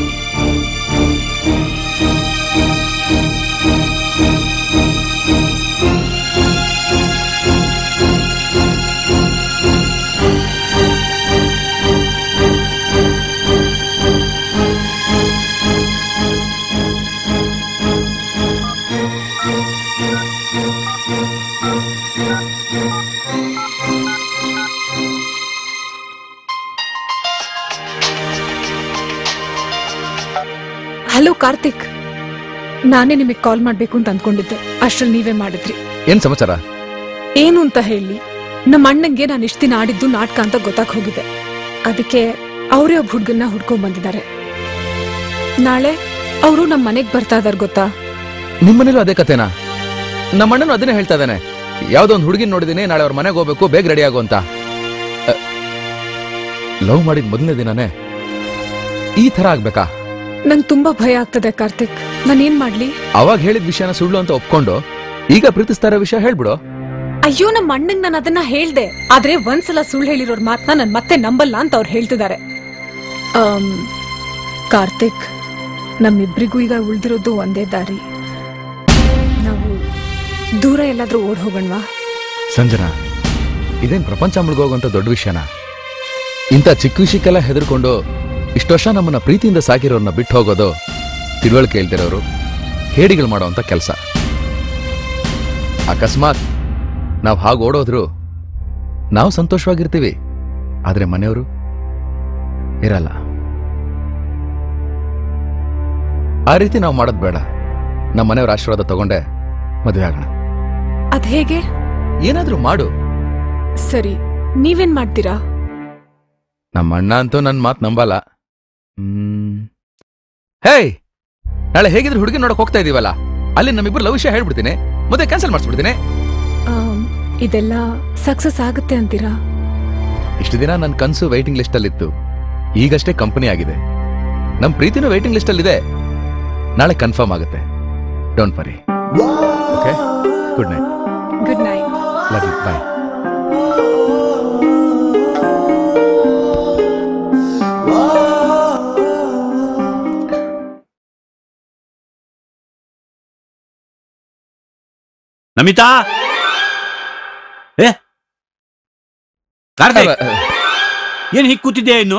ಹಲೋ ಕಾರ್ತಿಕ್ ನಾನೇ ನಿಮಗೆ ಕಾಲ್ ಮಾಡ್ಬೇಕು ಅಂತ ಅಂದ್ಕೊಂಡಿದ್ದೆ ಅಷ್ಟ್ರಲ್ಲಿ ನೀವೇ ಮಾಡಿದ್ರಿ ಏನ್ ಸಮಾಚಾರ ಏನು ಅಂತ ಹೇಳಿ ನಮ್ಮ ಅಣ್ಣಂಗೆ ನಾನು ಇಷ್ಟ ದಿನ ಆಡಿದ್ದು ನಾಟಕ ಅಂತ ಗೊತ್ತಾಗ್ ಹೋಗಿದೆ ಅದಕ್ಕೆ ಅವರೇ ಒಬ್ಬ ಹುಡ್ಗನ್ನ ಹುಡ್ಕೊಂಡ್ ಬಂದಿದ್ದಾರೆ ನಾಳೆ ಅವರು ನಮ್ಮ ಮನೆಗ್ ಬರ್ತಾ ಇದಾರೆ ಗೊತ್ತಾ ನಿಮ್ಮನೇಲೂ ಅದೇ ಕತೆನಾ ನಮ್ಮ ಅಣ್ಣನು ಅದನ್ನೇ ಹೇಳ್ತಾ ಇದ್ದಾನೆ ಯಾವ್ದೋ ಒಂದು ಹುಡುಗಿನ ನೋಡಿದೀನಿ ನಾಳೆ ಅವ್ರ ಮನೆಗೆ ಹೋಗ್ಬೇಕು ಬೇಗ ರೆಡಿ ಆಗು ಅಂತ ಲವ್ ಮಾಡಿದ ಮೊದಲನೇ ದಿನನೇ ಈ ತರ ಆಗ್ಬೇಕಾ ನಂಗೆ ತುಂಬಾ ಭಯ ಆಗ್ತದೆ ಕಾರ್ತಿಕ್ ನಾನೇನ್ ಮಾಡ್ಲಿ ಅವಾಗ ಹೇಳಿದ ವಿಷಯನ ಸುಳ್ಳು ಅಂತ ಒಪ್ಕೊಂಡು ಈಗ ಪ್ರೀತಿಸ್ತಾ ಇರೋ ವಿಷಯ ಹೇಳ್ಬಿಡು ಅಯ್ಯೋ ನಮ್ಮ ಅಣ್ಣಂಗ್ ನಾನು ಅದನ್ನ ಹೇಳ್ದೆ ಆದ್ರೆ ಒಂದ್ಸಲ ಸುಳ್ಳು ಹೇಳಿರೋರ್ ಮಾತನ್ನ ನನ್ ಮತ್ತೆ ನಂಬಲ್ಲ ಅಂತ ಅವ್ರು ಹೇಳ್ತಿದ್ದಾರೆ ಆಮ್, ಕಾರ್ತಿಕ್ ನಮ್ಮಿಬ್ರಿಗೂ ಈಗ ಉಳ್ದಿರೋದು ಒಂದೇ ದಾರಿ ನಾವು ದೂರ ಎಲ್ಲಾದ್ರೂ ಓಡ್ ಹೋಗೋಣವಾ ಸಂಜನಾ ಇದೇನ್ ಪ್ರಪಂಚ ಮುಳುಗೋಗುವಂತ ದೊಡ್ಡ ವಿಷಯನ ಇಂಥ ಚಿಕ್ಕ ವಿಷಯಕ್ಕೆಲ್ಲ ಹೆದರ್ಕೊಂಡು ಇಷ್ಟು ವರ್ಷ ನಮ್ಮನ್ನ ಪ್ರೀತಿಯಿಂದ ಸಾಕಿರೋರ್ನ ಬಿಟ್ಟು ಹೋಗೋದು ತಿಳುವಳಿಕೆ ಇಲ್ದಿರೋರು ಹೇಡಿಗಳು ಮಾಡೋವಂಥ ಕೆಲಸ ಅಕಸ್ಮಾತ್ ನಾವು ಹಾಗೆ ಓಡೋದ್ರು ನಾವು ಸಂತೋಷವಾಗಿರ್ತೀವಿ ಆದ್ರೆ ಮನೆಯವರು ಇರಲ್ಲ ಆ ರೀತಿ ನಾವು ಮಾಡೋದು ಬೇಡ ನಮ್ಮ ಮನೆಯವ್ರ ಆಶೀರ್ವಾದ ತಗೊಂಡೆ ಮದುವೆ ಆಗೋಣ ಅದ್ ಹೇಗೆ ಏನಾದ್ರೂ ಮಾಡು ಸರಿ ನೀವೇನ್ ಮಾಡ್ತೀರಾ ನಮ್ಮ ಅಣ್ಣ ಅಂತೂ ನನ್ನ ಮಾತು ನಂಬಲ್ಲ ಹ್ಮ್. ಹೇಯ್ ನಾಳೆ ಹೇಗಿದ್ರು ಹುಡುಗಿ ನೋಡಕ್ ಹೋಗ್ತಾ ಇದೀವಲ್ಲ ಅಲ್ಲಿ ನಮ್ಮಿಬ್ರು ಲವ್ ವಿಷಯ ಹೇಳ್ಬಿಡ್ತೀನಿ ಮತ್ತೆ ಕ್ಯಾನ್ಸಲ್ ಮಾಡಿಸ್ಬಿಡ್ತೀನಿ ಆಮ್, ಇದೆಲ್ಲ ಸಕ್ಸಸ್ ಆಗುತ್ತೆ ಅಂತೀರಾ ಇಷ್ಟು ದಿನ ನನ್ನ ಕನ್ಸು ವೈಟಿಂಗ್ ಲಿಸ್ಟ್ ಅಲ್ಲಿತ್ತು ಈಗಷ್ಟೇ ಕಂಪನಿ ಆಗಿದೆ ನಮ್ ಪ್ರೀತಿನೂ ವೈಟಿಂಗ್ ಲಿಸ್ಟ್ ಅಲ್ಲಿದೆ ನಾಳೆ ಕನ್ಫರ್ಮ್ ಆಗುತ್ತೆ don't worry okay good night good night love you bye Namita ಏ ಕಾರ್ತಿಕ್ ಏನ್ ಹೀಗ್ ಕೂತಿದ್ಯಾ ಇನ್ನು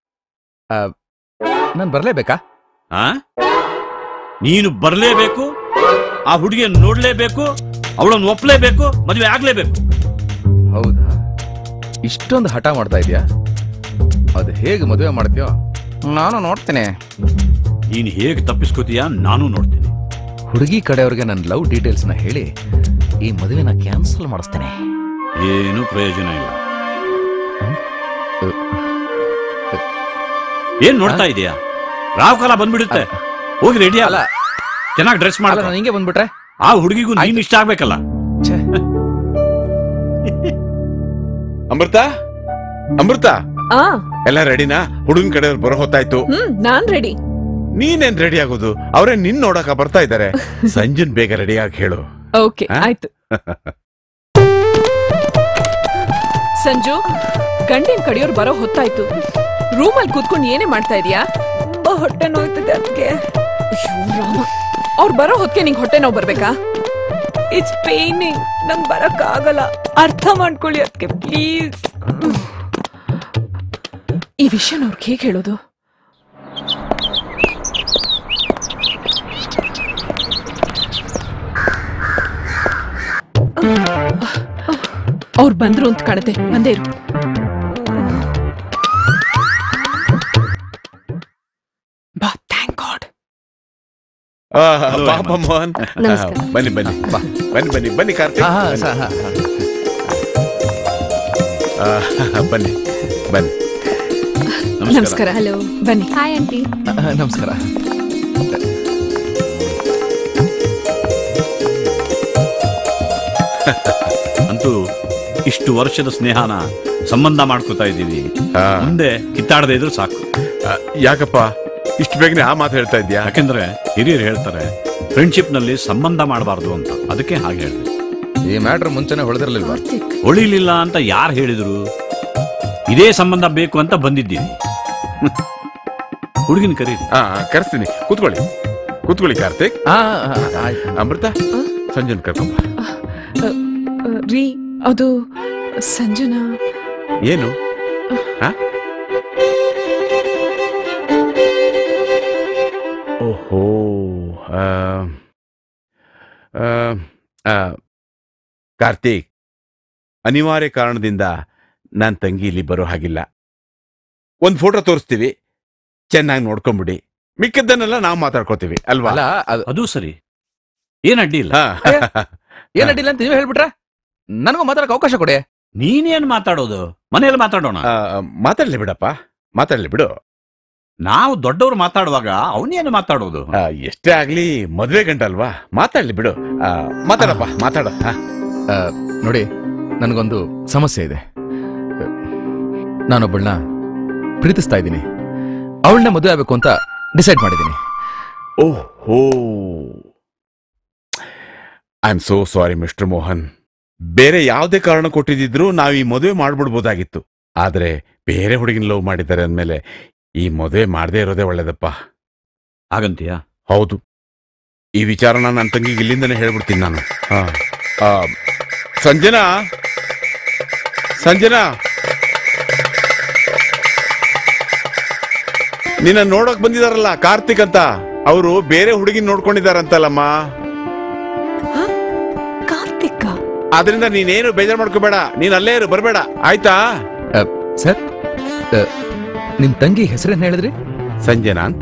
ನಾನು ಬರ್ಲೇಬೇಕಾ ಆ ನೀನು ಬರ್ಲೇಬೇಕು ಆ ಹುಡುಗಿಯನ್ನು ನೋಡ್ಲೇಬೇಕು ಅವಳನ್ನು ಒಪ್ಲೇಬೇಕು ಮದುವೆ ಆಗ್ಲೇಬೇಕು ಹೌದಾ ಇಷ್ಟೊಂದು ಹಠ ಮಾಡ್ತಾ ಇದೀಯಾ ಅದು ಹೇಗೆ ಮದುವೆ ಮಾಡ್ತೀಯೋ ನಾನು ನೋಡ್ತೇನೆ ನೀನು ಹೇಗೆ ತಪ್ಪಿಸ್ಕೋತೀಯಾ ನಾನು ನೋಡ್ತೀನಿ ಹುಡುಗಿ ಕಡೆಯವ್ರಿಗೆ ನನ್ನ ಲವ್ ಡೀಟೇಲ್ಸ್ನ ಹೇಳಿ ಈ ಮದುವೆನ ಕ್ಯಾನ್ಸಲ್ ಮಾಡಿಸ್ತೇನೆ ಏನು ಪ್ರಯೋಜನ ಇಲ್ಲ ಏನ್ ನೋಡ್ತಾ ಇದೀಯಾ ರಾವ್ ಕಾಲ ಬಂದ್ಬಿಡುತ್ತೆ ಹೋಗಿ ರೆಡಿ ಅಲ್ಲ ಚೆನ್ನಾಗಿ ಡ್ರೆಸ್ ಮಾಡ ನಾನು ಹಿಂಗೆ ಬಂದ್ಬಿಟ್ರೆ ಆ ಹುಡುಗಿಗೂ ನೀನ್ ಇಷ್ಟ ಆಗ್ಬೇಕಲ್ಲ ಅಮೃತ ಅಮೃತ ಆ ಎಲ್ಲ ರೆಡಿನಾ ಹುಡುಗನ್ ಕಡೆಯವ್ರು ಬರೋ ಹೊತ್ತಾಯ್ತು ಹ್ಮ್ ನಾನ್ ರೆಡಿ ನೀನೇನ್ ರೆಡಿ ಆಗೋದು ಅವರೇ ನಿನ್ ನೋಡಕ ಬರ್ತಾ ಇದ್ದಾರೆ ಸಂಜನ್ ಬೇಗ ರೆಡಿ ಆಗಿ ಹೇಳು ಓಕೆ ಆ? ಆಯ್ತು ಸಂಜು ಗಂಡಿನ ಕಡೆಯವ್ರು ಬರೋ ಹೊತ್ತಾಯ್ತು ರೂಮಲ್ಲಿ ಕೂತ್ಕೊಂಡು ಏನೇ ಮಾಡ್ತಾ ಇದೀಯಾ ಓ, ಹೊಟ್ಟೆ ನೋಯ್ತದೆ ಅದಕ್ಕೆ ಅವ್ರು ಬರೋ ಹೊತ್ತಿಗೆ ನಿಂಗೆ ಹೊಟ್ಟೆ ನೋವು ಬರ್ಬೇಕಾ ಇಟ್ಸ್ ಪೇನಿಂಗ್ ನಂಗೆ ಬರಕ್ ಆಗಲ್ಲ ಅರ್ಥ ಮಾಡ್ಕೊಳ್ಳಿ ಅದಕ್ಕೆ ಪ್ಲೀಸ್ ಈ ವಿಷಯನ ಅವ್ರಿಗೆ ಹೇಗೆ ಹೇಳೋದು ಅವ್ರು ಬಂದ್ರು ಅಂತ ಕಾಣುತ್ತೆ ಬಂದೇ ಇರು ಬಾ ಥ್ಯಾಂಕ್ ಗಾಡ್ ಆ, ಪಾಪ ಮೋಹನ್ ನಮಸ್ಕಾರ. ಆ, ಬನ್ನಿ ಬನ್ನಿ ಬಾ ಬನ್ನಿ ಬನ್ನಿ ಬನ್ನಿ ಕಾರ್ತಿಕ್ ಹಾ, ಹಾ, ಬನ್ನಿ. ಸ- ಹಾ, ಆ, ಬನ್ನಿ ಬನ್ನಿ ನಮಸ್ಕಾರ ಹಲೋ ಬನ್ನಿ ಹಾಯ್ ಆಂಟಿ ನಮಸ್ಕಾರ ಅಂತೂ ಇಷ್ಟು ವರ್ಷದ ಸ್ನೇಹನ ಸಂಬಂಧ ಮಾಡ್ಕೋತಾ ಇದ್ದೀವಿ ಮುಂದೆ ಕಿತ್ತಾಡದೆ ಇದ್ರು ಸಾಕು ಯಾಕಪ್ಪ ಇಷ್ಟು ಬೇಗನೆ ಆ ಮಾತು ಹೇಳ್ತಾ ಇದ್ಯಾ ಯಾಕೆಂದ್ರೆ ಹಿರಿಯರು ಹೇಳ್ತಾರೆ ಫ್ರೆಂಡ್ಶಿಪ್ ನಲ್ಲಿ ಸಂಬಂಧ ಮಾಡಬಾರ್ದು ಅಂತ ಅದಕ್ಕೆ ಹಾಗೆ ಹೇಳಿದೆ ಈ ಮ್ಯಾಟ್ರ್ ಮುಂಚೆನೆ ಹೊಳೆದಿರ್ಲಿಲ್ವಾ ಉಳಿಲಿಲ್ಲ ಅಂತ ಯಾರು ಹೇಳಿದ್ರು ಇದೇ ಸಂಬಂಧ ಬೇಕು ಅಂತ ಬಂದಿದ್ದೀನಿ ಹುಡುಗಿನ ಕರೀರಿ ಆ ಕರೆಸ್ತೀನಿ ಕೂತ್ಕೊಳ್ಳಿ ಕೂತ್ಕೊಳ್ಳಿ ಕಾರ್ತಿಕ್ ಅಮೃತ ಸಂಜನ್ ಕರ್ಕೊಂಬ ಅ, ಅ, ರೀ ಅದು ಸಂಜನಾ ಏನು ಆ? ಓಹೋ ಆ, ಆ, ಆ, ಕಾರ್ತಿಕ್ ಅನಿವಾರ್ಯ ಕಾರಣದಿಂದ ನನ್ನ ತಂಗಿ ಇಲ್ಲಿ ಬರೋ ಹಾಗಿಲ್ಲ ಒಂದು ಫೋಟೋ ತೋರಿಸ್ತೀವಿ ಚೆನ್ನಾಗಿ ನೋಡ್ಕೊಂಬಿಡಿ ಮಿಕ್ಕಿದ್ದನ್ನೆಲ್ಲ ನಾವು ಮಾತಾಡ್ಕೋತೀವಿ ಅಲ್ವಾ ಅಲ್ಲ ಅದು ಸರಿ ಏನ್ ಅಡ್ಡಿ ಇಲ್ಲ ಏನ್ ಅಡ್ಡಿಲ್ಲ ಅಂತ ನೀವೇ ಹೇಳ್ಬಿಟ್ರ ನನಗೂ ಮಾತಾಡಕ್ ಅವಕಾಶ ಕೊಡಿ ನೀನೇನ್ ಮಾತಾಡೋದು ಮನೆಯಲ್ಲಿ ಮಾತಾಡೋಣ ಮಾತಾಡ್ಲಿ ಬಿಡಪ್ಪ ಮಾತಾಡ್ಲಿ ಬಿಡು ನಾವು ದೊಡ್ಡವರು ಮಾತಾಡುವಾಗ ಅವನೇನು ಮಾತಾಡೋದು ಆ, ಎಷ್ಟೇ ಆಗ್ಲಿ ಮದ್ವೆ ಗಂಟಲ್ವಾ ಮಾತಾಡ್ಲಿ ಬಿಡು ಆ, ಮಾತಾಡಪ್ಪ ಮಾತಾಡ ಆ, ನೋಡಿ ನನಗೊಂದು ಸಮಸ್ಯೆ ಇದೆ ನಾನೊಬ್ಬಳನ್ನ ಪ್ರೀತಿಸ್ತಾ ಇದ್ದೀನಿ ಅವಳನ್ನ ಮದುವೆ ಆಗ್ಬೇಕು ಅಂತ ಡಿಸೈಡ್ ಮಾಡಿದ್ದೀನಿ ಓಹೋ I am so sorry mister Mohan ಬೇರೆ ಯಾವುದೇ ಕಾರಣ ಕೊಟ್ಟಿದ್ರು ನಾವು ಈ ಮದುವೆ ಮಾಡ್ಬಿಡ್ಬೋದಾಗಿತ್ತು ಆದ್ರೆ ಬೇರೆ ಹುಡುಗಿನ ಲವ್ ಮಾಡಿದ್ದಾರೆ ಅಂದ್ಮೇಲೆ ಈ ಮದುವೆ ಮಾಡದೇ ಇರೋದೇ ಒಳ್ಳೇದಪ್ಪ ಹಾಗಂತೀಯ ಹೌದು ಈ ವಿಚಾರನ ನನ್ನ ತಂಗಿಗೆ ಇಲ್ಲಿಂದನೇ ಹೇಳ್ಬಿಡ್ತೀನಿ ನಾನು ಹಾ. ಆ, ಸಂಜನಾ ಸಂಜನಾ ನಿನ್ನ ನೋಡಕ್ ಬಂದಿದಾರಲ್ಲ ಕಾರ್ತಿಕ್ ಅಂತ ಅವರು ಬೇರೆ ಹುಡುಗಿನ ನೋಡ್ಕೊಂಡಿದಾರಂತಲ್ಲಮ್ಮ ಕಾರ್ತಿಕ್ ಆದ್ರಿಂದ ನೀನೇನು ಬೇಜಾರ್ ಮಾಡ್ಕೋಬೇಡ ನೀನ್ ಅಲ್ಲೇ ಇರು ಬರ್ಬೇಡ ಆಯ್ತಾ ಸರ್ ನಿಮ್ ತಂಗಿ ಹೆಸರೇನ್ ಹೇಳಿದ್ರಿ ಸಂಜನಾ ಅಂತ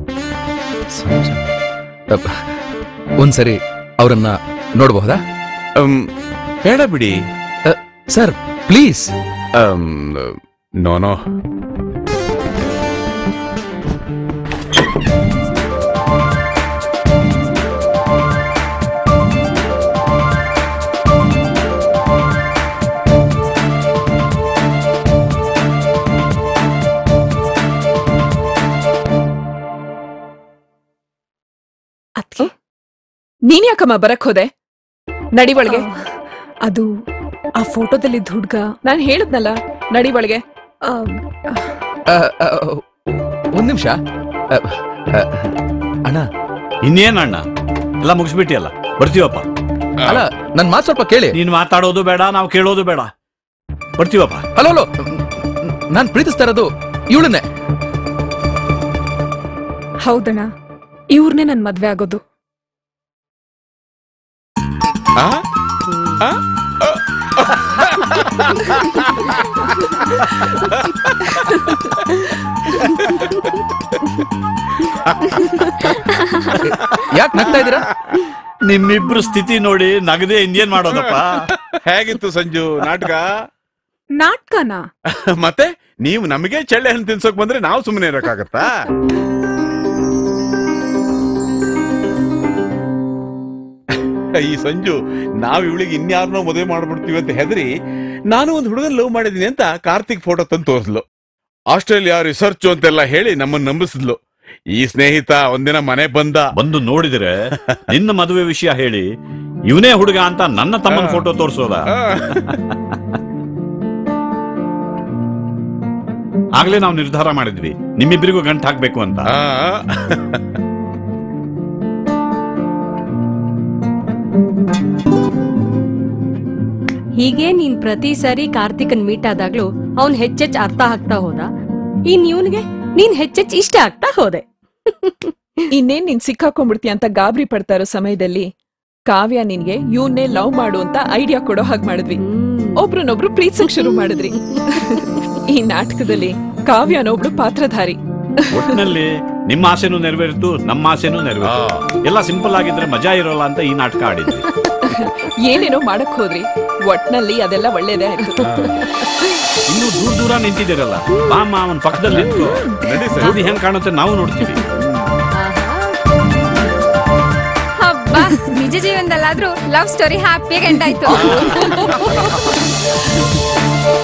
ಅಪ್, ಒಂದ್ಸರಿ ಅವರನ್ನ ನೋಡಬಹುದಾ ಬೇಡ ಬಿಡಿ ಸರ್ ಪ್ಲೀಸ್ ನೋ ನೋ ಅದ್ಕೆ ನೀನ್ ಯಾಕಮ್ಮ ಬರಕ್ ಹೋದೆ ನಡಿ ಒಳಗೆ ಅದು ಆ ಫೋಟೋದಲ್ಲಿ ಹುಡ್ಗ ನಾನ್ ಹೇಳದ್ನಲ್ಲ ನಡಿ ಒಳಗೆ ಆ, ಆ, ಒಂದ್ ನಿಮಿಷ ಅಣ್ಣ ಇನ್ನೇನ್ ಅಣ್ಣ ಎಲ್ಲ ಮುಗಿಸ್ಬಿಟ್ಟಿಯಲ್ಲ ಬರ್ತೀವಪ್ಪ ಅಲ್ಲ ನನ್ ಮಾತು ಸ್ವಲ್ಪ ಕೇಳಿ ನೀನ್ ಮಾತಾಡೋದು ಬೇಡ ನಾವು ಕೇಳೋದು ಬೇಡ ಬರ್ತೀವಪ್ಪ ಹಲೋ ಹಲೋ ನಾನ್ ಪ್ರೀತಿಸ್ತಾ ಇರೋದು ಇವಳನ್ನೇ ಹೌದಣ್ಣ ಇವ್ರನ್ನೇ ನನ್ ಮದ್ವೆ ಆಗೋದು ಯಾಕೆ ನಗ್ತಾ ಇದ್ದೀರಾ ನಿಮ್ಮಿಬ್ರು ಸ್ಥಿತಿ ನೋಡಿ ನಗದೆ ಇನ್ನೇನ್ ಮಾಡೋದಪ್ಪ ಹೇಗಿತ್ತು ಸಂಜು ನಾಟಕ ನಾಟ್ಕನ ಮತ್ತೆ ನೀವು ನಮಗೆ ಚಳ್ಳೆ ಹಣ್ಣು ತಿನ್ಸೋಕ್ ಬಂದ್ರೆ ನಾವು ಸುಮ್ಮನೆ ಇರೋಕ್ಕಾಗತ್ತಾ ಈ ಸಂಜು ನಾವ್ ಇವಳಿಗೆ ಇನ್ಯಾರನ್ನೋ ಮದುವೆ ಮಾಡ್ಬಿಡ್ತೀವಿ ಅಂತ ಹೆದರಿ ನಾನು ಒಂದು ಹುಡುಗನ್ ಲವ್ ಮಾಡಿದೀನಿ ಅಂತ ಕಾರ್ತಿಕ್ ಫೋಟೋ ತಂದು ತೋರಿಸ್ಲು ಆಸ್ಟ್ರೇಲಿಯಾ ರಿಸರ್ಚ್ ಅಂತೆಲ್ಲ ಹೇಳಿ ನಮ್ಮನ್ನ ನಂಬಿಸಿದ್ಲು ಈ ಸ್ನೇಹಿತ ಒಂದಿನ ಮನೆ ಬಂದ ಬಂದು ನೋಡಿದ್ರೆ ನಿನ್ನ ಮದುವೆ ವಿಷಯ ಹೇಳಿ ಇವನೇ ಹುಡುಗ ಅಂತ ನನ್ನ ತಮ್ಮನ ಫೋಟೋ ತೋರಿಸೋದ ಆಗ್ಲೇ ನಾವು ನಿರ್ಧಾರ ಮಾಡಿದ್ವಿ ನಿಮ್ಮಿಬ್ಬರಿಗೂ ಗಂಟು ಹಾಕ್ಬೇಕು ಅಂತ ಹೀಗೆ ನೀನ್ ಪ್ರತಿ ಸಾರಿ ಕಾರ್ತಿಕನ್ ಮೀಟ್ ಆದಾಗ್ಲೂ ಅವ್ನ್ ಹೆಚ್ಚೆಚ್ ಅರ್ಥ ಆಗ್ತಾ ಹೋದ ಇನ್ ಇವನ್ಗೆ ನೀನ್ ಹೆಚ್ಚೆಚ್ ಇಷ್ಟ ಆಗ್ತಾ ಹೋದೆ ಇನ್ನೇನ್ ನೀನ್ ಸಿಕ್ಕಾಕೊಂಡ್ಬಿಡ್ತೀಯ ಅಂತ ಗಾಬರಿ ಪಡ್ತಾ ಇರೋ ಸಮಯದಲ್ಲಿ ಕಾವ್ಯ ನಿನ್ಗೆ ಇವನ್ನೇ ಲವ್ ಮಾಡು ಅಂತ ಐಡಿಯಾ ಕೊಡೋ ಹಾಗೆ ಮಾಡಿದ್ವಿ ಒಬ್ರನ್ನೊಬ್ರು ಪ್ರೀತಿಸಕ್ ಶುರು ಮಾಡಿದ್ರಿ ಈ ನಾಟಕದಲ್ಲಿ ಕಾವ್ಯನೊಬ್ಳು ಪಾತ್ರಧಾರಿ ಒಟ್ಟಿನಲ್ಲಿ ನಿಮ್ಮ ಆಸೆನೂ ನೆರವೇರಿತು ನಮ್ಮ ಆಸೆನೂ ನೆರವೇರಿತು ಎಲ್ಲ ಸಿಂಪಲ್ ಆಗಿದ್ರೆ ಮಜಾ ಇರೋಲ್ಲ ಅಂತ ಈ ನಾಟಕ ಆಡಿದ್ವಿ ಏನೇನೋ ಮಾಡಕ್ ಹೋದ್ರಿ ಒಟ್ನಲ್ಲಿ ಅದೆಲ್ಲ ಒಳ್ಳೇದೇ ಆಯ್ತು ಇನ್ನು ದೂರ ದೂರ ನಿಂತಿದ್ದೀರಲ್ಲ ಬಾಮ್ಮ ಅವನ ಪಕ್ಕದಲ್ಲಿ ನಿಂತು ನಡಿ ಸರ್. ನೋಡಿ ಹೆಂಗ್ ಕಾಣುತ್ತೆ ನಾವು ನೋಡ್ತೀವಿ ಹಬ್ಬ ನಿಜ ಜೀವನದಲ್ಲಾದ್ರೂ ಲವ್ ಸ್ಟೋರಿ ಹ್ಯಾಪಿಯಾಗಿ ಎಂಡ್ ಆಯ್ತು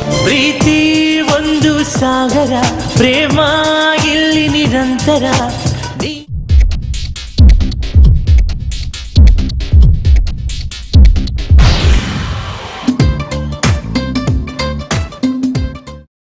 ಪ್ರೀತಿ ಒಂದು ಸಾಗರ ಪ್ರೇಮ ಇಲ್ಲಿ ನಿರಂತರ